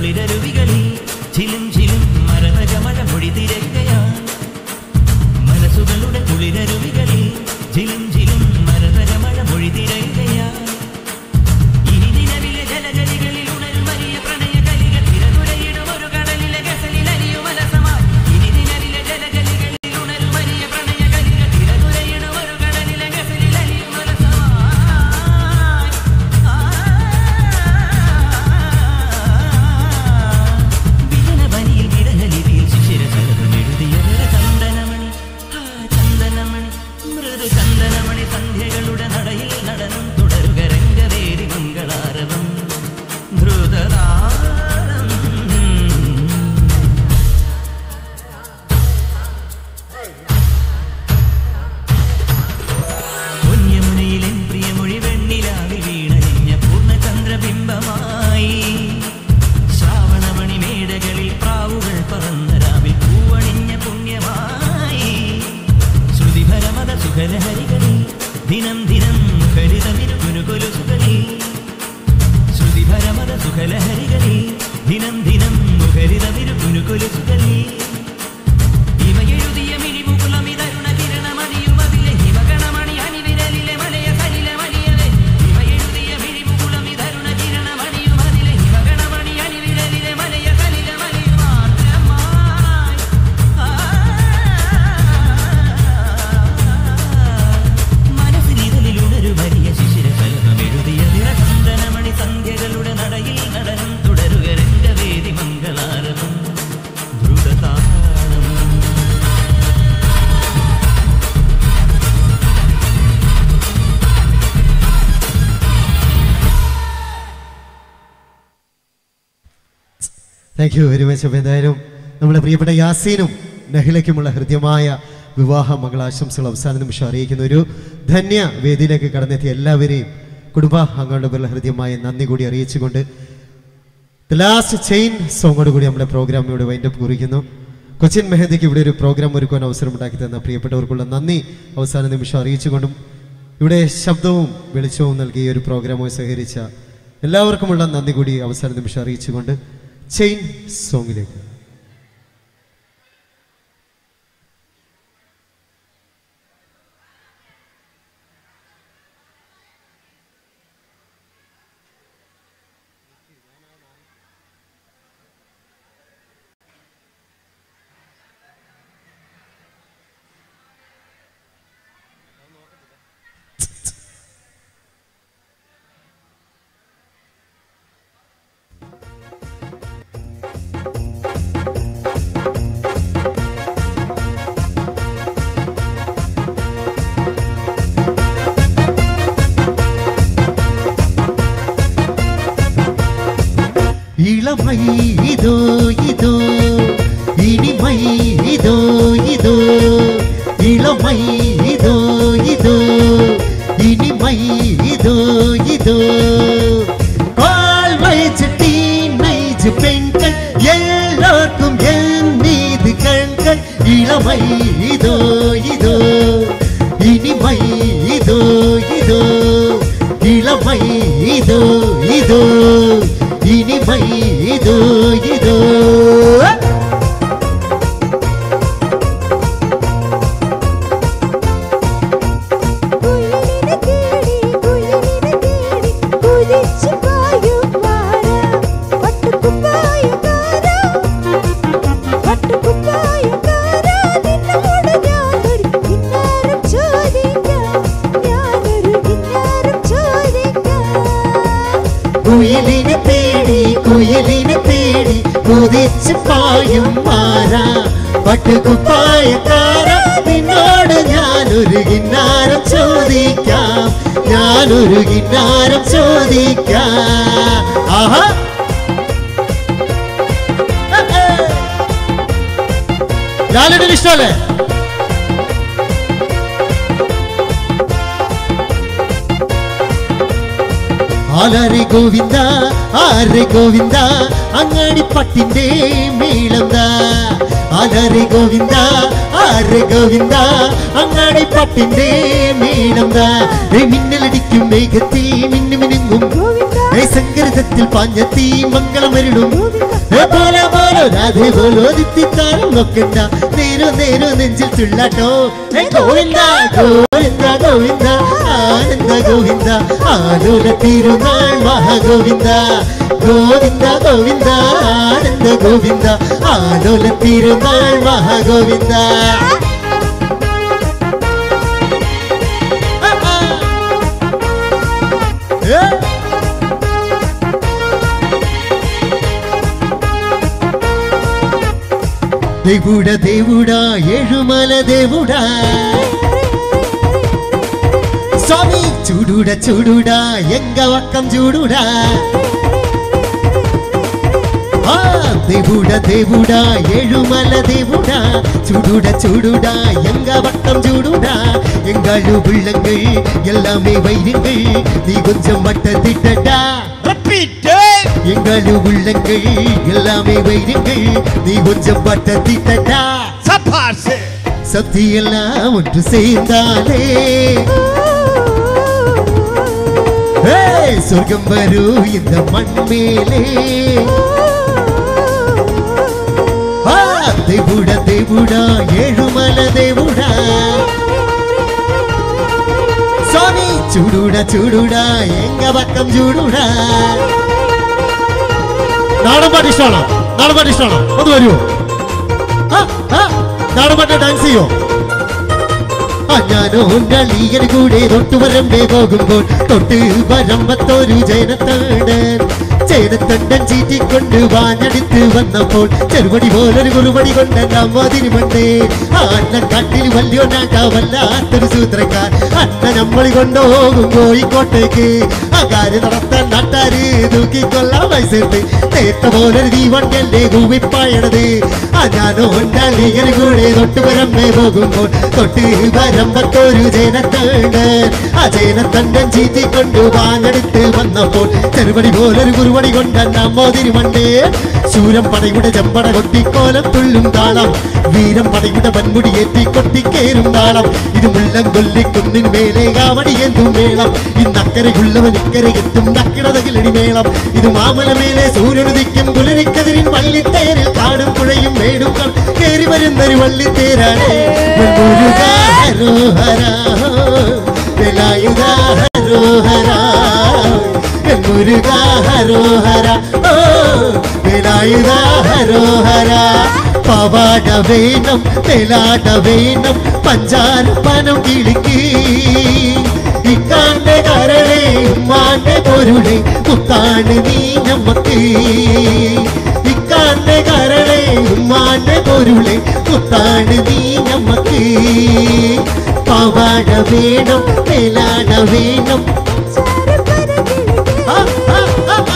കുളിരരുവികളിൽ ചിലും ചിലും മരതകമഴ മൊഴി തിരയുകയാ മനസ്സുകളുടെ കുളിരരുവികളിൽ ചിലും ചിലും മരതകമഴ മൊഴി തിരയുകയാ ഇനി നിലവിലെ ജലഗലികളിൽ ഉണരും വലിയ പ്രണയ കലികൾ തിരതുരയിടും ഒരു കടലിലെ ഗസലിൽ അരിയും അലസമായി ഇനി നിലവിലെ ജലഗലികളിൽ ഉണരും വലിയ പ്രണയ കലികൾ തിരതുരയിടും ഒരു കടലിലെ ഗസലിൽ അരിയും അലസമായി വിജനവനിയിൽ വിരഹലിതിയിൽ ശിശിരശലഭമെഴുതിയ ചന്ദനമണി ആ ചന്ദനമണി മൃദു ചന്ദനമണി സന്ധ്യകളുടെ നടയിൽ നടനം തുടരുക രംഗവേദി മംഗളാരവം ധ്രുതതാളം പൊന്യമുനയിലെൻ പ്രിയമൊഴി വെണ്ണിലാവിൽ വീണഴിഞ്ഞ പൂർണ്ണചന്ദ്രബിംബമായി ശ്രാവണമണി മേടകളിൽ പ്രാവുകൾ പറന്ന രാവിൽ പൂവണിഞ്ഞ പുണ്യമായി ശ്രുതിഭരമത സുഖലഹരികളിൽ ദിനം ദിനം മുഖരിതമിരു കുനുകൊലുസുകളിൽ ശ്രുതിഭരമത സുഖലഹരികളിൽ ദിനം ദിനം മുഖരിതമിരു കുനുകൊലുസുകളിൽ ഇവയെഴുതിയ മിഴിമുകുളമിതരുണ കിരണമണിയുമതിലെ ഹിമഗണമണി അണിവിരലിലെ മലയ സലില മണിയവേ ഇവയെഴുതിയ മിഴിമുകുളമിതരുണ കിരണമണിയുമതിലെ ഹിമഗണമണി അണിവിരലിലെ മലയ സലില മണിയുമാത്രമായി മനസ്സിനിതലിലുണരു വലിയ ശിശിര ഫലമെഴുതിയ നിറചന്ദനമണി സന്ധ്യകളുടെ നടയിൽ നടനം തുടരുക രംഗവേദി മംഗളാരവം ധ്രുതതാളം താങ്ക് യു വെരി മച്ച് അപ്പോൾ എന്തായാലും നമ്മുടെ പ്രിയപ്പെട്ട യാസീനും നഹിലയ്ക്കുമുള്ള ഹൃദ്യമായ വിവാഹ മംഗളാശംസകൾ അവസാന നിമിഷം അറിയിക്കുന്ന ഒരു ധന്യ വേദിയിലേക്ക് കടന്നെത്തിയ എല്ലാവരെയും കുടുംബ അംഗങ്ങളുടെ പേരിൽ ഹൃദ്യമായ നന്ദി കൂടി അറിയിച്ചുകൊണ്ട് ദ ലാസ്റ്റ് ചെയിൻ സോങ്ങോട് കൂടി നമ്മുടെ പ്രോഗ്രാം ഇവിടെ വൈൻഡപ്പ് കുറിക്കുന്നു കൊച്ചിൻ മെഹന്തിക്ക് ഇവിടെ ഒരു പ്രോഗ്രാം ഒരുക്കുവാൻ അവസരമുണ്ടാക്കി തന്ന പ്രിയപ്പെട്ടവർക്കുള്ള നന്ദി അവസാന നിമിഷം അറിയിച്ചുകൊണ്ടും ഇവിടെ ശബ്ദവും വെളിച്ചവും നൽകി ഈ ഒരു പ്രോഗ്രാമുമായി സഹകരിച്ച എല്ലാവർക്കുമുള്ള നന്ദി കൂടി അവസാന നിമിഷം അറിയിച്ചുകൊണ്ട് ചെയിൻ സോങ്ങിലേക്ക് ഇളമൈ ഇതോ ഇതോ ഇനിമൈ ഇതോ ഇതോ ഇളമൈ ഇതോ ഇതോ ഇനിമൈ ഇതോ ഇതോ கால் வயசு டீனேஜ் பெண்கள் எல்லோருக்கும் என் மீது கண்கள் இளமை இதோ இதோ இனிமை இதோ இதோ இளமை இதோ இதோ இனிமை இதோ இதோ കുയിലിനെ തേടി കുയിലിനെ തേടി കുതിച്ചു പായും വാര പട്ടുകുപ്പായക്കാര പട്ടുകുപ്പായക്കാര നിന്നോട് ഞാനൊരു കിന്നാരം ചോദിക്കാം ഞാനൊരു കിന്നാരം ചോദിക്കാം കുയിലിനെ തേടി കുയിലിനെ തേടി കുതിച്ച് പായും മാറാ പട്ടുകുപ്പായക്കാര നിന്നോട് ഞാനൊരു കിന്നാരം ചോദിക്കാം ഞാനൊരു കിന്നാരം ചോദിക്കാം ആഹാ ലാലിന് ഇഷ്ടമല്ലേ ആലാരെ ഗോവിന്ദ ആരെ ഗോവിന്ദ അങ്ങാടിപ്പട്ടിന്റെ മേളന്ത ആലാരെ ഗോവിന്ദ ആരെ ഗോവിന്ദ അങ്ങാടിപ്പട്ടിന്റെ മേളന്ത മിന്നലടിക്കും മേഘത്തിൽ മിന്നുമിനുങ്ങും ഗോവിന്ദ സംഗീതത്തിൽ പാഞ്ഞത്തി മംഗളമരുളും ഗോവിന്ദ ഏ പോലെ പോലോ രാധേ പോലോ ദിത്തിത്താരം നോക്കണ്ട നേരു നേരു നെഞ്ചിൽ തുള്ളാട്ടോ ഏ ഗോവിന്ദ ഗോവിന്ദ ഗോവിന്ദ ആനന്ദ ഗോവിന്ദ ആലോല തിരുനാൾ മഹാഗോവിന്ദ ഗോവിന്ദ ഗോവിന്ദ ആനന്ദ ഗോവിന്ദ ആലോല തിരുനാൾ മഹാഗോവിന്ദ Yeah. దేవుడ దేవుడా ఏഴുమల దేవుడా స్వామి చూడుడ చూడుడా ఎంగ ఒక్కం చూడుడా ఆ దేవుడ దేవుడా ఏழுమల దేవుడా చూடுட చూடுடா எங்க வட்டம் చూடுடா எங்காளு உள்ளங்கள் எல்லாமே வைருங்கள் நீ கொஞ்சம் வட்ட திட்டடா எங்காளு உள்ளங்கள் எல்லாமே வைருங்கள் நீ கொஞ்சம் வட்ட திட்டடா சக்தி எல்லாம் ஒன்று சேர்ந்தாலே ஏய், சொர்க்கம் வரும் இந்த மண் மேலே ఆ, దేవుడా దేవుడా ఏడుమల దేవుడా స్వామి చూడుడా చూడుడా ఎంగ పక్కం చూడుడా നാടൻപാട്ട് ഇഷ്ടമാണോ നാടൻപാട്ട് ഇഷ്ടമാണോ ഒന്ന് വരുമോ നാടൻപാട്ട് ഡാൻസ് ചെയ്യോ ആ ഞാനോ ഉണ്ടളീയൻ കൂടെ തൊട്ടു വരമ്പേ പോകുമ്പോൾ തൊട്ട് വരമ്പത്തൊരു ജനത്താണ് ജനത്തണ്ടൻ ചീറ്റിക്കൊണ്ട് വാഞ്ഞെടുത്ത് വന്നപ്പോൾ ചെറുപടി പോലൊരു കുറുപടി കൊണ്ട് നമ്മതിന് മണ്ടേ ആ അണ്ണൻ കാട്ടിൽ വലിയൊന്നാട്ടാ വല്ലാത്തൊരു സൂത്രക്കാർ അണ്ണ നമ്മൾ കൊണ്ടുപോകും കോഴിക്കോട്ടേക്ക് ആ കാര്യം നടത്താൻ നാട്ടാര് തൂക്കിക്കൊള്ളാൻ പൈസയുണ്ട് നേരത്തെ പോലൊരു ദീവണ്ടല്ലേ കൂവിപ്പായണത് ആ ഞാനോ ഉണ്ടളീയൻ കൂടെ തൊട്ട് വരമ്പേ പോകുമ്പോൾ തൊട്ട് വരമ്പത്തൊരു ജനത്തണ്ട് ആ ജനത്തണ്ടൻ ചീറ്റിക്കൊണ്ട് വാഞ്ഞെടുത്ത് വന്നപ്പോൾ ചെറുപടി പോലൊരു കുറുപടി കൊണ്ട് നമ്മോതിരി മണ്ടേ ശൂരം പടയുടെ ചെമ്പട കൊട്ടിക്കോലം തുള്ളും താളം വീരം പടയുടെ വൻമുടി ഏറ്റി കൊട്ടിക്കേറും താളം ഇത് മുള്ളം കൊല്ലിക്കുന്നിന് മേലെ കാവടി എന്തും മേളം ഇന്നക്കരയുള്ളവൻ ഇക്കരെ എത്തും നക്കിടതകിലടി മേളം ഇത് മാമല മേലെ സൂര്യനുദിക്കും പുലരിക്കതിരിൻ വള്ളിത്തേരിൽ കാടും പുഴയും മേടും കൾ കേറി വരുന്നൊരു വള്ളിത്തേരാണ് മുരുകാ ഹരോഹരാ വേലായുധാ ഹരോഹരാ മുരുകാ ഹരോഹര ഓ വേലായുധാ ഹരോഹര പവാട വേണം തെലാട വേണം പഞ്ചാര പനം കിളിക്ക് ഇക്കാന്റെ കരളെ ഉമ്മാന്റെ പൊരുളെ മുത്താണ് നീ നമ്മക്ക് ഇക്കാന്റെ കരളെ ഉമ്മാന്റെ പൊരുളെ മുത്താണ് നീ നമ്മക്ക് പവാട വേണം തെലാട വേണം ആ, ആ, ആ, ആ.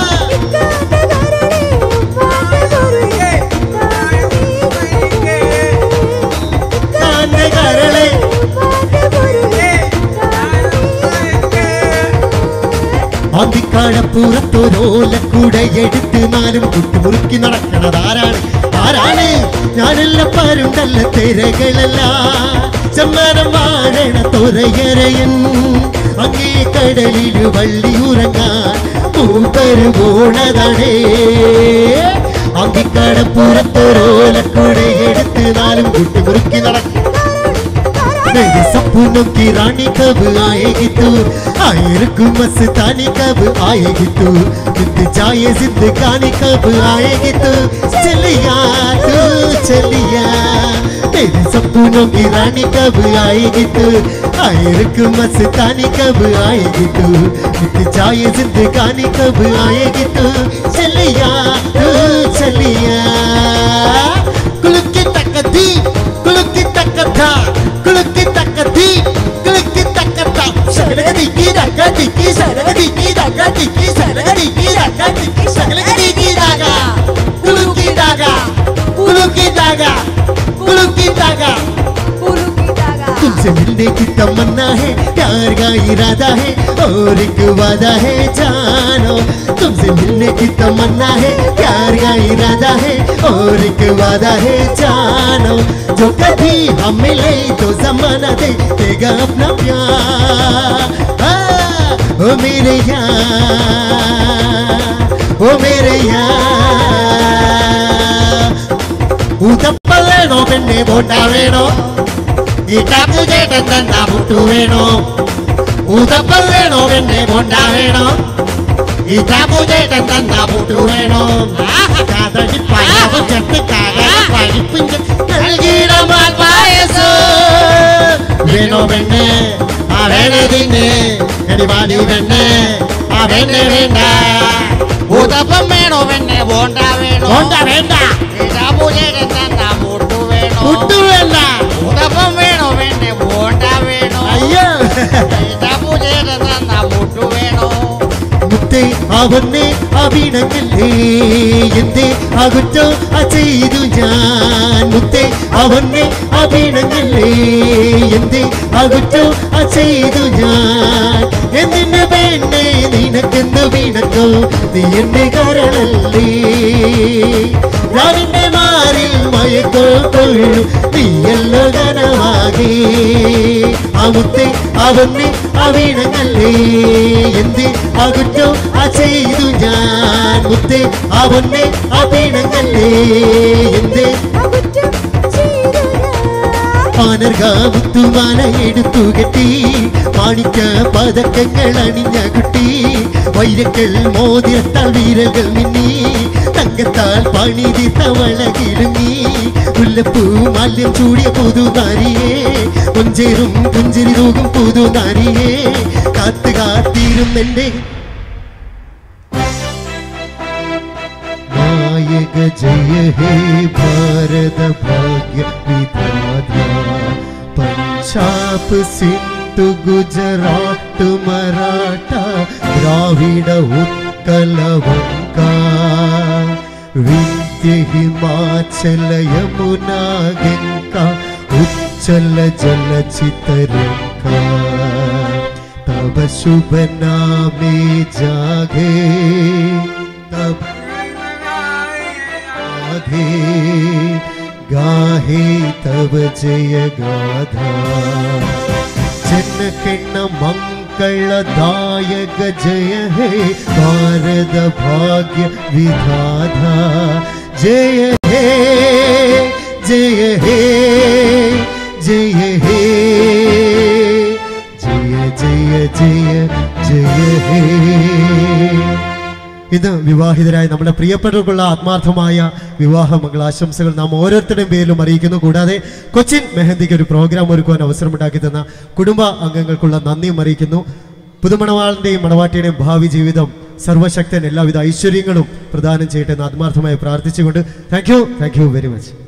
ഇക്കാന്റെ കരളെ അന്തിക്കാഴപ്പുറത്തൊരോലക്കൂടെ എടുത്ത് നാലും കുട്ടുമുറുക്കി നടക്കണത് ആരാണ് ആരാണ് ഞാനെല്ലാം പരുണ്ടല്ല തിരകളല്ല ചെമ്മാനം വാഴണ തുറയരയൻ അങ്ങേ കടലിൽ വള്ളിയുറങ്ങാൻ മൂപ്പര് പോണതാണേ അന്തിക്കാടപ്പുറത്തൊരോലക്കൂടെ എടുത്ത് നാലും കുട്ടുമുറുക്കി നടക്കും मेरे सपनों की रानी कब आएगी तू आए रुकू मस्तानी कब आएगी तू बीत जाए जिंदगानी कब आएगी तू चलिया तू चलिया मेरे सपनों की रानी कब आएगी तू आए रुकू मस्तानी कब आएगी तू बीत जाए जिंदगानी कब आएगी तू चलिया तू चलिया कुलुकी तकदी कुलुकी तकथा കുളുക്കി തക്കത്തി കുളുക്കി തക്കത്ത ശകലകടിക്കി രകടിക്കി ശരകടിക്കി രകടിക്കി ശരകടിക്കി രകടിക്കി ശകലകടിക്കി രാഗ കുളുക്കി രാഗ കുളുക്കി രാഗ കുളുക്കി രാഗ तुमसे मिलने की तमन्ना है प्यार का इरादा है और एक वादा है जानो तुमसे मिलने की तमन्ना है प्यार का इरादा है और एक वादा है जानो जो कभी हम मिले तो जमाना दे देगा अपना प्यार हाँ, ओ मेरे यार ओ मेरे यार ഊത്തപ്പം വേണോ പെണ്ണെ ബോണ്ട വേണോ ഈ ടാപ്പു ചേട്ടൻ തന്നാ പുട്ടു വേണോ ഊത്തപ്പം വേണോ പെണ്ണെ ബോണ്ട വേണോ ഈ ടാപ്പു ചേട്ടൻ തന്നാ പുട്ടു വേണോ കാതടി പഴവും ചെട്ട് കാകര പരിപ്പിന്റെ നൽകിയിടമാൽ പായസോ വേണോ പെണ്ണെ ആ വേണതിന് എടിവാടി പെണ്ണെ ആ വേണ്ട വേണ്ട ഊതപ്പം വേണോ പെണ്ണെ ബോണ്ട വേണോ ബോണ്ട വേണ്ട പൂജയുടെ തന്നാ മുട്ടു വേണോ പുട്ടു വേണ്ട ഊതപ്പം വേണോ പെണ്ണെ ബോണ്ട വേണോ അയ്യോ പൂജയുടെ തന്നാ മുട്ടു വേണോ മുത്തേ അവന്നെ അഭിണങ്ങല്ലേ എന്തേ അകുറ്റോ ആ ചെയ്തു ഞാൻ മുത്തേ അവന്നെ അഭിണങ്ങല്ലേ എന്തേ അകുറ്റോ ആ ചെയ്തു ഞാൻ എന്തിന്റെ പെണ്ണെ നിനക്കെന്ത് വീണക്കോ നീ എന്റെ കാരണല്ലേ രാവിന്റെ മാറിൽ മയക്കോ കൊള്ളു നീയല്ലോ കനവാകേ ആ മുത്തേ അവന്നെ അവിണങ്ങല്ലേ എന്ത് അകുറ്റോ ആ ചെയ്തു ഞാൻ മുത്തേ അവന്നെ അവിണങ്ങല്ലേ എന്ത് അകുറ്റം ചെയ്തു ഞാൻ പാനർകാമുത്തുമാല എടുത്തു കെട്ടി മാണിക്ക പതക്കങ്ങൾ അണിഞ്ഞ കുട്ടി വൈരക്കൾ മോതിരത്താൽ വീരകൾ മിന്നി തങ്കത്താൽ പണിതി തവള കിടുങ്ങി മുല്ലപ്പൂ മാല്യം ചൂടിയ പുതുനാരിയെ പൊഞ്ചേറും പുഞ്ചിരി തൂകും പുതുനാരിയെ കാത്തു കാത്തിരുന്നെന്റെ നായക ജയ ഹേ ഭാരത ഭാഗ്യ വിധാത പഞ്ചാബ് സിന്ധു ഗുജറാത്ത് മറാഠ ദ്രാവിഡ ഉത്കല വങ്ക വിന്ധ്യ ഹിമാചല യമുന ഗംഗ ഉജ്ജല ജല ചിതരംഗ तब शुभ नामे जागे तब आगे गाहे तब जय गाधा जनकिण मंगलदायक जय हे भारत भाग्य विधाधा जय हे जय हे जय हे ജയ ജയ ജയ ജയ ഹേ ഇന്ന് വിവാഹിതരായ നമ്മുടെ പ്രിയപ്പെട്ടവർക്കുള്ള ആത്മാർത്ഥമായ വിവാഹ മംഗളാശംസകൾ നാം ഓരോരുത്തരുടെയും പേരിലും അറിയിക്കുന്നു കൂടാതെ കൊച്ചിൻ മെഹന്തിക്ക് ഒരു പ്രോഗ്രാം ഒരുക്കുവാൻ അവസരമുണ്ടാക്കി തന്ന കുടുംബ അംഗങ്ങൾക്കുള്ള നന്ദിയും അറിയിക്കുന്നു പുതുമണവാളിന്റെയും മണവാട്ടിയുടെയും ഭാവി ജീവിതം സർവശക്തൻ എല്ലാവിധ ഐശ്വര്യങ്ങളും പ്രദാനം ചെയ്യട്ടെ എന്ന് ആത്മാർത്ഥമായി പ്രാർത്ഥിച്ചുകൊണ്ട് thank you thank you very much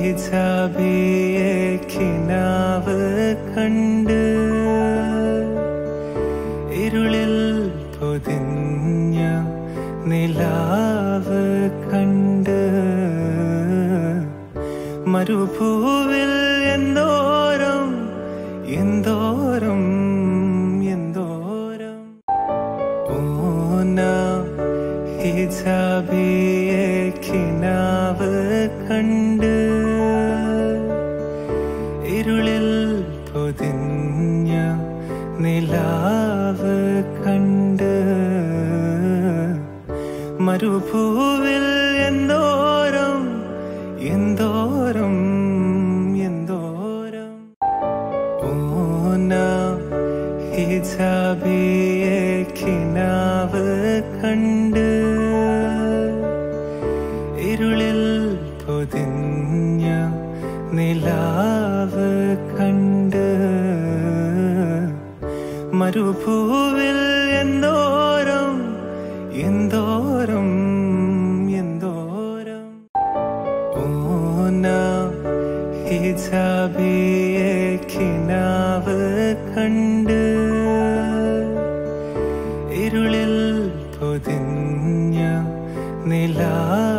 ഹിജാബിയെ കിനാവ് കണ്ട് ഇരുളിൽ പൊതിഞ്ഞ നിലാവ് കണ്ട് മരുഭൂവിൽ എന്തോരം എന്തോരം എന്തോരം ഓന ഹിജാബിയെ കിനാവ് കണ്ട് ഇരുളിൽ പൊതിഞ്ഞ നിലാവ് കണ്ട് മരുഭൂവിൽ എന്തോരം എന്തോരം എന്തോരം ഓന ഹിജാബിയെ കിനാവ് കണ്ട് ഇരുളിൽ പൊതിഞ്ഞ നിലാവ് കണ്ട് മരുഭൂവിൽ എന്തോരം എന്തോരം എന്തോരം ഓന ഹിജാബിയെ കിനാവ് കണ്ട് ഇരുളിൽ പൊതിഞ്ഞ നിലാവ്